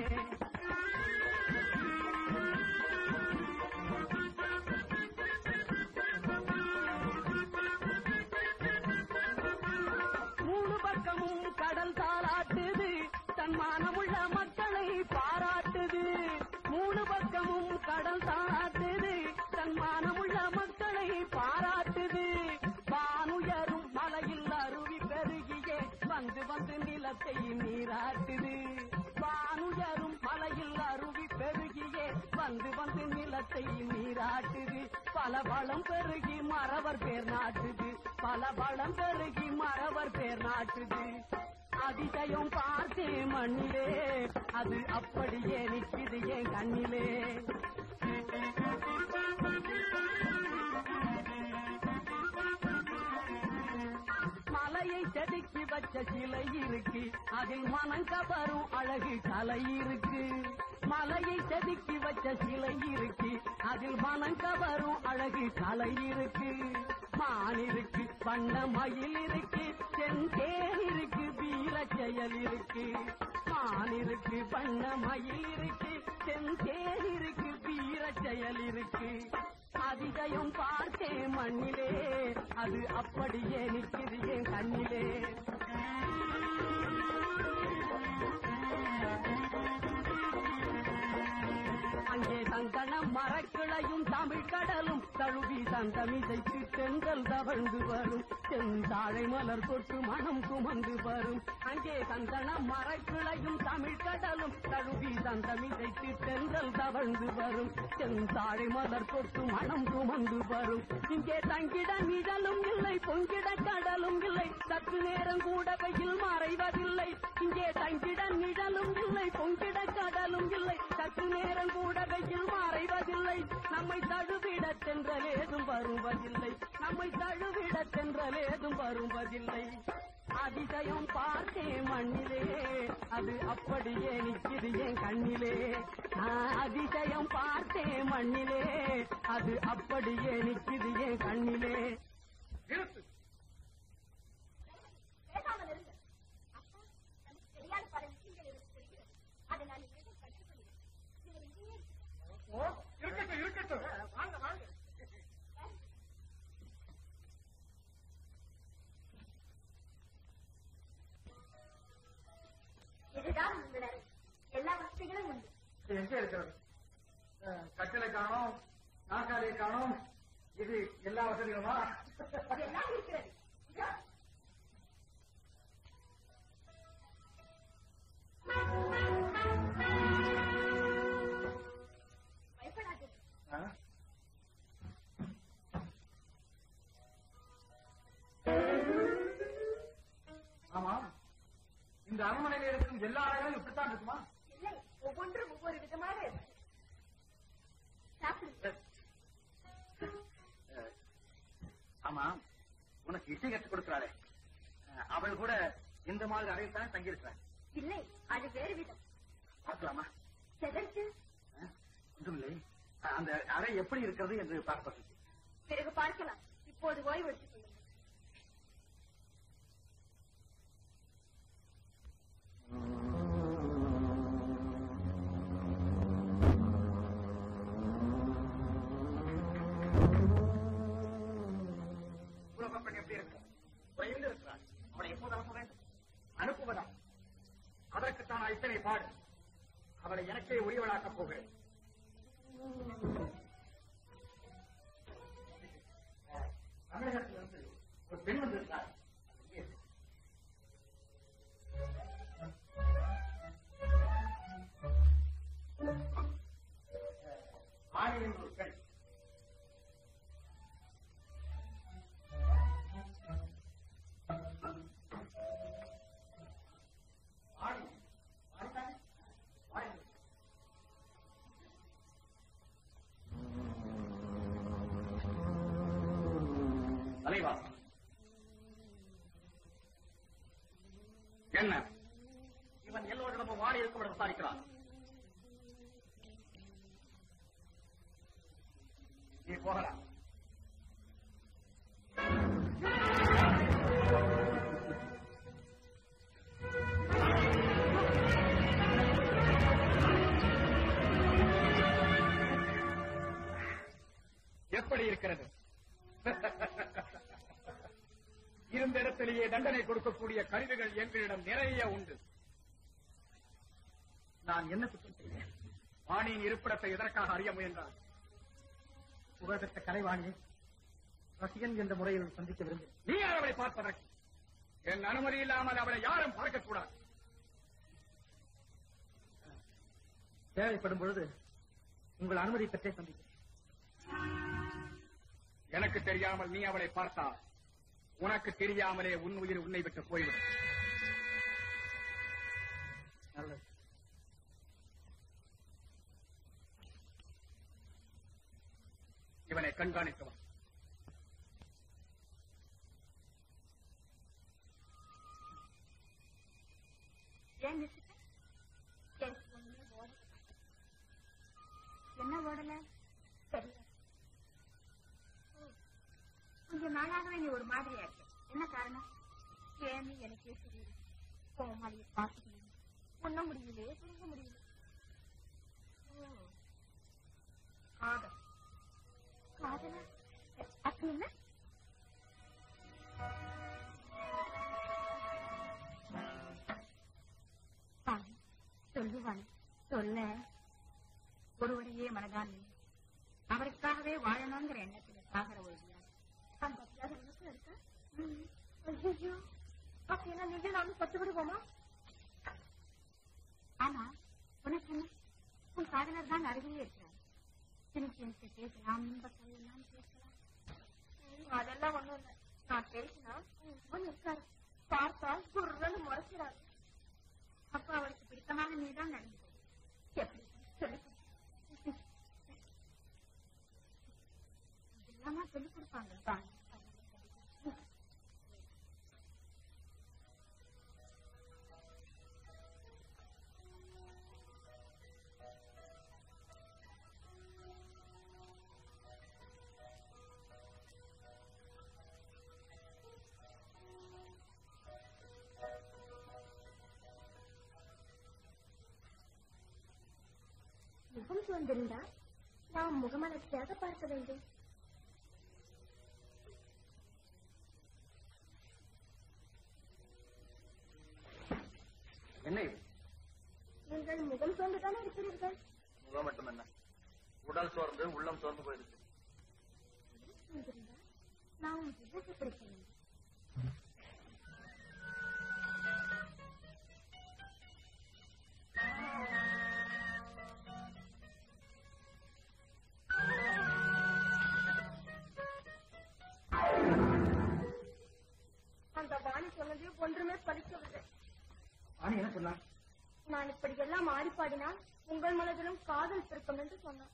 மூணு பக்கமும் கடல் தாளாட்டுது தன் மானமுள்ள மக்களை பாராட்டுது மூணு பக்கமும் கடல் தாளாட்டுது தன் மானமுள்ள மக்களை பாராட்டுது வானுயரும் மலையில் அருவி பெருகியே வந்து வந்து நிலத்தை நீராட்டுது வானுயரும் மலையில் அருவி பெருகியே வந்து வந்து நிலத்தை நீராட்டுது பல வளம் பெருகி மறவர் பேர் நாட்டுது பல வளம் பெருகி மறவர் பேர் நாட்டுது அதிசயம் பார்த்தே மண்ணிலே அது அப்படியே நிக்குது என் கண்ணிலே மலையை செதுக்கி வச்ச சிலை இருக்கு அதில் மனம் கவரும் அழகு கலை இருக்கு மலையை செதுக்கி வச்ச சிலை இருக்கு அதில் மனம் கவரும் அழகு கலை இருக்கு மான் இருக்கு வண்ண மயில் இருக்கு செந்தேன் இருக்கு வீர செயல் இருக்கு மான் இருக்கு வண்ண மயில் இருக்கு செந்தேன் இருக்கு வீர செயல் இருக்கு அதிசயம் பார்த்தேன் மண்ணிலே அது அப்படியே நிக்குது என் கண்ணிலே அங்கே தங்கணம் மரக்கிளையும் தமிழ் கடலும் தழுவி சந்தமிசைக்கு தென்றல் தவழ்ந்து வரும் செந்தாழை மலர் தொட்டு மனம் சுமந்து வரும் அங்கே சந்தனம் மரக்கிளையும் தமிழ் கடலும் தழுவி சந்தமிசைக்கு தென்றல் தவழ்ந்து வரும் செந்தாழை மலர் தொட்டு மனம் சுமந்து வரும் இங்கே தங்கிட நிழலும் இல்லை பொங்கிட கடலும் இல்லை சற்று நேரம் கூட வெயில் மறைவதில்லை இங்கே தங்கிட நிழலும் இல்லை பொங்கிட கடலும் இல்லை சற்று நேரம் கூட வெயில் மறைவதில்லை நம்மை தழுவிட தென்றலேதும் வருவதில்லை நம்மை தழுவிட தென்றலேதும் வருவதில்லை அதிசயம் பார்த்தேன் மண்ணிலே அது அப்படியே நிக்குது என் கண்ணிலே நான் அதிசயம் பார்த்தேன் மண்ணிலே அது அப்படியே நிக்குது என் கண்ணிலே நிறுத்து பேசாமல் இருங்க அப்பா நமக்கு தெரியாத பல விஷயங்கள் எனக்கு தெரிகிறது அதை நான் இவரிடம் கற்றுக்கொள்கிறேன் இவர் இங்கேயே ஓ, இருக்கட்டும் இருக்கட்டும் வாங்க வாங்க இதுதான் உங்கள் அறை எல்லா வசதிகளும் உண்டு இது எங்க இருக்கிறது அஹ், கட்டிலை காணோம் நாற்காலியை காணோம் இது எல்லா வசதிகளுமா எல்லாம் இருக்கிறது இதோ பயப்படாதீர்கள் ஆ? ஆமா இந்த அரண்மனையில இருக்கும் எல்லா அறைகளும் இப்படித்தான் இருக்குமா இல்லை ஒவ்வொன்றும் ஒவ்வொரு விதமாக இருக்கு சாப்பிடுங்க ஆமா உனக்கு இசை கற்றுக் கொடுக்கிறாளே அஹ், அவள் கூட இந்த மாதிரி அறையில் தான் தங்கியிருக்கிறாள் இல்லை அது வேறு விதம் பார்க்கலாமா எதற்கு அஹ், ஒன்றுமில்லை அஹ், அந்த அறை எப்படி இருக்கிறது என்று பார்ப்பது பிறகு பார்க்கலாம் இப்போது ஓய்வு எடுத்துக் கொள்ளுங்கள் உலகப்பெண் எப்படி இருக்கு குறைந்து இருக்கிறாள் அவளை எப்போது அனுப்ப வேண்டும் அனுப்புவதா அதற்குத்தான் நான் இத்தனை பாடு அவளை எனக்கே உரியவளாக்கப் போகிறேன் அஹ், தமிழகத்திலிருந்து ஒரு பெண் வந்திருக்கிறார் ஆணி என்று ஒரு பெண் ஆணி ஆணிதானே? ஆணி. தலைவா என்ன இவன் எல்லோரிடமும் வாடி இருக்கும் விசாரிக்கிறான் நீ போகலாம் எப்படி இருக்கிறது இருந்த இடத்திலேயே தண்டனை கொடுக்கக்கூடிய கருவிகள் எங்களிடம் நிறைய உண்டு நான் என்ன குற்றம் செய்தேன் வாணியின் இருப்பிடத்தை எதற்காக அறிய முயன்றான் புகழ்பெற்ற கலைவாணியை ரசிகன் என்ற முறையில் சந்திக்க விரும்புகிறேன் நீ யார் அவளை பார்ப்பதற்கு என் அனுமதி இல்லாமல் அவளை யாரும் பார்க்கக்கூடாது தேவைப்படும் பொழுது உங்கள் அனுமதி பெற்றே சந்திக்கிறேன் எனக்கு தெரியாமல் நீ அவளை பார்த்தா உனக்கு தெரியாமலே உன் உயிர் உன்னை விட்டு போய்விடும் நல்லது இவனை கண்காணித்தவன் ஏன் நிறுத்திட்ட? எனக்கு ஒண்ணுமே ஓடல. என்ன ஓடல தெரியல ஓ, கொஞ்ச நாளாகவே நீ ஒரு மாதிரியா இருக்க என்ன காரணம் ஏன்னு எனக்கே தெரியல கோமாளியை பார்த்துக்கணும் உண்ண முடியலையே புரிஞ்ச முடியல ஓ, காதல் காதலா அப்படி என்ன வாணி, சொல்லுவான் சொல்ல ஒருவரையே மனதால் நினை. அவருக்காகவே வாழணுங்கிற எண்ணத்துல சாகர ஒழுதியா அந்த தியாகம் உனக்கும் இருக்கா? ம். ஐயையோ. அப்படின்னா நீங்க நானும் பத்து விடுவோமா ஆமா உனக்கு என்ன உன் காதலர் தான் அருகிலே இருக்கிறார் சிரிச்சு எனக்கு பேசலாம் இன்பத்தை எல்லாம் பேசலாம் ம், அதெல்லாம் ஒண்ணும் இல்லை நான் பேசினா ஒன்னு இருக்காரு பார்த்தா குர்ரன்னு முறைக்கிறாரு அப்ப அவருக்கு பிடித்தமாக நீதான் நடந்து எப்படி சொல்லு சொல்லிக் கொடுப்பாங்க முகம் சோர்ந்திருந்தா நாம் முகமலர்ச்சியாக பார்க்க வேண்டும் என்ன இது நீங்கள் முகம் சோர்ந்துதானே இருக்கிறீர்கள் முகம் மட்டும் என்ன உடல் சோர்ந்து உள்ளம் சோர்ந்து போயிருக்கு சோர்ந்திருந்தா நாம் விவேகப்படுத்த வேண்டும் அந்த வாணி சொன்னது ஒன்றுமே பலிக்கவில்லை ஆனா என்ன சொன்னா நான் இப்படி எல்லாம் ஆடி பாடினால் உங்கள் மனதிலும் காதல் பிறக்கும் என்று சொன்னான்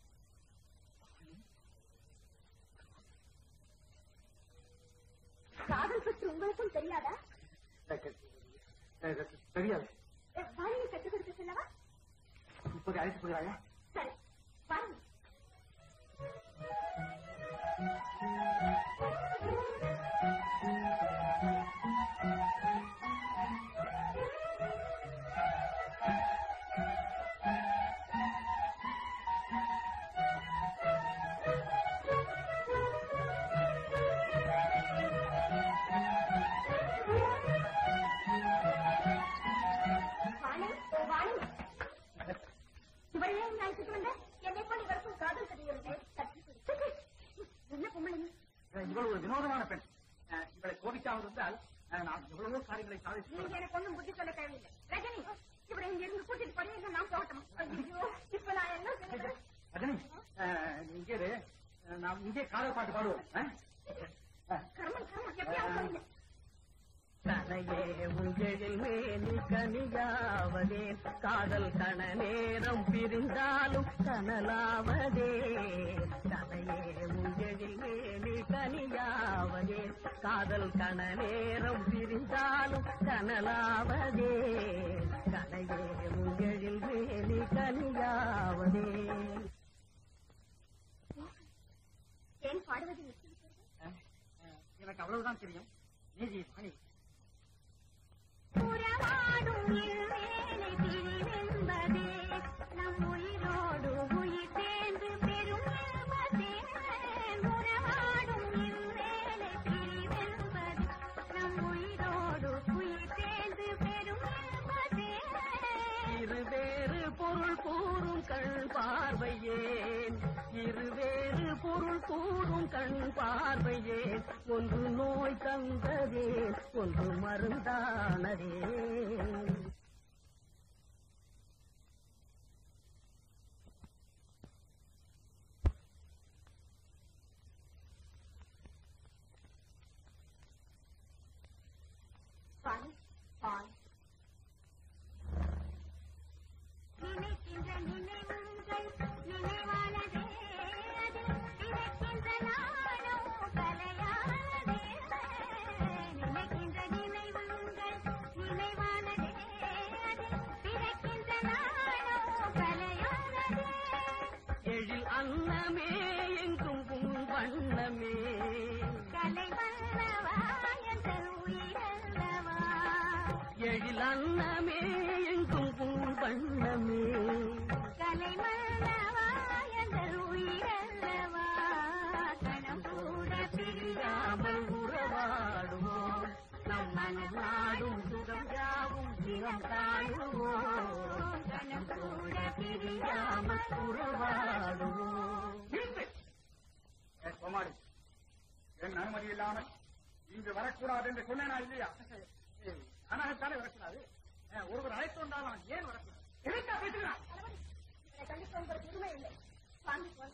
காதல் பற்றி உங்களுக்கும் தெரியாதா தெரியாது எ, வாணியை கற்றுக் கொடுக்க சொல்லவா இப்போது அழைத்து போகிறாயா சரி வாருங்க வாணி ஓ வாணி இவரையே இங்க அழைச்சிட்டு வந்த என்னை போல் இவருக்கும் காதல் தெரியவில்லை கற்றுக் கொடு. என்ன பொம்பளை நீ? இவள் ஒரு வினோதமான பெண் அஹ், இவளை கோபிக்காமல் இருந்தால் அஹ், நான் எவ்வளவோ காரியங்களை சாதித்து நீங்க எனக்கு ஒண்ணும் புத்தி சொல்ல தேவையில்லை ரஜினி இவரை இங்க இருந்து கூட்டிட்டு போறீங்க நான் போகட்டும் ஐயோ இப்ப நான் என்ன செய்யறது ரஜினி அஹ், நீ இங்கே இரு. அஹ், நாம் இங்கே காதல் பாட்டு பாடுவோம் அஹ்? அஹ், கர்மம் கர்மம் எப்படியாவது சொல்லுங்க கனையே உங்களில் மேனி கனியாவதே காதல் கண நேரம் பிரிந்தாலும் கனலாவதே கனையே உங்களில் மேனி கனியாவதே காதல் கண நேரம் பிரிந்தாலும் கனலாவதே கனையே உங்களில் மேனி கனியாவதே ஏன் பாடுவது நிறுத்திவிட்டீர்கள்? அஹ், அஹ், எனக்கு அவ்வளவுதான் தெரியும் நீதி மணி உறவாடும் இவ்வேளை பிரிவென்பதே நம் உயிரோடு உயிர் சேர்ந்து பெரும் இன்பதே. உறவாடும் இவ்வேளை பிரிவென்பதே நம் உயிரோடு உயிர் சேர்ந்து பெரும் இன்பதே. இருவேறு பொருள் கூறும் கண் பார்வையேன் இருவேறு பொருள் கூறும் கண் பார்வையேன் ஒன்று நோய் தந்ததே ஒன்று மருந்தானதே பால், பால். நினைக்கின்ற நினைவுகள் நினைவானதே அதில் பிறக்கின்ற நாளும் கலையானதே நினைக்கின்ற நினைவுகள் நினைவானதே அதில் பிறக்கின்ற நாளும் கலையானதே எழில் அன்னமே எங்கும் உன் வண்ணமே கலை வல்லவா என்ற உயிரல்லவா எழில் அன்னமே எங்கும் உன் வண்ணமே கலை மன்னவா என்ற உயிரல்லவா கணம் கூட பிரியாமல் பிரியாமல் உறவாடுவோம் நம் மனம் நாடும் சுகம் யாவும் தினம் காணுவோம் கணம் கூட பிரியாமல் உறவாடுவோம் நிறுத்து. ஏ, கோமாளி என் அனுமதி இல்லாமல் இங்கு வரக்கூடாது என்று சொன்னேனா இல்லையா ஏய், நானாகத்தானே வரக்கூடாது ஏ, ஒருவர் அழைத்து வந்தாலும் ஏன் வரக்கூடாது எதுக்கா பேசுகிறான் இவரை கண்டிப்பா உங்களுக்கு உரிமை இல்லை வாங்கி போங்க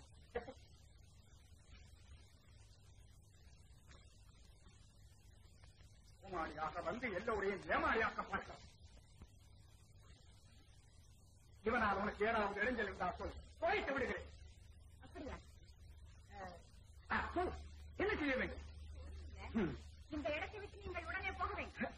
கோமாளியாக வந்து எல்லோரையும் ஏமாளியாக்க பார்க்கிறான் இவனால் உனக்கு ஏதாவது இடைஞ்சல் இருந்தால் சொல் போயிட்டு விடுகிறேன் அப்படியா ஆ, சொல் இந்த இடத்தை விட்டு நீங்கள் உடனே போக வேண்டும்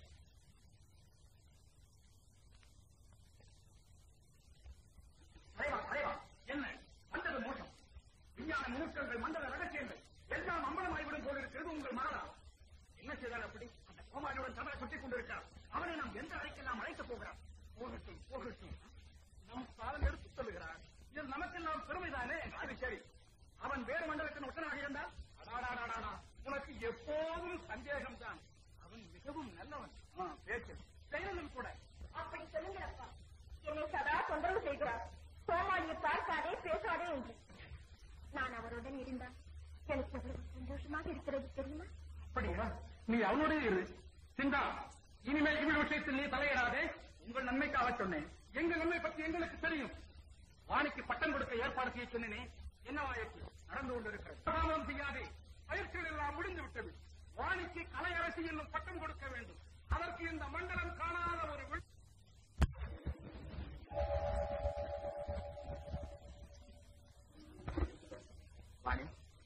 தலைவா தலைவா என்ன வந்தது மோசம் விஞ்ஞான நுணுக்கங்கள் மண்டல ரகசியங்கள் எல்லாம் அம்பலமாய்விடும் போல இருக்கிறது உங்கள் மகளா என்ன செய்தார் அப்படி அந்த கோமாளியுடன் தவற சுட்டிக் கொண்டிருக்கிறார் அவனை நாம் எந்த அறைக்கெல்லாம் அழைக்கப் போகிறார் போகட்டும் போகட்டும் நம் காலம் எடுத்துச் சொல்லுகிறார் இது நமக்கெல்லாம் பெருமைதானே அது சரி அவன் வேறு மண்டலத்தின் ஒற்றனாக இருந்தால் அடாடாடாடா உனக்கு எப்போதும் சந்தேகம் தான் அவன் மிகவும் நல்லவன் ஆ, பேச்சு செயலும் கூட அப்படி சொல்லுங்கள் அப்பா என்னை சதா தொந்தரவு செய்கிறார் கோமாளியை பார்க்காதே பேசாதே என்று நான் அவருடன் இருந்தால் எனக்கு எவ்வளவு சந்தோஷமாக இருக்கிறது தெரியுமா அப்படியா நீ அவனோடே இரு சிந்தா இனிமேல் இவள் விஷயத்தில் நீ தலையிடாதே உங்கள் நன்மைக்காக சொன்னேன் எங்க நன்மை பற்றி எங்களுக்கு தெரியும் வாணிக்கு பட்டம் கொடுக்க ஏற்பாடு செய்ய சொன்னேனே என்னவாயிற்று நடந்து கொண்டிருக்கிறது தாமதம் செய்யாதே பயிற்சிகள் எல்லாம் முடிந்து விட்டது வாணிக்கு கலையரசி என்னும் பட்டம் கொடுக்க வேண்டும் அதற்கு இந்த மண்டலம் காணாத ஒரு வி- வாணி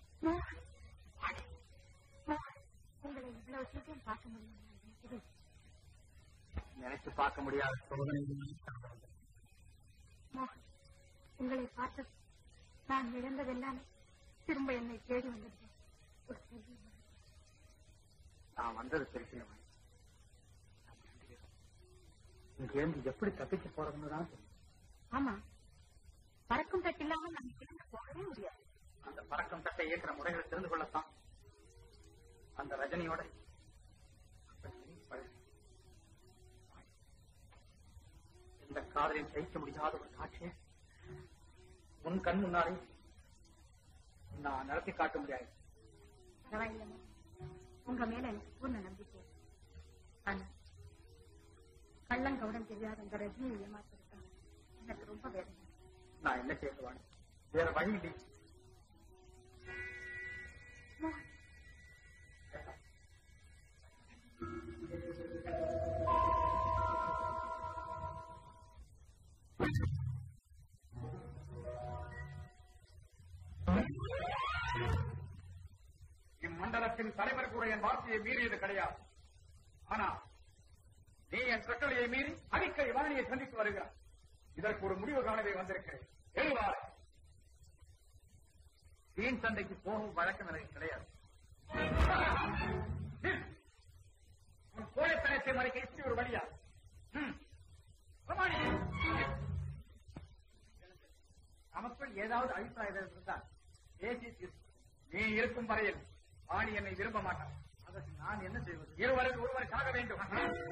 உங்களை இவ்வளவு சீக்கிரம் பார்க்க முடியும் இது நினைச்சு பார்க்க முடியாத சோதனை மோகன் உங்களை பார்த்து நான் இழந்ததெல்லாம் திரும்ப என்னை தேடி வந்தது ஒரு செல்வி மகள். நான் வந்தது தெரியும் இங்கேருந்து எப்படி தப்பிச்சு போறதுன்னு தான் தெரியும். ஆமா பறக்கும் தட்டில்லாமல் நம்ம இங்கிருந்து போகவே முடியாது அந்த பறக்கம் தட்டை இயக்கிற முறைகளை தெரிந்து கொள்ளத்தான் அந்த ரஜினியோட அப்படி பழகு. இந்த காதலில் சகிக்க முடியாத ஒரு காட்சியை உன் கண் முன்னாலே நான் நடத்தி காட்ட முடியாது பரவாயில்லை உங்க மேல எனக்கு பூர்ண நம்பிக்கை ஆனா கள்ளங்கவுடன் தெரியாத அந்த ரஜினியை ஏமாத்திருக்காங்க எனக்கு ரொம்ப வேதனை நான் என்ன செய்வான் வேற வழி இல்லை மோகன் இம்மண்டலத்தின் தலைவர் கூட என் வார்த்தையை மீறியது கிடையாது ஆனா நீ என் கட்டளையை மீறி அடிக்கடி வாணியை சந்தித்து வருகிறார் இதற்கு ஒரு முடிவு காணவே வந்திருக்கிறேன் எழுவார் வீண் சண்டைக்கு போகும் வழக்கம் எனக்கு கிடையாது நில். உன் கோழைத்தனத்தை மறைக்க இப்படி ஒரு வழியா ம். பிரமாணி. நமக்குள் ஏதாவது அபிப்பிராயம் இருந்தால் பேசி தீர்த்து. நீ இருக்கும் வரையில் வாணி என்னை விரும்ப மாட்டான் அதற்கு நான் என்ன செய்வது இருவருக்கு ஒருவர் சாக வேண்டும்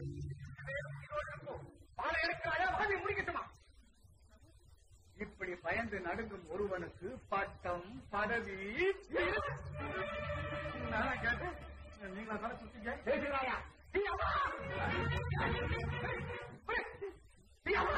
பாலை எடுக்கிறாயா வாணி முடிக்கட்டுமா இப்படி பயந்து நடுங்கும் ஒருவனுக்கு பட்டம் பதவி நானா கேட்டேன் நீங்களா தலை சுத்தீங்க பேசுகிறாயா நீயாவா? நீயாவா?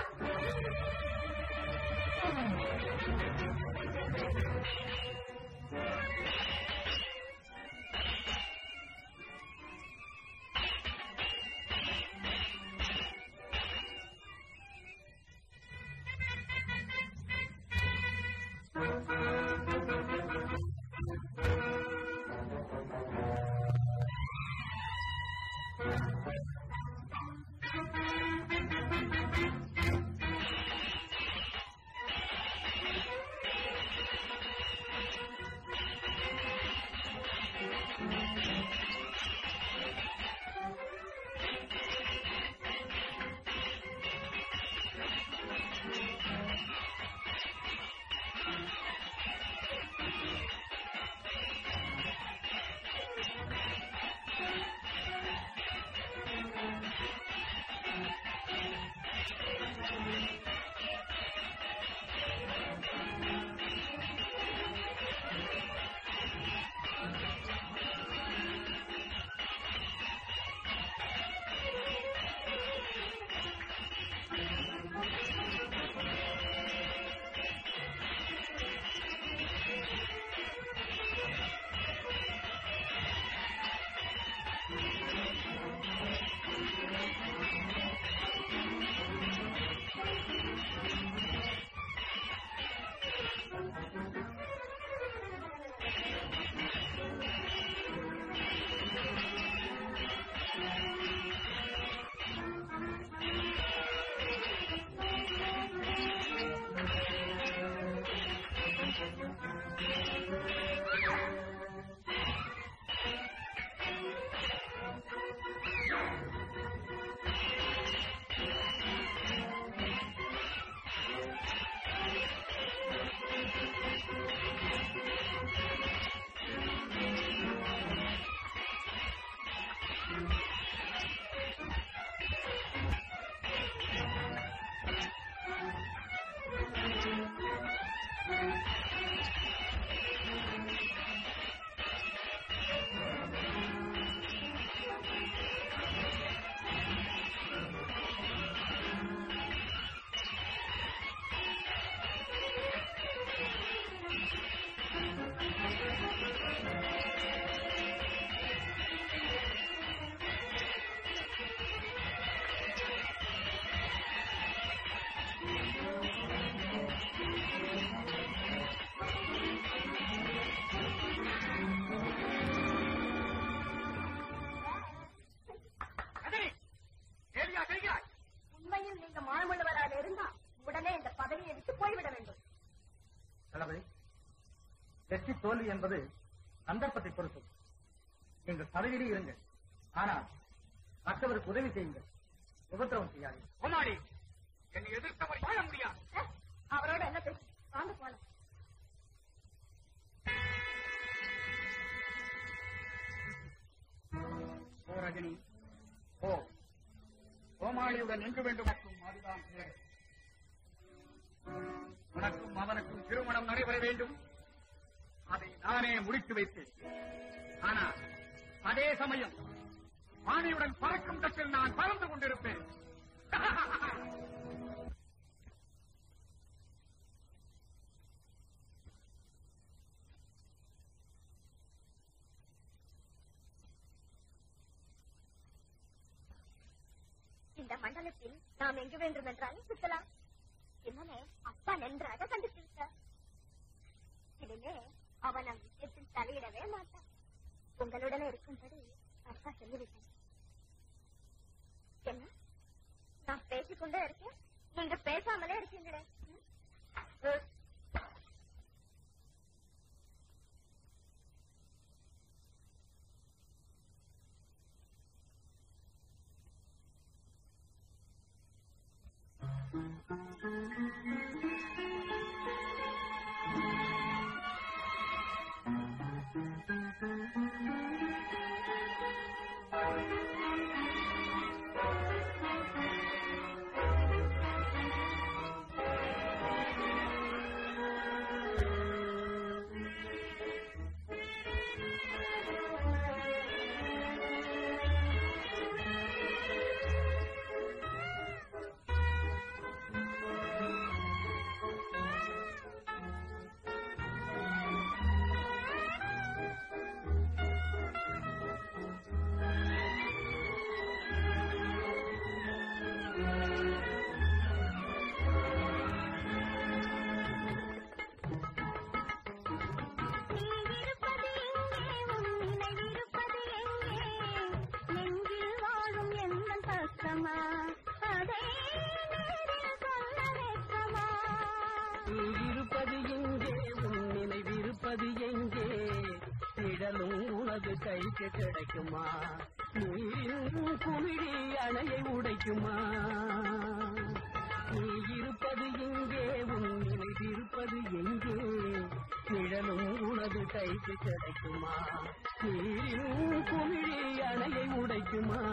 Thank வெற்றி தோல்வி என்பது சந்தர்ப்பத்தை பொறுத்தது நீங்கள் பதவியிலே இருங்கள் ஆனால் மற்றவருக்கு உதவி செய்யுங்கள் உபத்திரவம் செய்யாதீர்கள் கோமாளி என்னை எதிர்த்தவர் வாழ முடியாது அஹ், அவரோட என்ன பேசு வாங்க போலாம் ஓ ரஜினி ஓ கோமாளியுடன் நின்று வேண்டும் மற்றும் அதுதான் தேவை. உனக்கும் அவனுக்கும் திருமணம் நடைபெற வேண்டும் அதை நானே முடித்து வைத்தேன் ஆனால் அதே சமயம் வாணியுடன் பறக்கும் தட்டில் நான் பறந்து கொண்டிருப்பேன் இந்த மண்டலத்தில் நாம் எங்கு வேண்டும் என்றாலும் சுத்தலாம் என்னனே அப்பா நன்றாக கண்டுபிடித்தார் இனிமே அவன் நம் விஷயத்தில் தலையிடவே மாட்டான் உங்களுடனே இருக்கும்படி அப்பா சொல்லிவிட்டார் என்ன நான் பேசிக்கொண்டே இருக்கேன் நீங்க பேசாமலே இருக்கீங்களே ம்? ம். நீ இருப்பது எங்கே உன் நினைவிருப்பது எங்கே நெஞ்சில் வாழும் எந்த கஷ்டமா அதை நேரில் சொல்ல வெட்கமா நீ இருப்பது எங்கே உன் நினைவிருப்பது எங்கே நிழலும் உனது கைக்கு கிடைக்குமா நீரின் குமிழி அணையை உடைக்குமா நீ இருப்பது எங்கே உன் நினைவிருப்பது எங்கே நிழலும் உனது கைக்கு கிடைக்குமா நீரின் குமிழி அணையை உடைக்குமா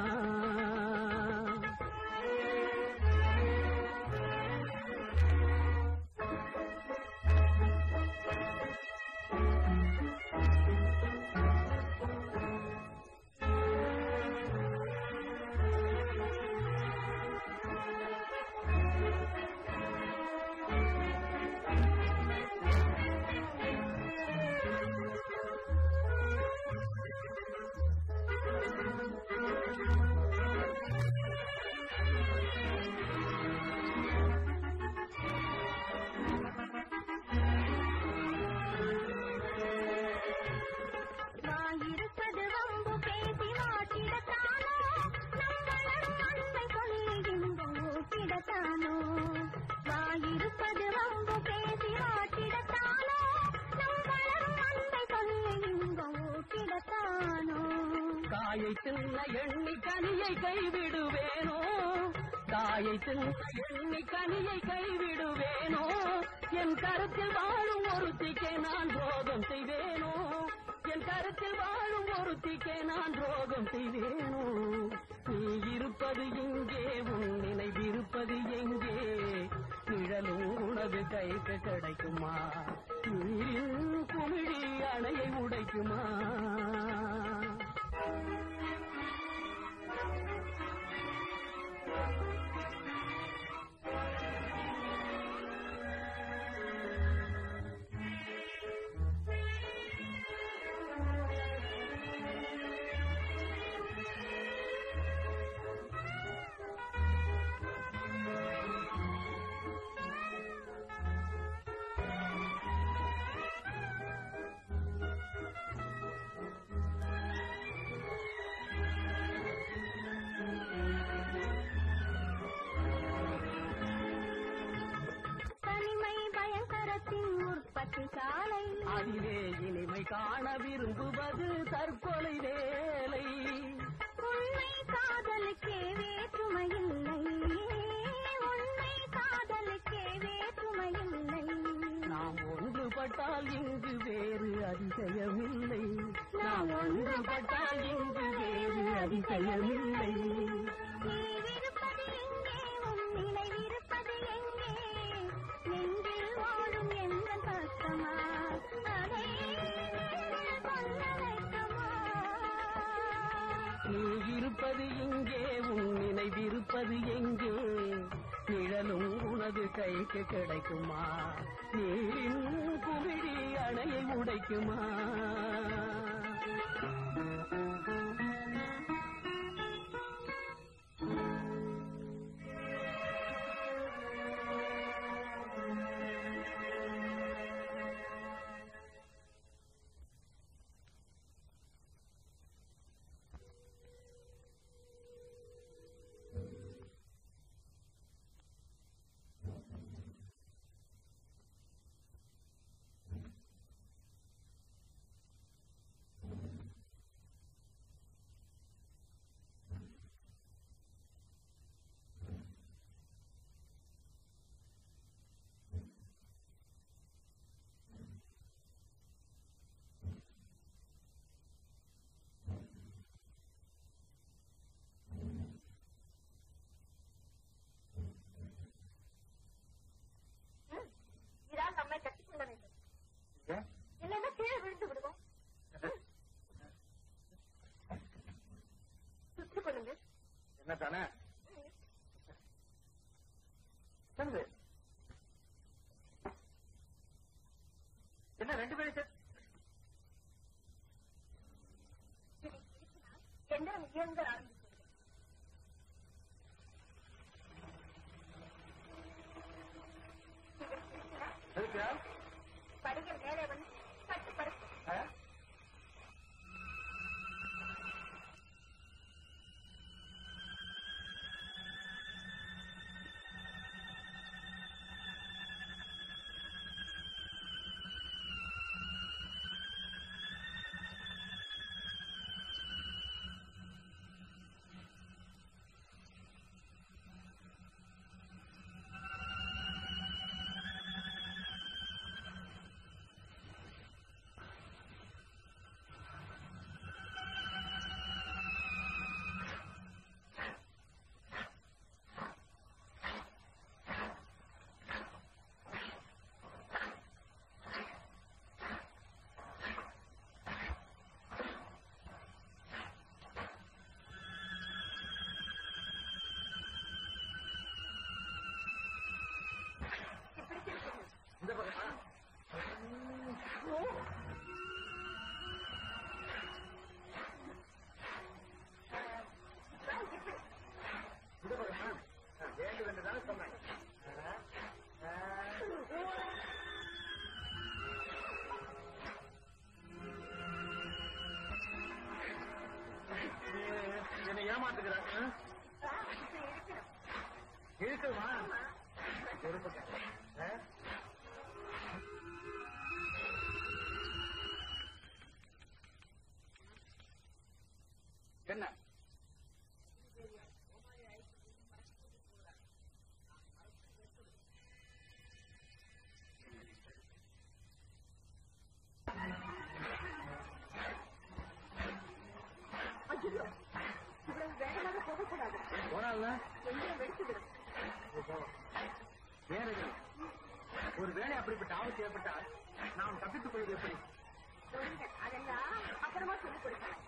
வாயிருப்பது வம்பு பேசி மாட்டிடத்தானோ நம் வளரும் அன்பை கொள்ளுகின்ற ஊட்டிடத்தானோ வாயிருப்பது வம்பு பேசி மாட்டிடத்தானோ நம் வளரும் அன்பை கொள்ளுகின்ற ஊட்டிடத்தானோ காயை தின்ன எண்ணி கனியை கைவிடுவேனோ காயை தின்ன எண்ணி கனியை கைவிடுவேனோ என் கருத்தில் வாழும் ஒருத்திக்கே நான் துரோகம் செய்வேனோ என் கருத்தில் வாழும் ஒருத்திக்கே நான் துரோகம் செய்வேனோ நீ இருப்பது எங்கே உன் நினைவிருப்பது எங்கே நிழலும் உனது கைக்கு கிடைக்குமா நீரின் குமிழி அணையை உடைக்குமா காண விரும்புவது தற்கொலை வேலை உண்மை காதலுக்கே வேற்றுமையில்லை உண்மை காதலுக்கே வேற்றுமையில்லை நாம் ஒன்றுபட்டால் இங்கு வேறு அதிசயமில்லை நாம் ஒன்றுபட்டால் இங்கு வேறு அதிசயமில்லை நீவிருப்பது எங்கே உன் நினைவிருப்பது எங்கே நெஞ்சில் ஓடும் எந்த பக்கமா அதை சொல்ல வைக்கமா நீ இருப்பது இங்கே உன் நினைவிருப்பது எங்கே நிழலும் உனது கைக்கு கிடைக்குமா நீரின் குமிழி அணையை உடைக்குமா இதான் நம்மை கட்டிக்கொள்ள வேண்டும் இல்லைன்னா கீழே விழுந்து விடுவோம் சுற்றி கொள்ளுங்க என்ன தானே சொல்லுது என்ன ரெண்டு பேரும் சேர்த்து எந்திரம் இயங்க ஆரம்பிக்கும் எதுக்கு படிகள் மேலே வந்து கட்டுப்படுத்தும் ஆ? இந்த பக்கமா இந்த பக்கமா வேண்டு ரெண்டு தானே சொன்னேன் ஆ, ஆ. நீ என்னை ஏமாத்துக்கிறாங்க இருக்குமா இருக்கட்டும் ஆ? என்ன ஐயோ இவ்வளவு வேகமாக போகக்கூடாது போனால எந்திரம் வெடித்து விடும் வேற எதுவும். ஒரு வேலை அப்படிப்பட்ட ஆபத்து ஏற்பட்டால் நாம் தப்பித்துக் கொள்வது எப்படி சொல்லுங்க அதெல்லாம் அப்புறமா சொல்லிக் கொடுக்கிறேன்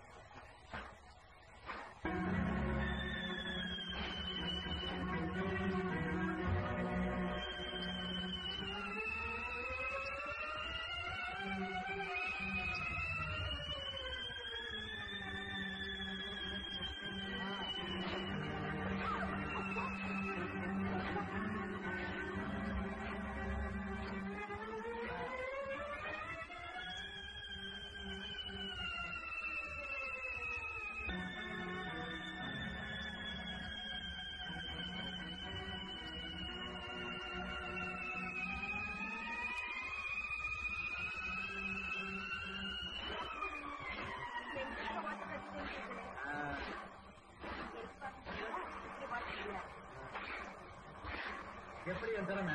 எப்படி என் திறமை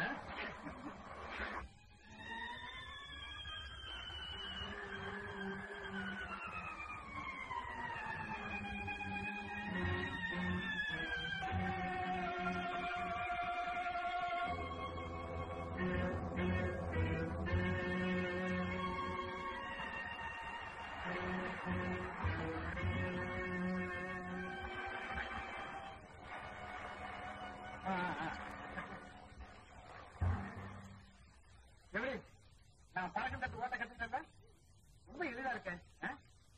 எப்படி நான் பழக்கம் தட்டு ஓட்ட கத்துட்டேன் ரொம்ப எளிதா இருக்கேன் ஆ?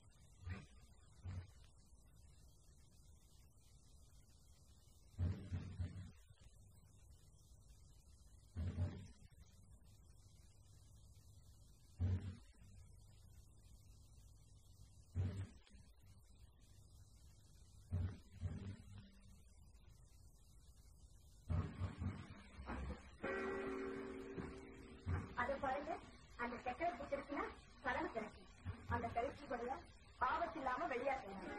அதை பாருங்க அந்த சக்கரை பிடிச்சிருக்குன்னா கடமை கிடைக்கும் அந்த கழிச்சு கூட ஆபத்து இல்லாம வெளியாக்கணும்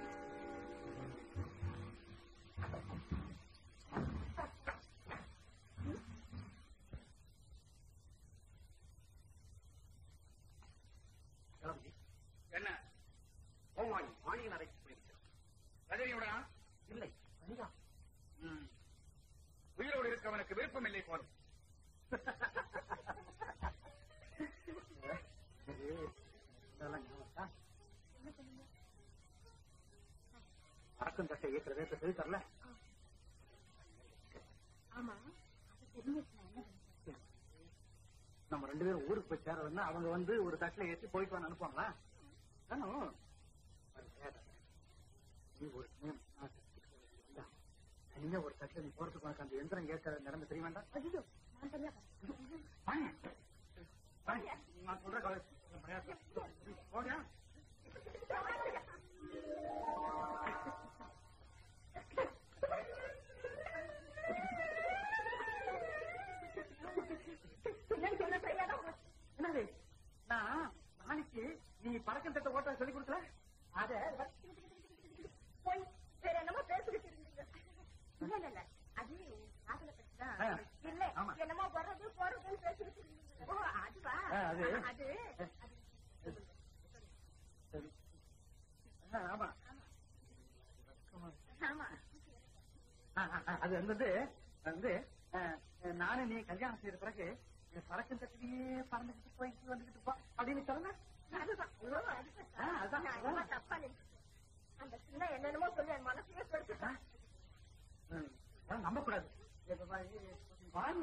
கணபதி, என்ன கோமாளி மாளிகை அறைக்கு போயிருக்கிறார் ரஜினியோட இல்லை சரியா உயிரோடு இருக்கவனுக்கு விருப்பம் இல்லை போலும் இதெல்லாம் ஞாபகம் இருக்கா? அரக்கம் தட்டை ஏற்கிறதே இப்ப சொல்லி தரல ஆமா அது தெரிஞ்சிருக்கா என்ன நம்ம ரெண்டு பேரும் ஊருக்கு போய் சேரதுன்னா அவங்க வந்து ஒரு தட்டில ஏற்றி போயிட்டு வந்து அனுப்புவாங்களா தானும் அது தேவை. நீ ஒரு சமயம் நான் சக்திக்கு இருந்தா, தனியா ஒரு தட்டில நீ போறதுக்கு உனக்கு அந்த எந்திரம் ஏற்காத நிலைமை தெரிய வேண்டாம் ஐயோ நான் தனியா வாங்க. வாங்க. நான் சொல்ற காலேஜ் போங்க பின்னாடி சொன்ன சரியாதான் போச்சு. என்னது நான் நாளைக்கு நீ பறக்கம் தட்ட ஓட்ட சொல்லி கொடுக்கல அத போய் வேற என்னமோ பேசிக்கிட்டு இருந்தீங்க இல்ல இல்ல இல்ல அது காதல பற்றிதான் ஆ. இல்ல ஆமா. என்னமோ வர்றது போறதுன்னு பேசிக்கிட்டு இருந்தீங்க ஓ அதுவா ஆ, அது. அது சரி. ஆ, ஆமா ஆமா ஆ, ஆ, ஆ, அது வந்து வந்து ஆ, நானு நீ கல்யாணம் செய்த பிறகு இந்த பறக்கம் தட்டிலேயே பறந்துகிட்டு போயிட்டு வந்துகிட்டு போ அப்படின்னு சொன்ன அதுதான் ஓ, ஆ, அதுதான் அதான், நான் அதான். என்னமோ தப்பா நினைச்சேன். அந்த சின்ன என்னென்னமோ சொல்லி என் மனசுலயே சொல்லிட்டு நம்ப கூடாது வாங்க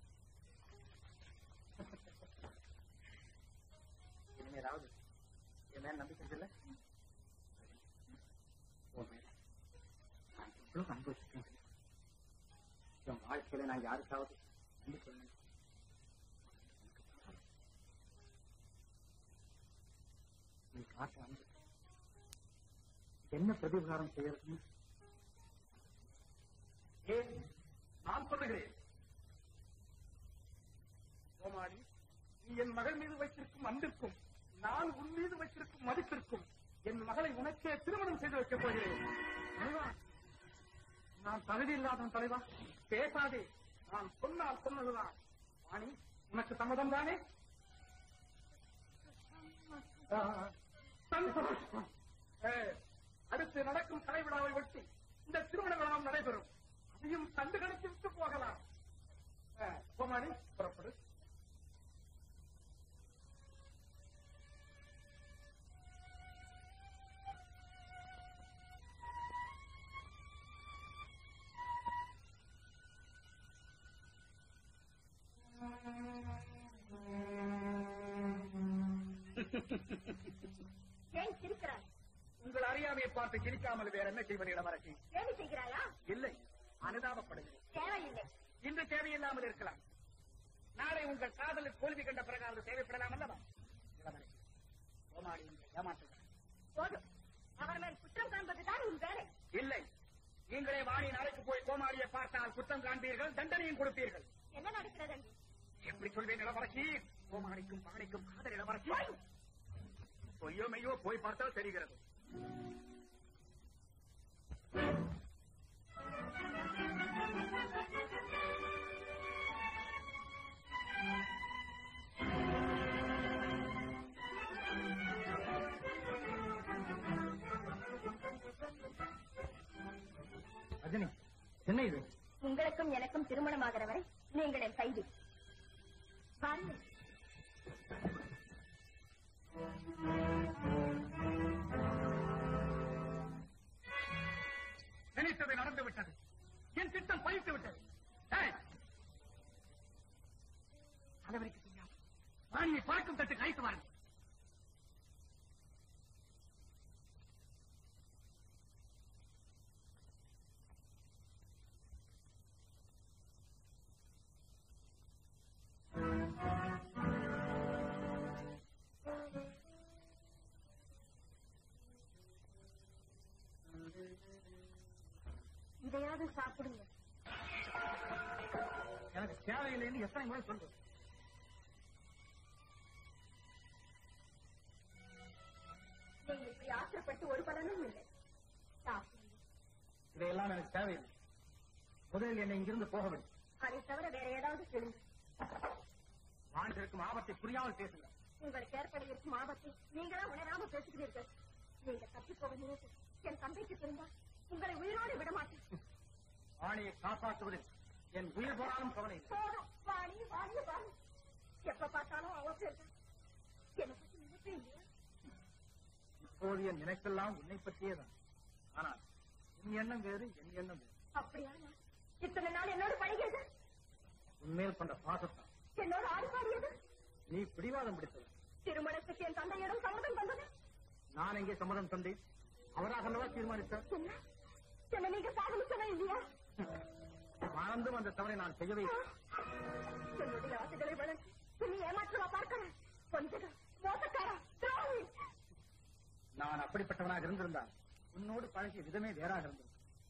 இனிமே ஏதாவது என் மேல நம்பிக்கை இல்ல உன் மேல நான் எவ்வளவு அன்பு வச்சிருக்கேன் என் வாழ்க்கையில நான் யாருக்காவது அன்பு சொல்லணும் நீ காட்ட அன்பு என்ன பிரதிபகாரம் செய்யறதுன்னு ஏன் நான் சொல்லுகிறேன் கோமாளி நீ என் மகள் மீது வைத்திருக்கும் அன்பிற்கும் நான் உன் மீது வைத்திருக்கும் மதிப்பிற்கும் என் மகளை உனக்கே திருமணம் செய்து வைக்கப் போகிறேன் தலைவா, நான் தகுதி இல்லாதவன் தலைவா பேசாதே நான் சொன்னால் சொன்னதுதான் வாணி உனக்கு சம்மதம் தானே சந்தோஷம். ஏ, அடுத்து நடக்கும் கலை விழாவை ஒட்டி இந்த திருமண விழாவும் நடைபெறும் அதையும் கண்டு கணித்து விட்டு போகலாம் ஏ, கோமாளி புறப்படு ஏன் சிரிக்கிறாய் உங்கள் அறியாமையை பார்த்து சிரிக்காமல் வேற என்ன செய்வது இளவரசி கேலி செய்கிறாயா இல்லை அனுதாபப்படுகிறேன் தேவையில்லை இன்று தேவையில்லாமல் இருக்கலாம் நாளை உங்கள் காதலில் தோல்வி கண்ட பிறகு அது தேவைப்படலாம் அல்லவா இளவரசி கோமாளி உங்களை ஏமாற்றுகிறார் போதும் அவர் மேல் குற்றம் காண்பதுதான் உன் வேலை இல்லை நீங்களே வாணி நாளைக்கு போய் கோமாளியை பார்த்தால் குற்றம் காண்பீர்கள் தண்டனையும் கொடுப்பீர்கள் என்ன நடக்கிறது அங்கே? எப்படி சொல்வேன் இளவரசி கோமாளிக்கும் பகனிக்கும் காதல் இளவரசி பொய்யோ மெய்யோ போய் பார்த்தால் தெரிகிறது ரஜினி என்ன இது உங்களுக்கும் எனக்கும் திருமணமாகிற வரை நீங்கள் என் கைது வாருங்கள் நினைத்தது நடந்து விட்டது என் திட்டம் பழித்து விட்டது ஏய்! தலைவருக்கு தெரியாமல் வாணியை பார்க்கும் தட்டு கைத்து வாருங்கள் இதையாவது சாப்பிடுங்க எனக்கு தேவையில்லைன்னு எத்தனை முறை சொல்றது நீங்க இப்படி ஆத்திரப்பட்டு ஒரு பலனும் இல்லை சாப்பிடுங்க இதையெல்லாம் எனக்கு தேவையில்லை முதலில் என்னை இங்கிருந்து போக வேண்டும் அதை தவிர வேற ஏதாவது சொல்லுங்க வாழ்ந்திருக்கும் ஆபத்தை புரியாமல் பேசுங்க உங்களுக்கு ஏற்பட இருக்கும் ஆபத்தை நீங்களா உணராம பேசுகிறீர்கள் நீங்க தப்பி போக நினைத்து என் தந்தைக்கு தெரிந்தா உங்களை உயிரோடு விட மாட்டேன் வாணியை காப்பாற்றுவதில் என் உயிர் போனாலும் கவலை இல்லை போதும் வாணி வாணி வாணி எப்ப பார்த்தாலும் அவ பேர் தான். என்னை பத்தி நினைப்பே இல்லையா இப்போது என் நினைப்பெல்லாம் உன்னை பற்றியே தான் ஆனால் உன் எண்ணம் வேறு என் எண்ணம் வேறு அப்படியா இத்தனை நாள் என்னோட பழகியது உன்மேல் கொண்ட பாசத்தான் என்னோட ஆடி பாடியது நீ பிடிவாதம் பிடித்தது திருமணத்துக்கு என் தந்தையிடம் சம்மதம் தந்தது நான் எங்கே சம்மதம் தந்தேன் அவராக அல்லவா தீர்மானித்தார் என்ன என்ன நீங்க காதலிச்சதா இல்லையா வாழ்ந்தும் அந்த தவறை நான் செய்யவே இல்லை. என்னுடைய ஆசைகளை வளர்ச்சி என்னை ஏமாற்றமா பார்க்கிறேன் கொஞ்சம் மோசக்காரா துரோகி நான் அப்படிப்பட்டவனாக இருந்திருந்தால் உன்னோடு பழகிய விதமே வேறாக இருந்தது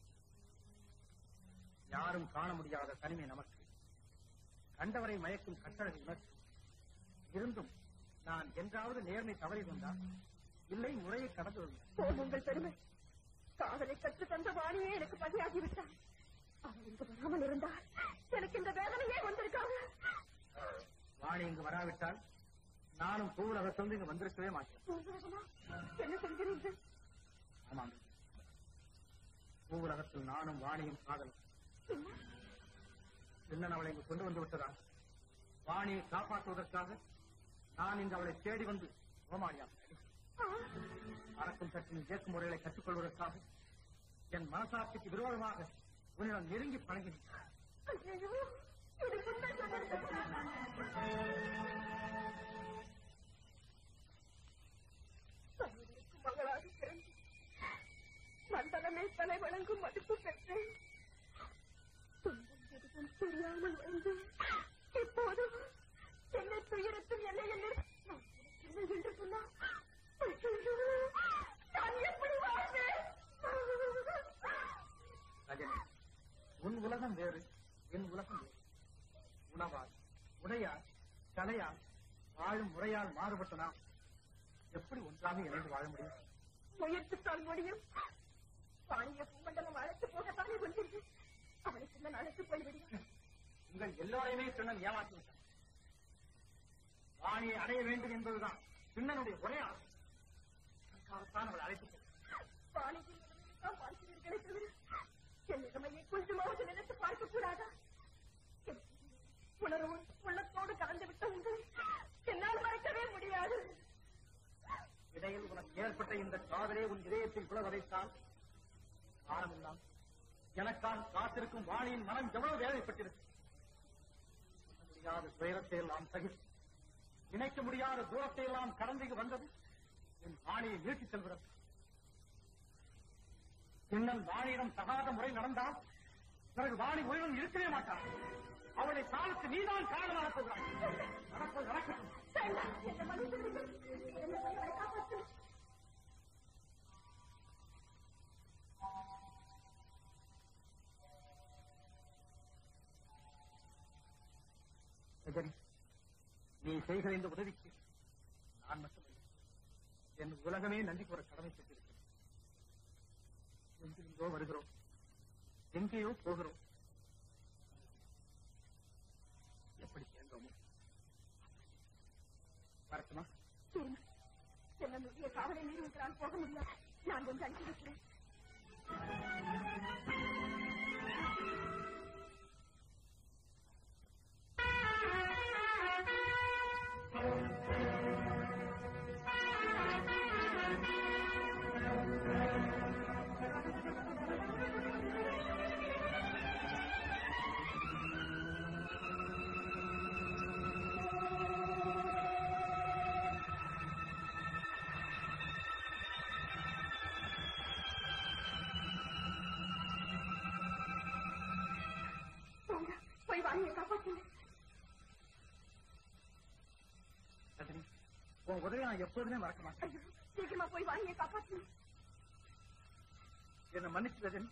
யாரும் காண முடியாத தனிமை நமக்கு கண்டவரை மயக்கும் கட்டழகு உனக்கு இருந்தும் நான் என்றாவது நேர்மை தவறி கொண்டால் இல்லை முறையை கடந்து வந்தேன் போதும் உங்கள் பெருமை காதலை கற்று தந்த வாணியே எனக்கு பகையாகிவிட்டான் அவன் இங்கு வராமல் இருந்தால் எனக்கு இந்த வேதனையே வந்திருக்காது வாணி இங்கு வராவிட்டால் நானும் பூவுலகத்திலிருந்து இங்கு வந்திருக்கவே மாட்டேன் பூவுலகமா? என்ன சொல்கிறீர்கள் ஆமாம் பூவுலகத்தில் நானும் வாணியும் காதலும் என்ன? இன்னும் அவளை இங்கு கொண்டு வந்து விட்டதா வாணியை காப்பாற்றுவதற்காக நான் இங்கு அவளை தேடி வந்து ரோமானியாக ஆ, அரக்கும் சட்டின் இயக்கு முறைகளை கற்றுக்கொள்வதற்காக என் மனசாட்சிக்கு விரோதமாக உன்னிடம் நெருங்கி பழகினேன் ஐயையோ, இது உண்மை சொல்லுங்கள். சகோதரிக்கு மகளாக பிறந்து மண்டலமே தலை வணங்கும் மதிப்பு பெற்றேன் துன்பம் எதுவும் தெரியாமல் வந்து இப்போது என்னை துயரத்தில் எல்லையில் நிறுத்தி நான் இல்லை என்று சொன்னால் ஐயையோ, நான் எப்படி வாழ்வேன் ரஜினி உன் உலகம் வேறு என் உலகம் வேறு உணவால் உடையால் கலையால் வாழும் முறையால் மாறுபட்ட நாம் எப்படி ஒன்றாக இணைந்து வாழ முடியும் முயற்சித்தால் முடியும் பாணிய பூமண்டலம் அழைத்து போகத்தானே கொண்டிருக்கு அவளை சின்ன அழைத்து போய்விடுவேன் உங்கள் எல்லோரையுமே சின்னன் ஏமாற்றி விட்டான் வாணியை அடைய வேண்டும் என்பதுதான் சின்னனுடைய ஒரே ஆசை அதற்காகத்தான் அவளை அழைத்து போகிறேன். பாணிக்கு தான் பார்க்கிறீர்களே தவிர என் நிலைமையை கொஞ்சமாவது நினைத்து பார்க்க கூடாதா என் உணர்வு உள்ளத்தோடு கலந்து விட்ட உங்களை என்னால் மறைக்கவே முடியாது இடையில் உனக்கு ஏற்பட்ட இந்த காதலே உன் இதயத்தில் புல வதைத்தால் காரணமில்லாம் எனக்காக காத்திருக்கும் வாணியின் மனம் எவ்வளவு வேதனைப்பட்டிருக்கு சொல்ல முடியாத துயரத்தை எல்லாம் சகித்து நினைக்க முடியாத தூரத்தை எல்லாம் கடந்து இங்கு வந்தது என் வாணியை நீட்டிச் செல்கிறது பின்னல் வாணியிடம் தகாத முறை நடந்தால் பிறகு வாணி உயிரும் இருக்கவே மாட்டான் அவளை காலத்து நீதான் காரணமாக போகிறாய் நடப்பது நடக்கட்டும் வேண்டாம், என்னை மன்னித்து விடுங்கள். என்னை அவளை காப்பாற்று. ரஜனி நீ செய்கிற இந்த உதவிக்கு நான் மட்டுமல்ல என் உலகமே நன்றி கூற கடமைப்பட்டிருக்கிறேன் எங்கிருந்தோ வருகிறோம் எங்கேயோ போகிறோம் எப்படி சேர்ந்தோமோ வரட்டுமா இருங்க. என்னுடைய காவலை மீறி உங்களால் போக முடியாது நான் கொஞ்சம் அனுப்பி வைக்கிறேன் வாணியை காப்பாத்துங்க ரஜினி உன் உதவியை நான் எப்போதுமே மறக்க மாட்டேன் ஐயோ, சீக்கிரமா போய் வாணியை காப்பாத்துங்க என்னை மன்னிச்சு ரஜினி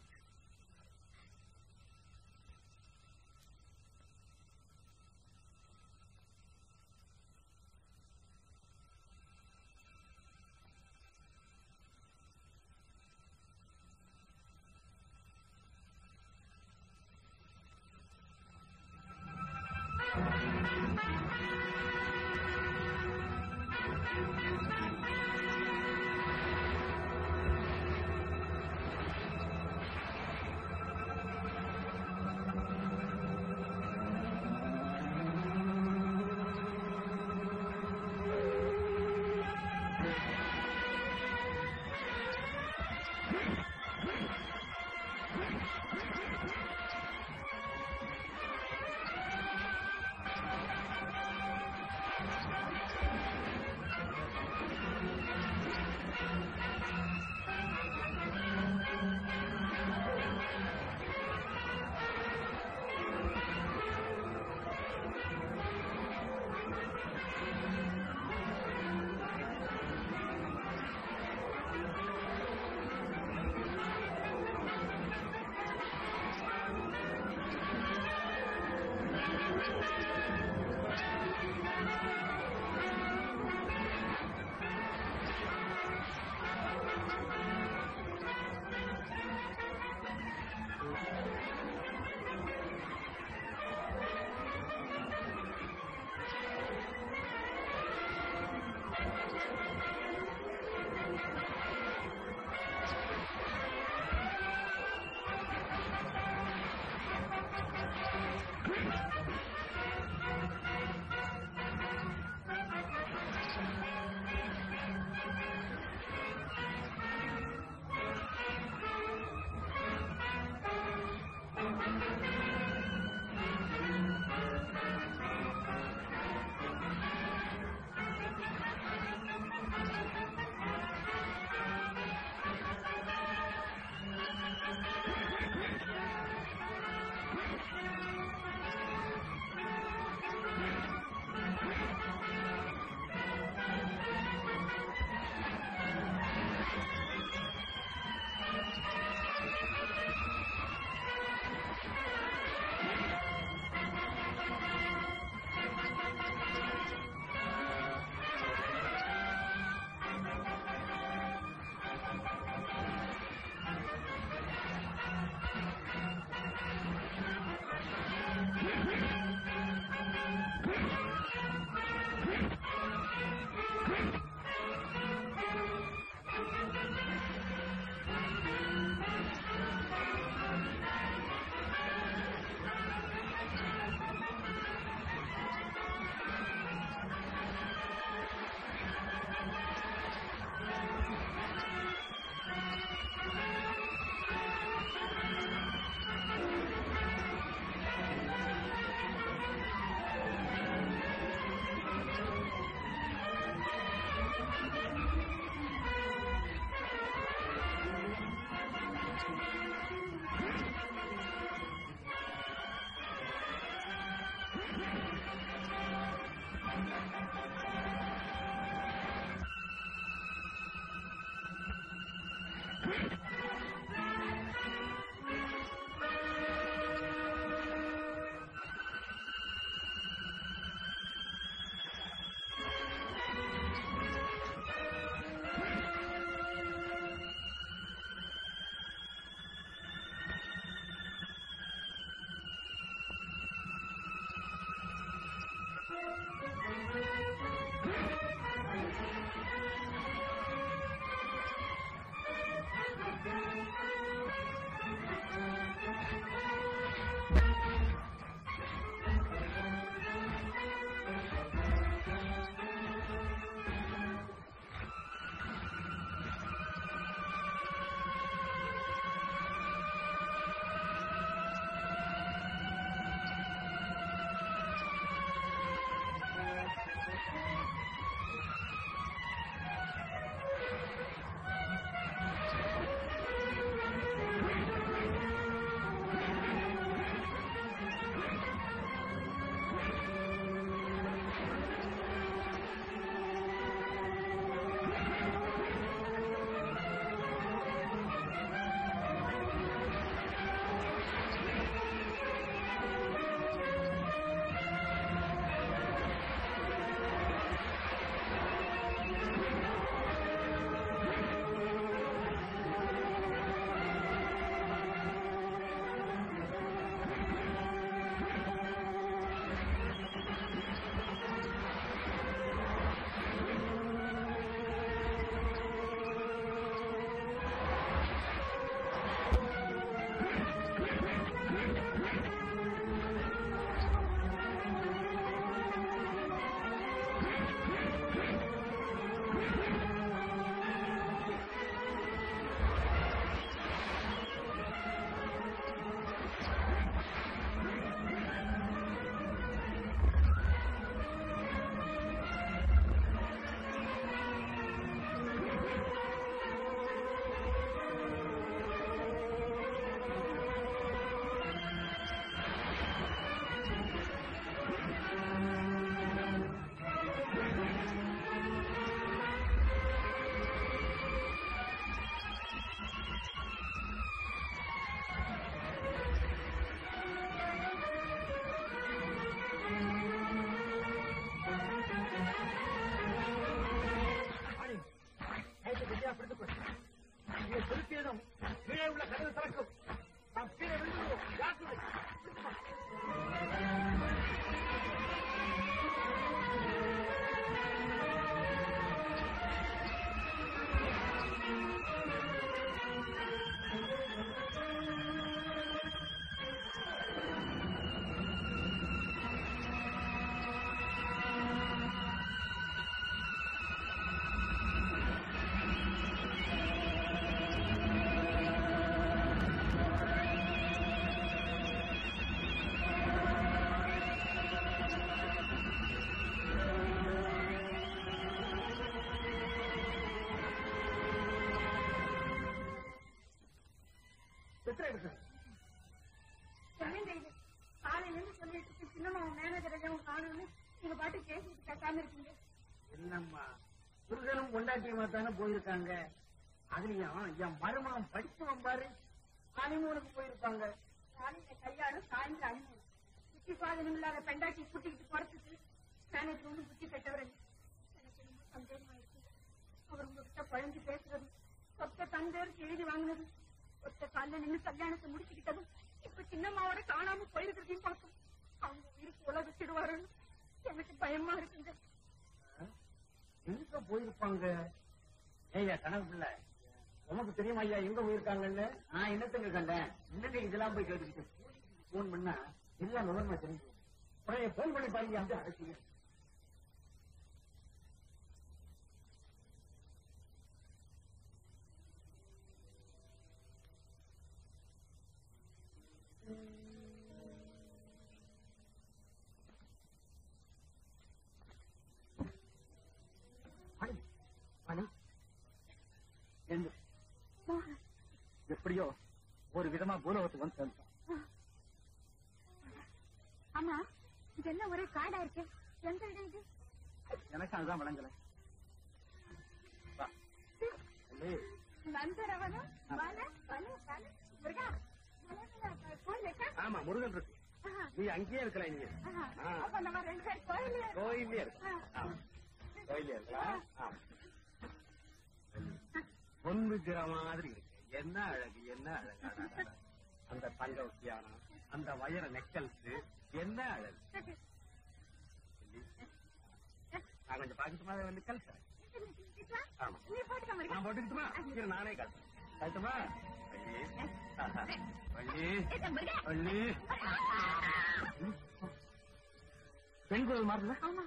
உள்ள கதவு திறக்கும் நாம் கீழே விழுந்துருவோம் ஜாக்கிரதை. எத்தனை இருக்கு என்னங்க இது காலையில இருந்து சொல்லிட்டு இருக்கு, சின்னம்மா மேனேஜர் ஐயாவும் காணும்னு நீங்க பாட்டு பேசிட்டு கேட்காம இருக்கீங்க என்னம்மா புருஷனும் பொண்டாட்டியுமா தானே போயிருக்காங்க அதுலயும் என் மருமகன் படிச்சவன் பாரு ஹனிமூனுக்கு போயிருப்பாங்க காலையில கல்யாணம் சாயந்தரம் அனுமதி புத்தி சுவாதனம் இல்லாத பெண்டாட்டி குட்டிக்கிட்டு போறதுக்கு மேனேஜர் ஒன்றும் புத்தி கட்டவர் இல்லை. எனக்கு ரொம்ப சந்தேகமா இருக்கு அவர் உங்ககிட்ட பழஞ்சு பேசுறது சொத்த தந்தேருக்கு எழுதி வாங்கினது ஒத்த காலில் நின்று கல்யாணத்தை முடிச்சுக்கிட்டதும் இப்ப சின்னம்மாவோட காணாம போயிருக்கிறதையும் பார்த்தோம் அவங்க உயிருக்கு உலக வச்சிடுவாருன்னு எனக்கு பயமா இருக்குங்க எங்க போயிருப்பாங்க ஏய்யா கணக்கு பிள்ளை உனக்கு தெரியுமா ஐயா எங்க போயிருக்காங்கன்னு நான் என்னத்துங்க கண்டேன் என்னங்க இதெல்லாம் போய் கேட்டுக்கிட்டு போன் பண்ணா எல்லாம் விவரமா தெரிஞ்சு உடனே போன் பண்ணி பாருங்க அந்த அழைச்சிங்க மணி மணி எழுந்து எப்படியோ ஒரு விதமா பூலோகத்துக்கு வந்து சேர்ந்தோம் ஆமா இது என்ன ஒரே காடா இருக்கு எந்த இடம் இது எனக்கு அதுதான் விளங்கல வா. அல்லே, நந்தரவனம் வன வன வன முருகா கோயில் இருக்கா ஆமா முருகன் இருக்கு ஆஹா. நீ அங்கேயே இருக்கலாம் நீங்க ஆஹா. ஆ. அப்ப நம்ம ரெண்டு பேரும் கோயிலே கோயிலே இருக்கு ஆ. ஆமா. கோயிலே இருக்கலாம் ஆமா. பொன் விக்கிற மாதிரி இருக்கு என்ன அழகு என்ன அழகு அழகு. அந்த தங்க உத்தியானம் அந்த வயர நெக்கல்ஸ் என்ன அழகு நான் கொஞ்சம் பாக்கட்டுமா நெக்கல்ஸ் ஆமா நீ போட்டுக்க முருகா நான் போட்டுக்கிட்டுமா இரு, நானே கட்டுறேன் கட்டுமா வள்ளி ஆஹா. வள்ளி ஏய், முருகா. வள்ளி பெண் குரல் மாறுதா ஆமா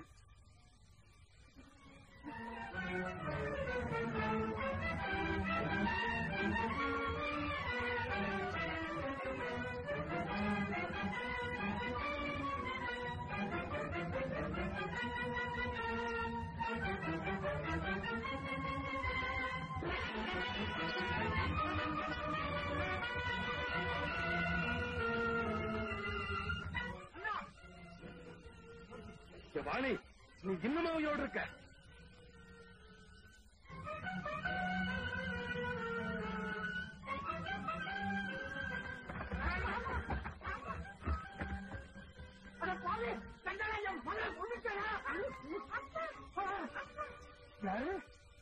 ஏ, வாணி நீ இன்னும் அவையோடு இருக்க யாரு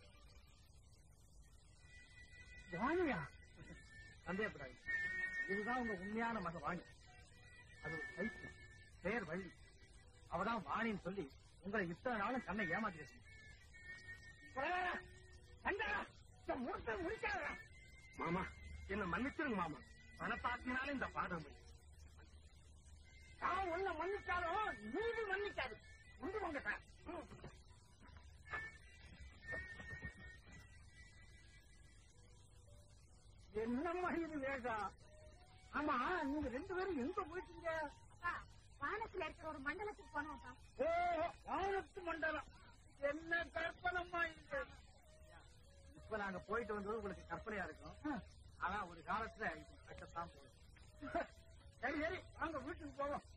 வாணியா சந்தேகப்படாது இதுதான் உங்க உண்மையான மக வாணி அது ஒரு கைக்கு பெயர் வள்ளி அவதான் வாணின்னு சொல்லி உங்களை இத்தனை நாளும் கண்ணை ஏமாத்தி மாமா என்ன மன்னிச்சிருங்க மாமா பணத்தாக்கினாலும் இந்த பாதம் நான் உன்னை மன்னிச்சாலும் நீதி மன்னிக்காது உண்டு வாங்க சார் என்னம்மா இது வேஷம் ஆமா நீங்க ரெண்டு பேரும் எங்க போயிட்டீங்க அப்பா, வானத்துல இருக்கிற ஒரு மண்டலத்துக்கு போனோம்ப்பா ஓ வானத்து மண்டலம் என்ன கற்பனமா இது இப்ப நாங்க போயிட்டு வந்தது உங்களுக்கு கற்பனையா இருக்கும் ஆனா ஒரு காலத்துல இது கட்டத்தான் போகும் சரி சரி வாங்க வீட்டுக்கு போவோம்